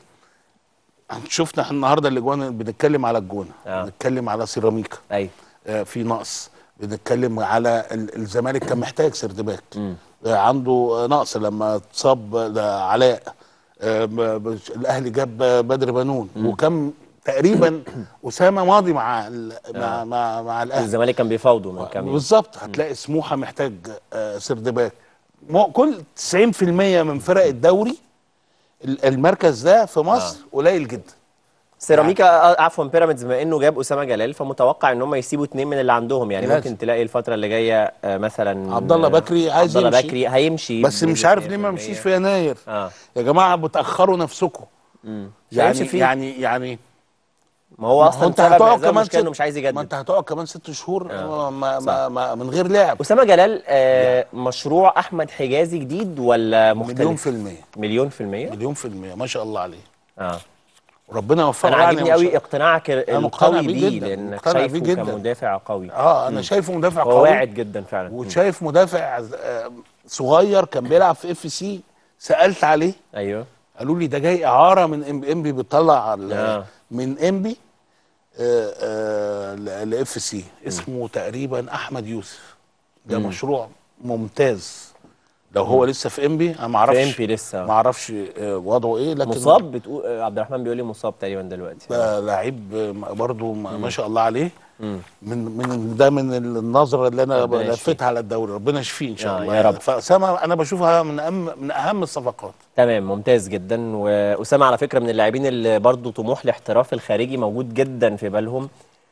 شفنا احنا النهارده الاجوان بنتكلم على الجونه آه. بنتكلم على سيراميكا ايوه آه، في نقص بنتكلم على ال- الزمالك كان محتاج سردباك آه، عنده آه، نقص لما اتصاب ده علاء آه، ب- ب- الاهلي جاب بدر بنون وكم تقريبا اسامه ماضي مع ال- مع مع, مع الاهلي الزمالك كان بيفاوضوا من كام يوم بالظبط هتلاقي سموحه محتاج آه، سردباك مو- كل 90% من فرق الدوري ال- المركز ده في مصر قليل جدا سيراميكا آه، عفوا بيراميدز بما انه جاب اسامه جلال فمتوقع ان هم يسيبوا اثنين من اللي عندهم يعني لازم. ممكن تلاقي الفتره اللي جايه آه، مثلا عبد الله بكري عايز عبد الله يمشي. بكري هيمشي بس مش بنسبة عارف ليه ما 100%. مشيش في يناير اه يا جماعه بتاخروا نفسكم مم. يعني هيمشي فيه. يعني يعني ما هو اصلا انت سبب هتقعد إعزام كمان المشكلة ست انه مش عايز يجدد ما انت هتقعد كمان ست شهور آه. ما صح. ما ما من غير لعب اسامه جلال آه مشروع احمد حجازي جديد ولا مختلف مليون في المية مليون في المية مليون في المية ما شاء الله عليه اه وربنا يوفقه انا يعني عاجبني ما شاء- قوي اقتناعك أنا مقتنع القوي بيه بيه جداً، لانك مقتنع بيه شايفه جداً. كمدافع قوي اه انا مم. شايفه مدافع هو قوي واعد جدا فعلا مم. وشايف مدافع آه، صغير كان بيلعب في اف سي سالت عليه ايوه قالوا لي ده جاي اعاره من ام انبي بيطلع ال- آه. من انبي لاف سي اسمه تقريبا احمد يوسف ده مم. مشروع ممتاز لو هو لسه في انبي انا ما اعرفش في إنبي لسه. ما اعرفش آه، وضعه ايه لكن مصاب بتقول آه، عبد الرحمن بيقول لي مصاب تقريبا دلوقتي ده لعيب آه، برضو ما مم. ما شاء الله عليه مم. من من ده من النظره اللي انا ربنا يشفيه. لفتها على الدوري ربنا يشفيه ان شاء آه، الله يا يعني. رب. فاسامه انا بشوفها من اهم من اهم الصفقات تمام ممتاز جدا واسامه على فكره من اللاعبين اللي برضه طموح الاحتراف الخارجي موجود جدا في بالهم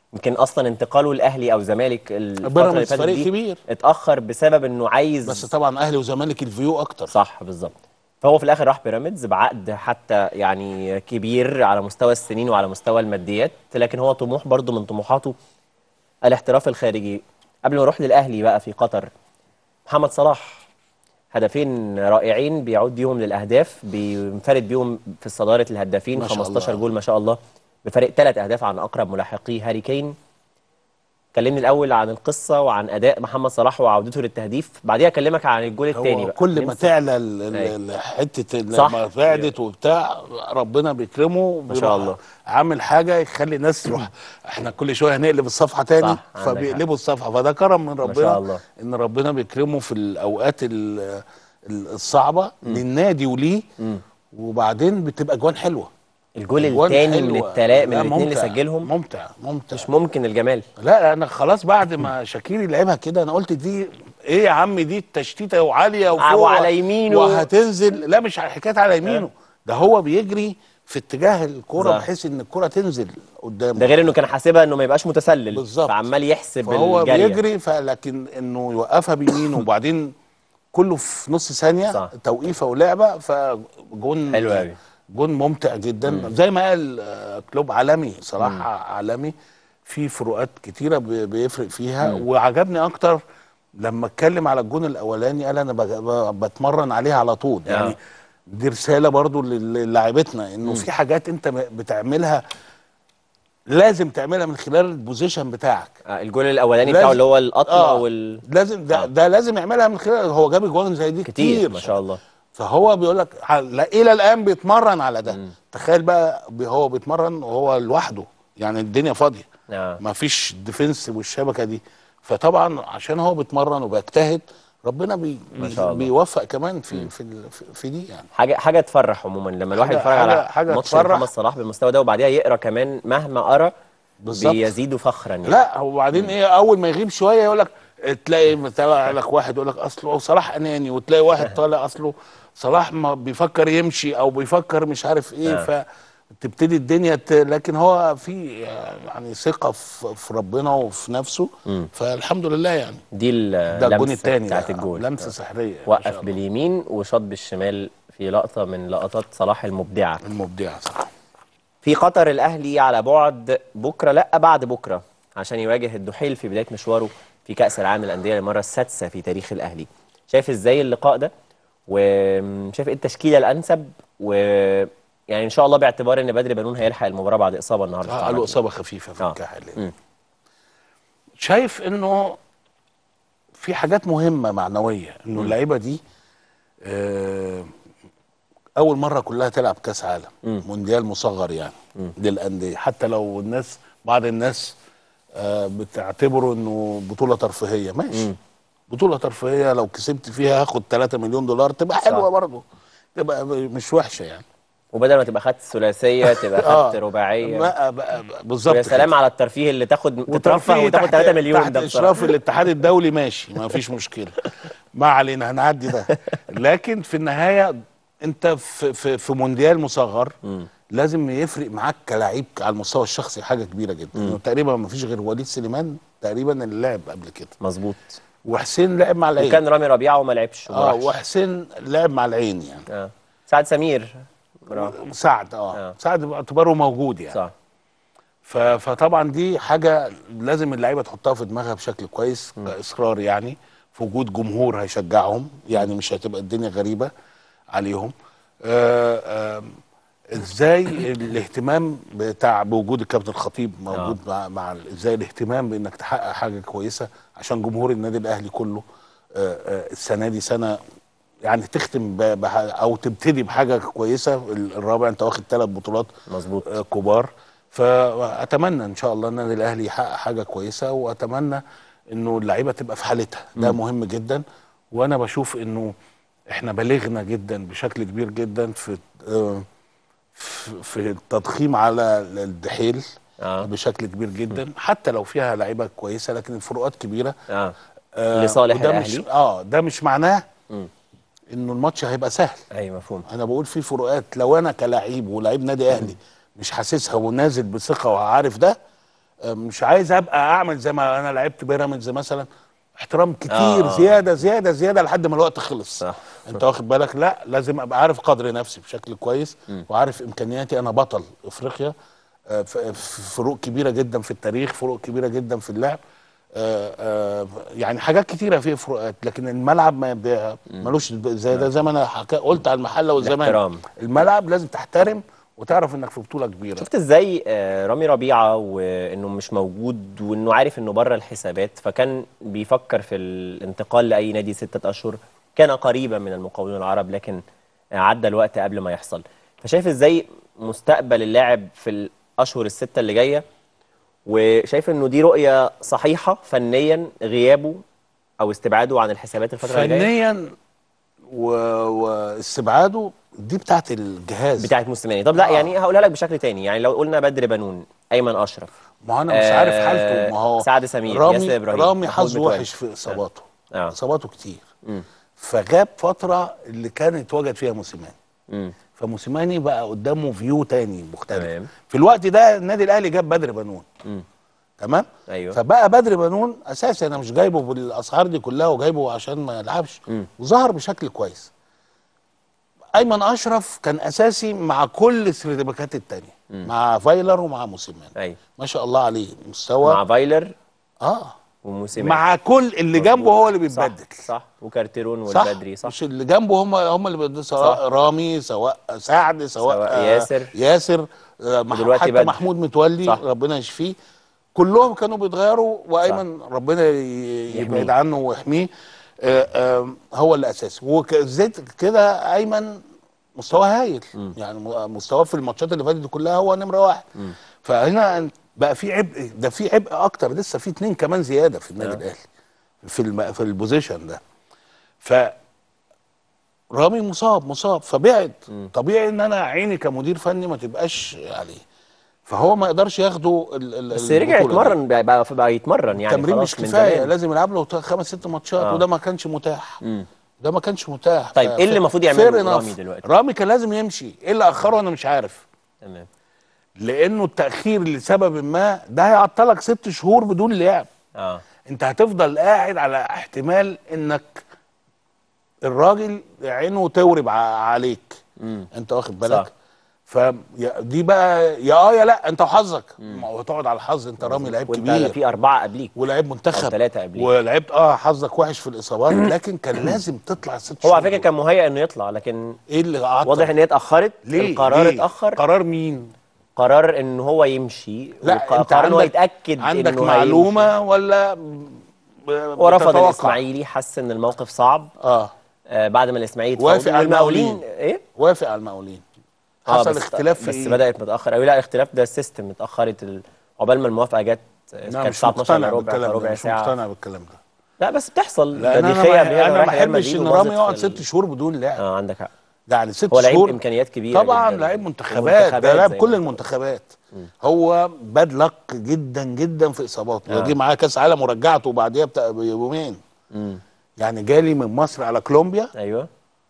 يمكن اصلا انتقاله الاهلي او زمالك الفتره اللي بيراميدز فاتت فريق دي كبير. اتاخر بسبب انه عايز بس طبعا اهلي وزمالك الفيو اكتر صح بالظبط فهو في الاخر راح بيراميدز بعقد حتى يعني كبير على مستوى السنين وعلى مستوى الماديات لكن هو طموح برضو من طموحاته الاحتراف الخارجي قبل ما نروح للاهلي بقى في قطر محمد صلاح هدفين رائعين بيعود بيهم للاهداف بينفرد بيهم في صداره الهدافين ما شاء 15 الله. جول ما شاء الله بفرق ثلاث اهداف عن اقرب ملاحقيه هاري كين كلمني الاول عن القصه وعن اداء محمد صلاح وعودته للتهديف بعديها اكلمك عن الجول الثاني هو بقى كل ما نمسك. تعلى ال- ال- أيوة. ال- حته صح. لما بعدت وبتاع ربنا بيكرمه ما شاء بيروح الله. عامل حاجه يخلي الناس تروح احنا كل شويه هنقلب الصفحه تاني صح، عندك فبيقلبوا الصفحه فده كرم من ما ربنا شاء الله. ان ربنا بيكرمه في الاوقات ال- ال- الصعبه للنادي وليه وبعدين بتبقى جوان حلوه الجول أجوان الثاني من حلوة. التلاء من لا، الاثنين اللي ممتع. سجلهم ممتع ممتع مش ممكن الجمال لا انا خلاص بعد ما شاكيري لعبها كده انا قلت دي ايه يا عم دي التشتيته وعاليه وفوق وعلى يمينه. وهتنزل لا مش حكايه على يمينه ده هو بيجري في اتجاه الكوره صح. بحيث ان الكوره تنزل قدامه ده غير انه كان حاسبها انه ما يبقاش متسلل بالظبط. فعمال يحسب فهو الجري بيجري فلكن انه يوقفها بيمينه وبعدين كله في نص ثانيه صح. توقيفه ولعبه فجون حلو أوي. جون ممتع جدا زي ما قال آه، كلوب عالمي صلاح عالمي في فروقات كتيره بي- بيفرق فيها وعجبني اكتر لما اتكلم على الجون الاولاني قال انا بج- ب- بتمرن عليها على طول آه. يعني دي رساله برضو لل- للاعيبتنا انه في حاجات انت م- بتعملها لازم تعملها من خلال البوزيشن بتاعك آه، الجول الاولاني لازم- بتاعه اللي هو القطمه آه. وال لازم ده, ده لازم يعملها من خلال هو جاب جوان زي دي كتير كتير, ما شاء الله فهو بيقول لك ع- لا- الى الان بيتمرن على ده تخيل بقى بي- هو بيتمرن وهو لوحده يعني الدنيا فاضيه آه. ما فيش ديفنس والشبكه دي فطبعا عشان هو بيتمرن وبيجتهد ربنا بي ما شاء الله. بيوفق كمان في في, ال- في, في دي يعني حاجه حاجه تفرح عموما لما الواحد حاجة- يتفرج على حاجة- حاجة ماتش تفرح. محمد صلاح بالمستوى ده وبعديها يقرا كمان مهما قرا بالظبط. بيزيد فخرا يعني. لا هو بعدين ايه اول ما يغيب شويه يقول لك تلاقي طالع لك واحد يقول لك اصله صلاح اناني وتلاقي واحد طالع اصله صلاح ما بيفكر يمشي او بيفكر مش عارف ايه آه. فتبتدي الدنيا ت... لكن هو في يعني ثقه في في ربنا وفي نفسه فالحمد لله يعني دي ال- ده الجون اللمسة الثاني بتاعت الجول لمسه سحريه ما شاء وقف الله. باليمين وشاط بالشمال في لقطه من لقطات صلاح المبدعه المبدعه صح في قطر الاهلي على بعد بكره لا بعد بكره عشان يواجه الدحيل في بدايه مشواره في كاس العالم للانديه للمره السادسه في تاريخ الاهلي شايف ازاي اللقاء ده وشايف ايه التشكيله الانسب و يعني ان شاء الله باعتبار ان بدر بنون هيلحق المباراه بعد اصابه النهارده اه قالوا اصابه خفيفه في آه. الكاحل مم. شايف انه في حاجات مهمه معنويه انه اللعيبه دي آه، اول مره كلها تلعب كاس عالم مونديال مصغر يعني للانديه حتى لو الناس بعض الناس آه، بتعتبره انه بطوله ترفيهيه ماشي بطوله ترفيهيه لو كسبت فيها هاخد 3 مليون دولار تبقى حلوه برضه تبقى مش وحشه يعني وبدل ما تبقى خدت ثلاثيه تبقى آه. خدت رباعيه بقى بقى بقى بالظبط ويا سلام كده. على الترفيه اللي تاخد تترفه وترفيه وتاخد تحت- 3 مليون تحت ده اشراف بصراحه الاتحاد الدولي ماشي ما فيش مشكله ما علينا هنعدي ده لكن في النهايه انت في في, في مونديال مصغر لازم يفرق معاك كلاعب على المستوى الشخصي حاجه كبيره جدا إنه تقريبا ما فيش غير وليد سليمان تقريبا اللي لعب قبل كده مظبوط وحسين لعب مع العين وكان رامي ربيعه وما لعبش وما اه راحش. وحسين لعب مع العين يعني اه سعد سمير راح. سعد اه سعد باعتباره موجود يعني صح ف- فطبعا دي حاجه لازم اللعيبه تحطها في دماغها بشكل كويس كاصرار يعني في وجود جمهور هيشجعهم يعني مش هتبقى الدنيا غريبه عليهم آه آه ازاي الاهتمام بتاع بوجود الكابتن الخطيب موجود مع, مع ال- ازاي الاهتمام بانك تحقق حاجه كويسه عشان جمهور النادي الاهلي كله آه آه السنه دي سنه يعني تختم ب- بح- او تبتدي بحاجه كويسه ال- الرابع انت واخد ثلاث بطولات مظبوط آه كبار فاتمنى ان شاء الله ان النادي الاهلي يحقق حاجه كويسه واتمنى انه اللعيبه تبقى في حالتها ده مم. مهم جدا وانا بشوف انه احنا بلغنا جدا بشكل كبير جدا في آه، في في التضخيم على الدحيل آه. بشكل كبير جدا حتى لو فيها لعيبه كويسه لكن الفروقات كبيره اه آه لصالح وده الأهلي. مش اه ده مش معناه مم. انه الماتش هيبقى سهل ايوه مفهوم انا بقول في فروقات لو انا كلاعب ولاعيب نادي اهلي مش حاسسها ونازل بثقه وعارف ده آه، مش عايز ابقى اعمل زي ما انا لعبت بيراميدز مثلا احترام كتير آه. آه. زياده زياده زياده لحد ما الوقت خلص صح. انت واخد بالك لا لازم ابقى عارف قدر نفسي بشكل كويس م. وعارف امكانياتي انا بطل افريقيا آه، ف- ف- فروق كبيره جدا في التاريخ فروق كبيره جدا في اللعب آه، آه، يعني حاجات كتيره فيه فروقات لكن الملعب ما بي- ملوش زي ده زي ما انا حكا قلت على المحله والزمان الاحترام. الملعب لازم تحترم وتعرف انك في بطوله كبيره شفت ازاي آه، رامي ربيعه وانه مش موجود وانه عارف انه بره الحسابات فكان بيفكر في الانتقال لاي نادي ستة اشهر كان قريبا من المقاولون العرب لكن عدى الوقت قبل ما يحصل فشايف ازاي مستقبل اللاعب في الاشهر الستة اللي جايه وشايف انه دي رؤيه صحيحه فنيا غيابه او استبعاده عن الحسابات الفتره اللي جايه فنيا و... واستبعاده دي بتاعت الجهاز بتاعت موسيماني طب لا آه. يعني هقولها لك بشكل تاني يعني لو قلنا بدر بنون ايمن اشرف ما هو انا مش عارف حالته ما هو سعد سمير رامي ياسر ابراهيم رامي محمود حظه متولي. وحش في اصاباته اه اصاباته كتير مم. فغاب فتره اللي كان اتوجد فيها موسيماني مم. فموسيماني بقى قدامه فيو تاني مختلف تمام. في الوقت ده النادي الاهلي جاب بدر بنون مم. تمام ايوه فبقى بدر بنون اساسي انا مش جايبه بالاسعار دي كلها وجايبه عشان ما يلعبش مم. وظهر بشكل كويس ايمن اشرف كان اساسي مع كل السيرتيفيكات التانية مم. مع فايلر ومع موسيماني ايوه ما شاء الله عليه مستوى مع فايلر اه وموسيماني مع كل اللي جنبه هو اللي صح بيتبدل صح وكارتيرون صح والبدري صح مش اللي جنبه هم هم اللي بيبدلوا سواء صح. رامي سواء سعد سواء, سواء آه، ياسر. ياسر آه، مح- ودلوقتي حتى بدر. محمود متولي صح. ربنا يشفيه كلهم كانوا بيتغيروا وايمن ربنا ي- يحميه. يبعد عنه ويحميه آه، آه، هو اللي اساسي وزيت كده ايمن مستواه هايل يعني م- مستواه في الماتشات اللي فاتت دي كلها هو نمره واحد مم. فهنا بقى في عبء ده في عبء اكتر لسه في اتنين كمان زياده في النادي آه. الاهلي في الم... في البوزيشن ده ف رامي مصاب مصاب فبعد طبيعي ان انا عيني كمدير فني ما تبقاش عليه فهو ما يقدرش ياخده ال... ال... بس رجع البطولة دي. يتمرن بقى, بقى, بقى يتمرن يعني التمرين خلاص مش من كفايه زمان. لازم يلعب له خمس ست ماتشات آه. وده ما كانش متاح مم. ده ما كانش متاح طيب، ف- إيه اللي المفروض يعمله fair enough. رامي دلوقتي؟ رامي كان لازم يمشي ايه اللي اخره انا مش عارف تمام لانه التاخير لسبب ما ده هيعطلك ست شهور بدون لعب اه انت هتفضل قاعد على احتمال انك الراجل عينه تورب ع- عليك مم. انت واخد صح. بالك فدي بقى يا اه يا لا انت وحظك ما هو تقعد على الحظ انت رامي لعيب وانت كبير في اربعه قبليك ولعيب او منتخب ثلاثه قبليك ولعبت اه حظك وحش في الاصابات لكن كان لازم تطلع ست هو شهور على فكره كان مهيئ انه يطلع لكن ايه اللي عطل واضح ان هي اتاخرت ليه القرار ليه؟ اتاخر قرار مين قرار ان هو يمشي لا وق- انت قرار ان هو عندك يتاكد عندك انه معلومه ولا هو رفض بتتوقع؟ الاسماعيلي حس ان الموقف صعب اه آه بعد ما الاسماعيلي وافق اتفاوضوا على والمقاولين المقاولين. ايه وافق على المقاولين آه، حصل بس اختلاف في بس إيه؟ بدات متاخر قوي لا الاختلاف ده السيستم اتاخرت ال... عقبال ما الموافقه جت آه، لا كانت مش الساعه 12 الا مقتنع ربع بالكلام ده ربع مش ساعه مقتنع بالكلام ده لا بس بتحصل لان دي انا خيا ما بيها انا ما رايح ريال احبش مدريد ان وباظت رامي يقعد في ال- ست شهور بدون لعب اه عندك حق يعني ست هو لعيب شهور امكانيات كبيره طبعا جدا لعيب منتخبات ده ومنتخبات لعب زي كل ما المنتخبات هو باد لك جدا جدا في اصاباته آه. ده جه معاه كاس عالم ورجعته بعديها بتا- بيومين مم. يعني جالي من مصر على كولومبيا ايوه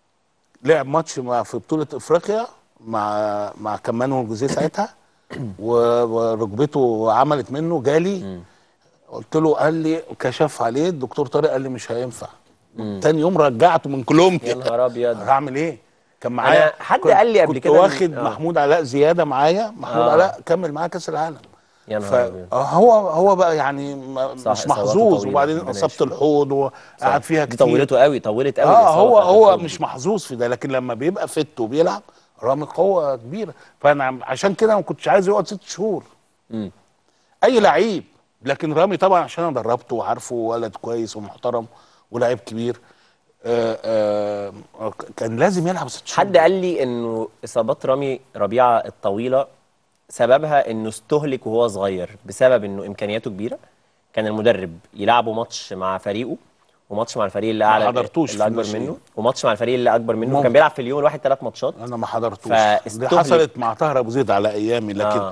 لعب ماتش مع في بطوله افريقيا مع مع كمان والجوزيه ساعتها و- وركبته عملت منه جالي قلت له قال لي كشف عليه الدكتور طارق قال لي مش هينفع مم. تاني يوم رجعته من كولومبيا يا نهار ابيض هعمل ايه كان معايا أنا حد كنت- قال لي قبل كنت كده إن- واخد آه. محمود علاء زياده معايا محمود آه. علاء كمل معايا كاس العالم يا ف نهار ابيض آه، هو هو بقى يعني ما- صح، مش إصاباته محظوظ طويلة، وبعدين ربنا اصابه يشفيه. الحوض وقعد فيها دي كتير طولته قوي طولت قوي اه الإصابة هو بتاعت هو الحوض دي. مش محظوظ في ده لكن لما بيبقى فت وبيلعب رامي قوه كبيره فانا عم- عشان كده ما كنتش عايز يقعد ست شهور مم. اي لعيب لكن رامي طبعا عشان انا دربته وعارفه ولد كويس ومحترم ولاعيب كبير آه آه كان لازم يلعب ست شهور حد قال لي انه اصابات رامي ربيعه الطويله سببها انه استهلك وهو صغير بسبب انه امكانياته كبيره كان المدرب يلعبه ماتش مع فريقه وماتش مع الفريق اللي ما اعلى حضرتوش اللي في اكبر الناشئين. منه وماتش مع الفريق اللي اكبر منه ممكن. كان بيلعب في اليوم الواحد ثلاث ماتشات انا ما حضرتوش دي فاستهلك. حصلت مع طاهر ابو زيد على ايامي لكن آه. آه.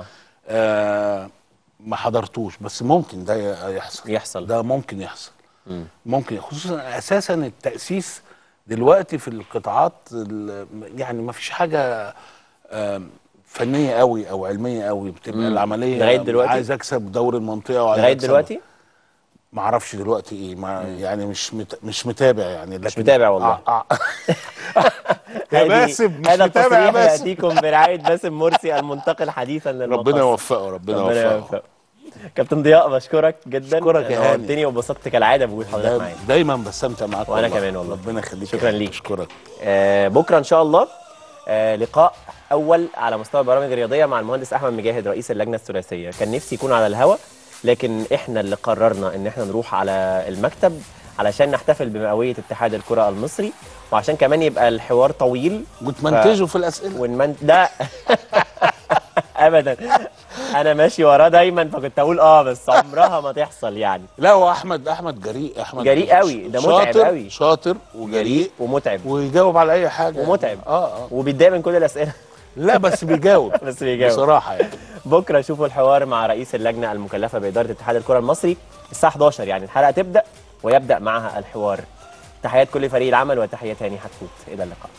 آه ما حضرتوش بس ممكن ده ي- يحصل يحصل ده ممكن يحصل مم. ممكن خصوصا اساسا التاسيس دلوقتي في القطاعات ال- يعني ما فيش حاجه آم، فنيه قوي او علميه قوي بتبقى مم. العمليه لغاية دلوقتي؟ عايز اكسب دوري المنطقه وعايز لغايه أكسب- دلوقتي ما اعرفش دلوقتي ايه ما يعني مش مت... مش متابع يعني مش متابع والله آه آه. يا هذه- باسم مش هذا متابع يا التصريح باسم ياتيكم برعايه باسم مرسي المنتقل حديثا للمقص ربنا يوفقه ربنا يوفقه كابتن ضياء بشكرك جدا أشكرك يا هاني. نورتني وانبسطت كالعاده بوجود حضرتك دايما, معايا دايما بستمتع معاك وانا والله. كمان والله ربنا يخليك شكرا ليك اشكرك آه بكره ان شاء الله آه لقاء اول على مستوى البرامج الرياضيه مع المهندس احمد مجاهد رئيس اللجنه الثلاثيه كان نفسي يكون على الهوا لكن احنا اللي قررنا ان احنا نروح على المكتب علشان نحتفل بمئويه اتحاد الكره المصري وعشان كمان يبقى الحوار طويل وتمنتجوا في الاسئله ونمن لا ابدا انا ماشي وراه دايما فكنت اقول اه بس عمرها ما تحصل يعني لا هو احمد احمد جريء احمد جريء قوي ده متعب شاطر قوي شاطر وجريء ومتعب ويجاوب على اي حاجه ومتعب اه اه وبيتضايق من كل الاسئله لا بس بيجاوب بس بيجاوب بصراحه يعني بكره شوفوا الحوار مع رئيس اللجنه المكلفه باداره اتحاد الكره المصري الساعه 11 يعني الحلقه تبدا ويبدا معها الحوار تحيات كل فريق العمل وتحيات هاني حتفوت الى اللقاء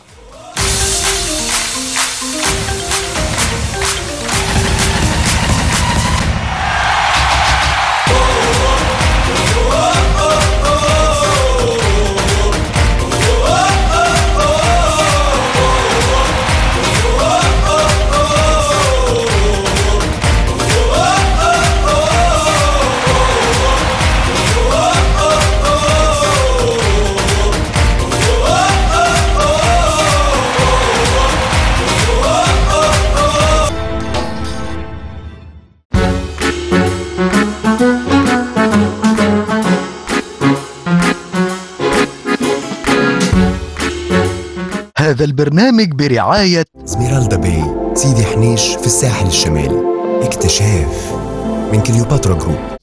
هذا البرنامج برعاية سميرالدا باي سيدي حنيش في الساحل الشمالي اكتشاف من كليوباترا جروب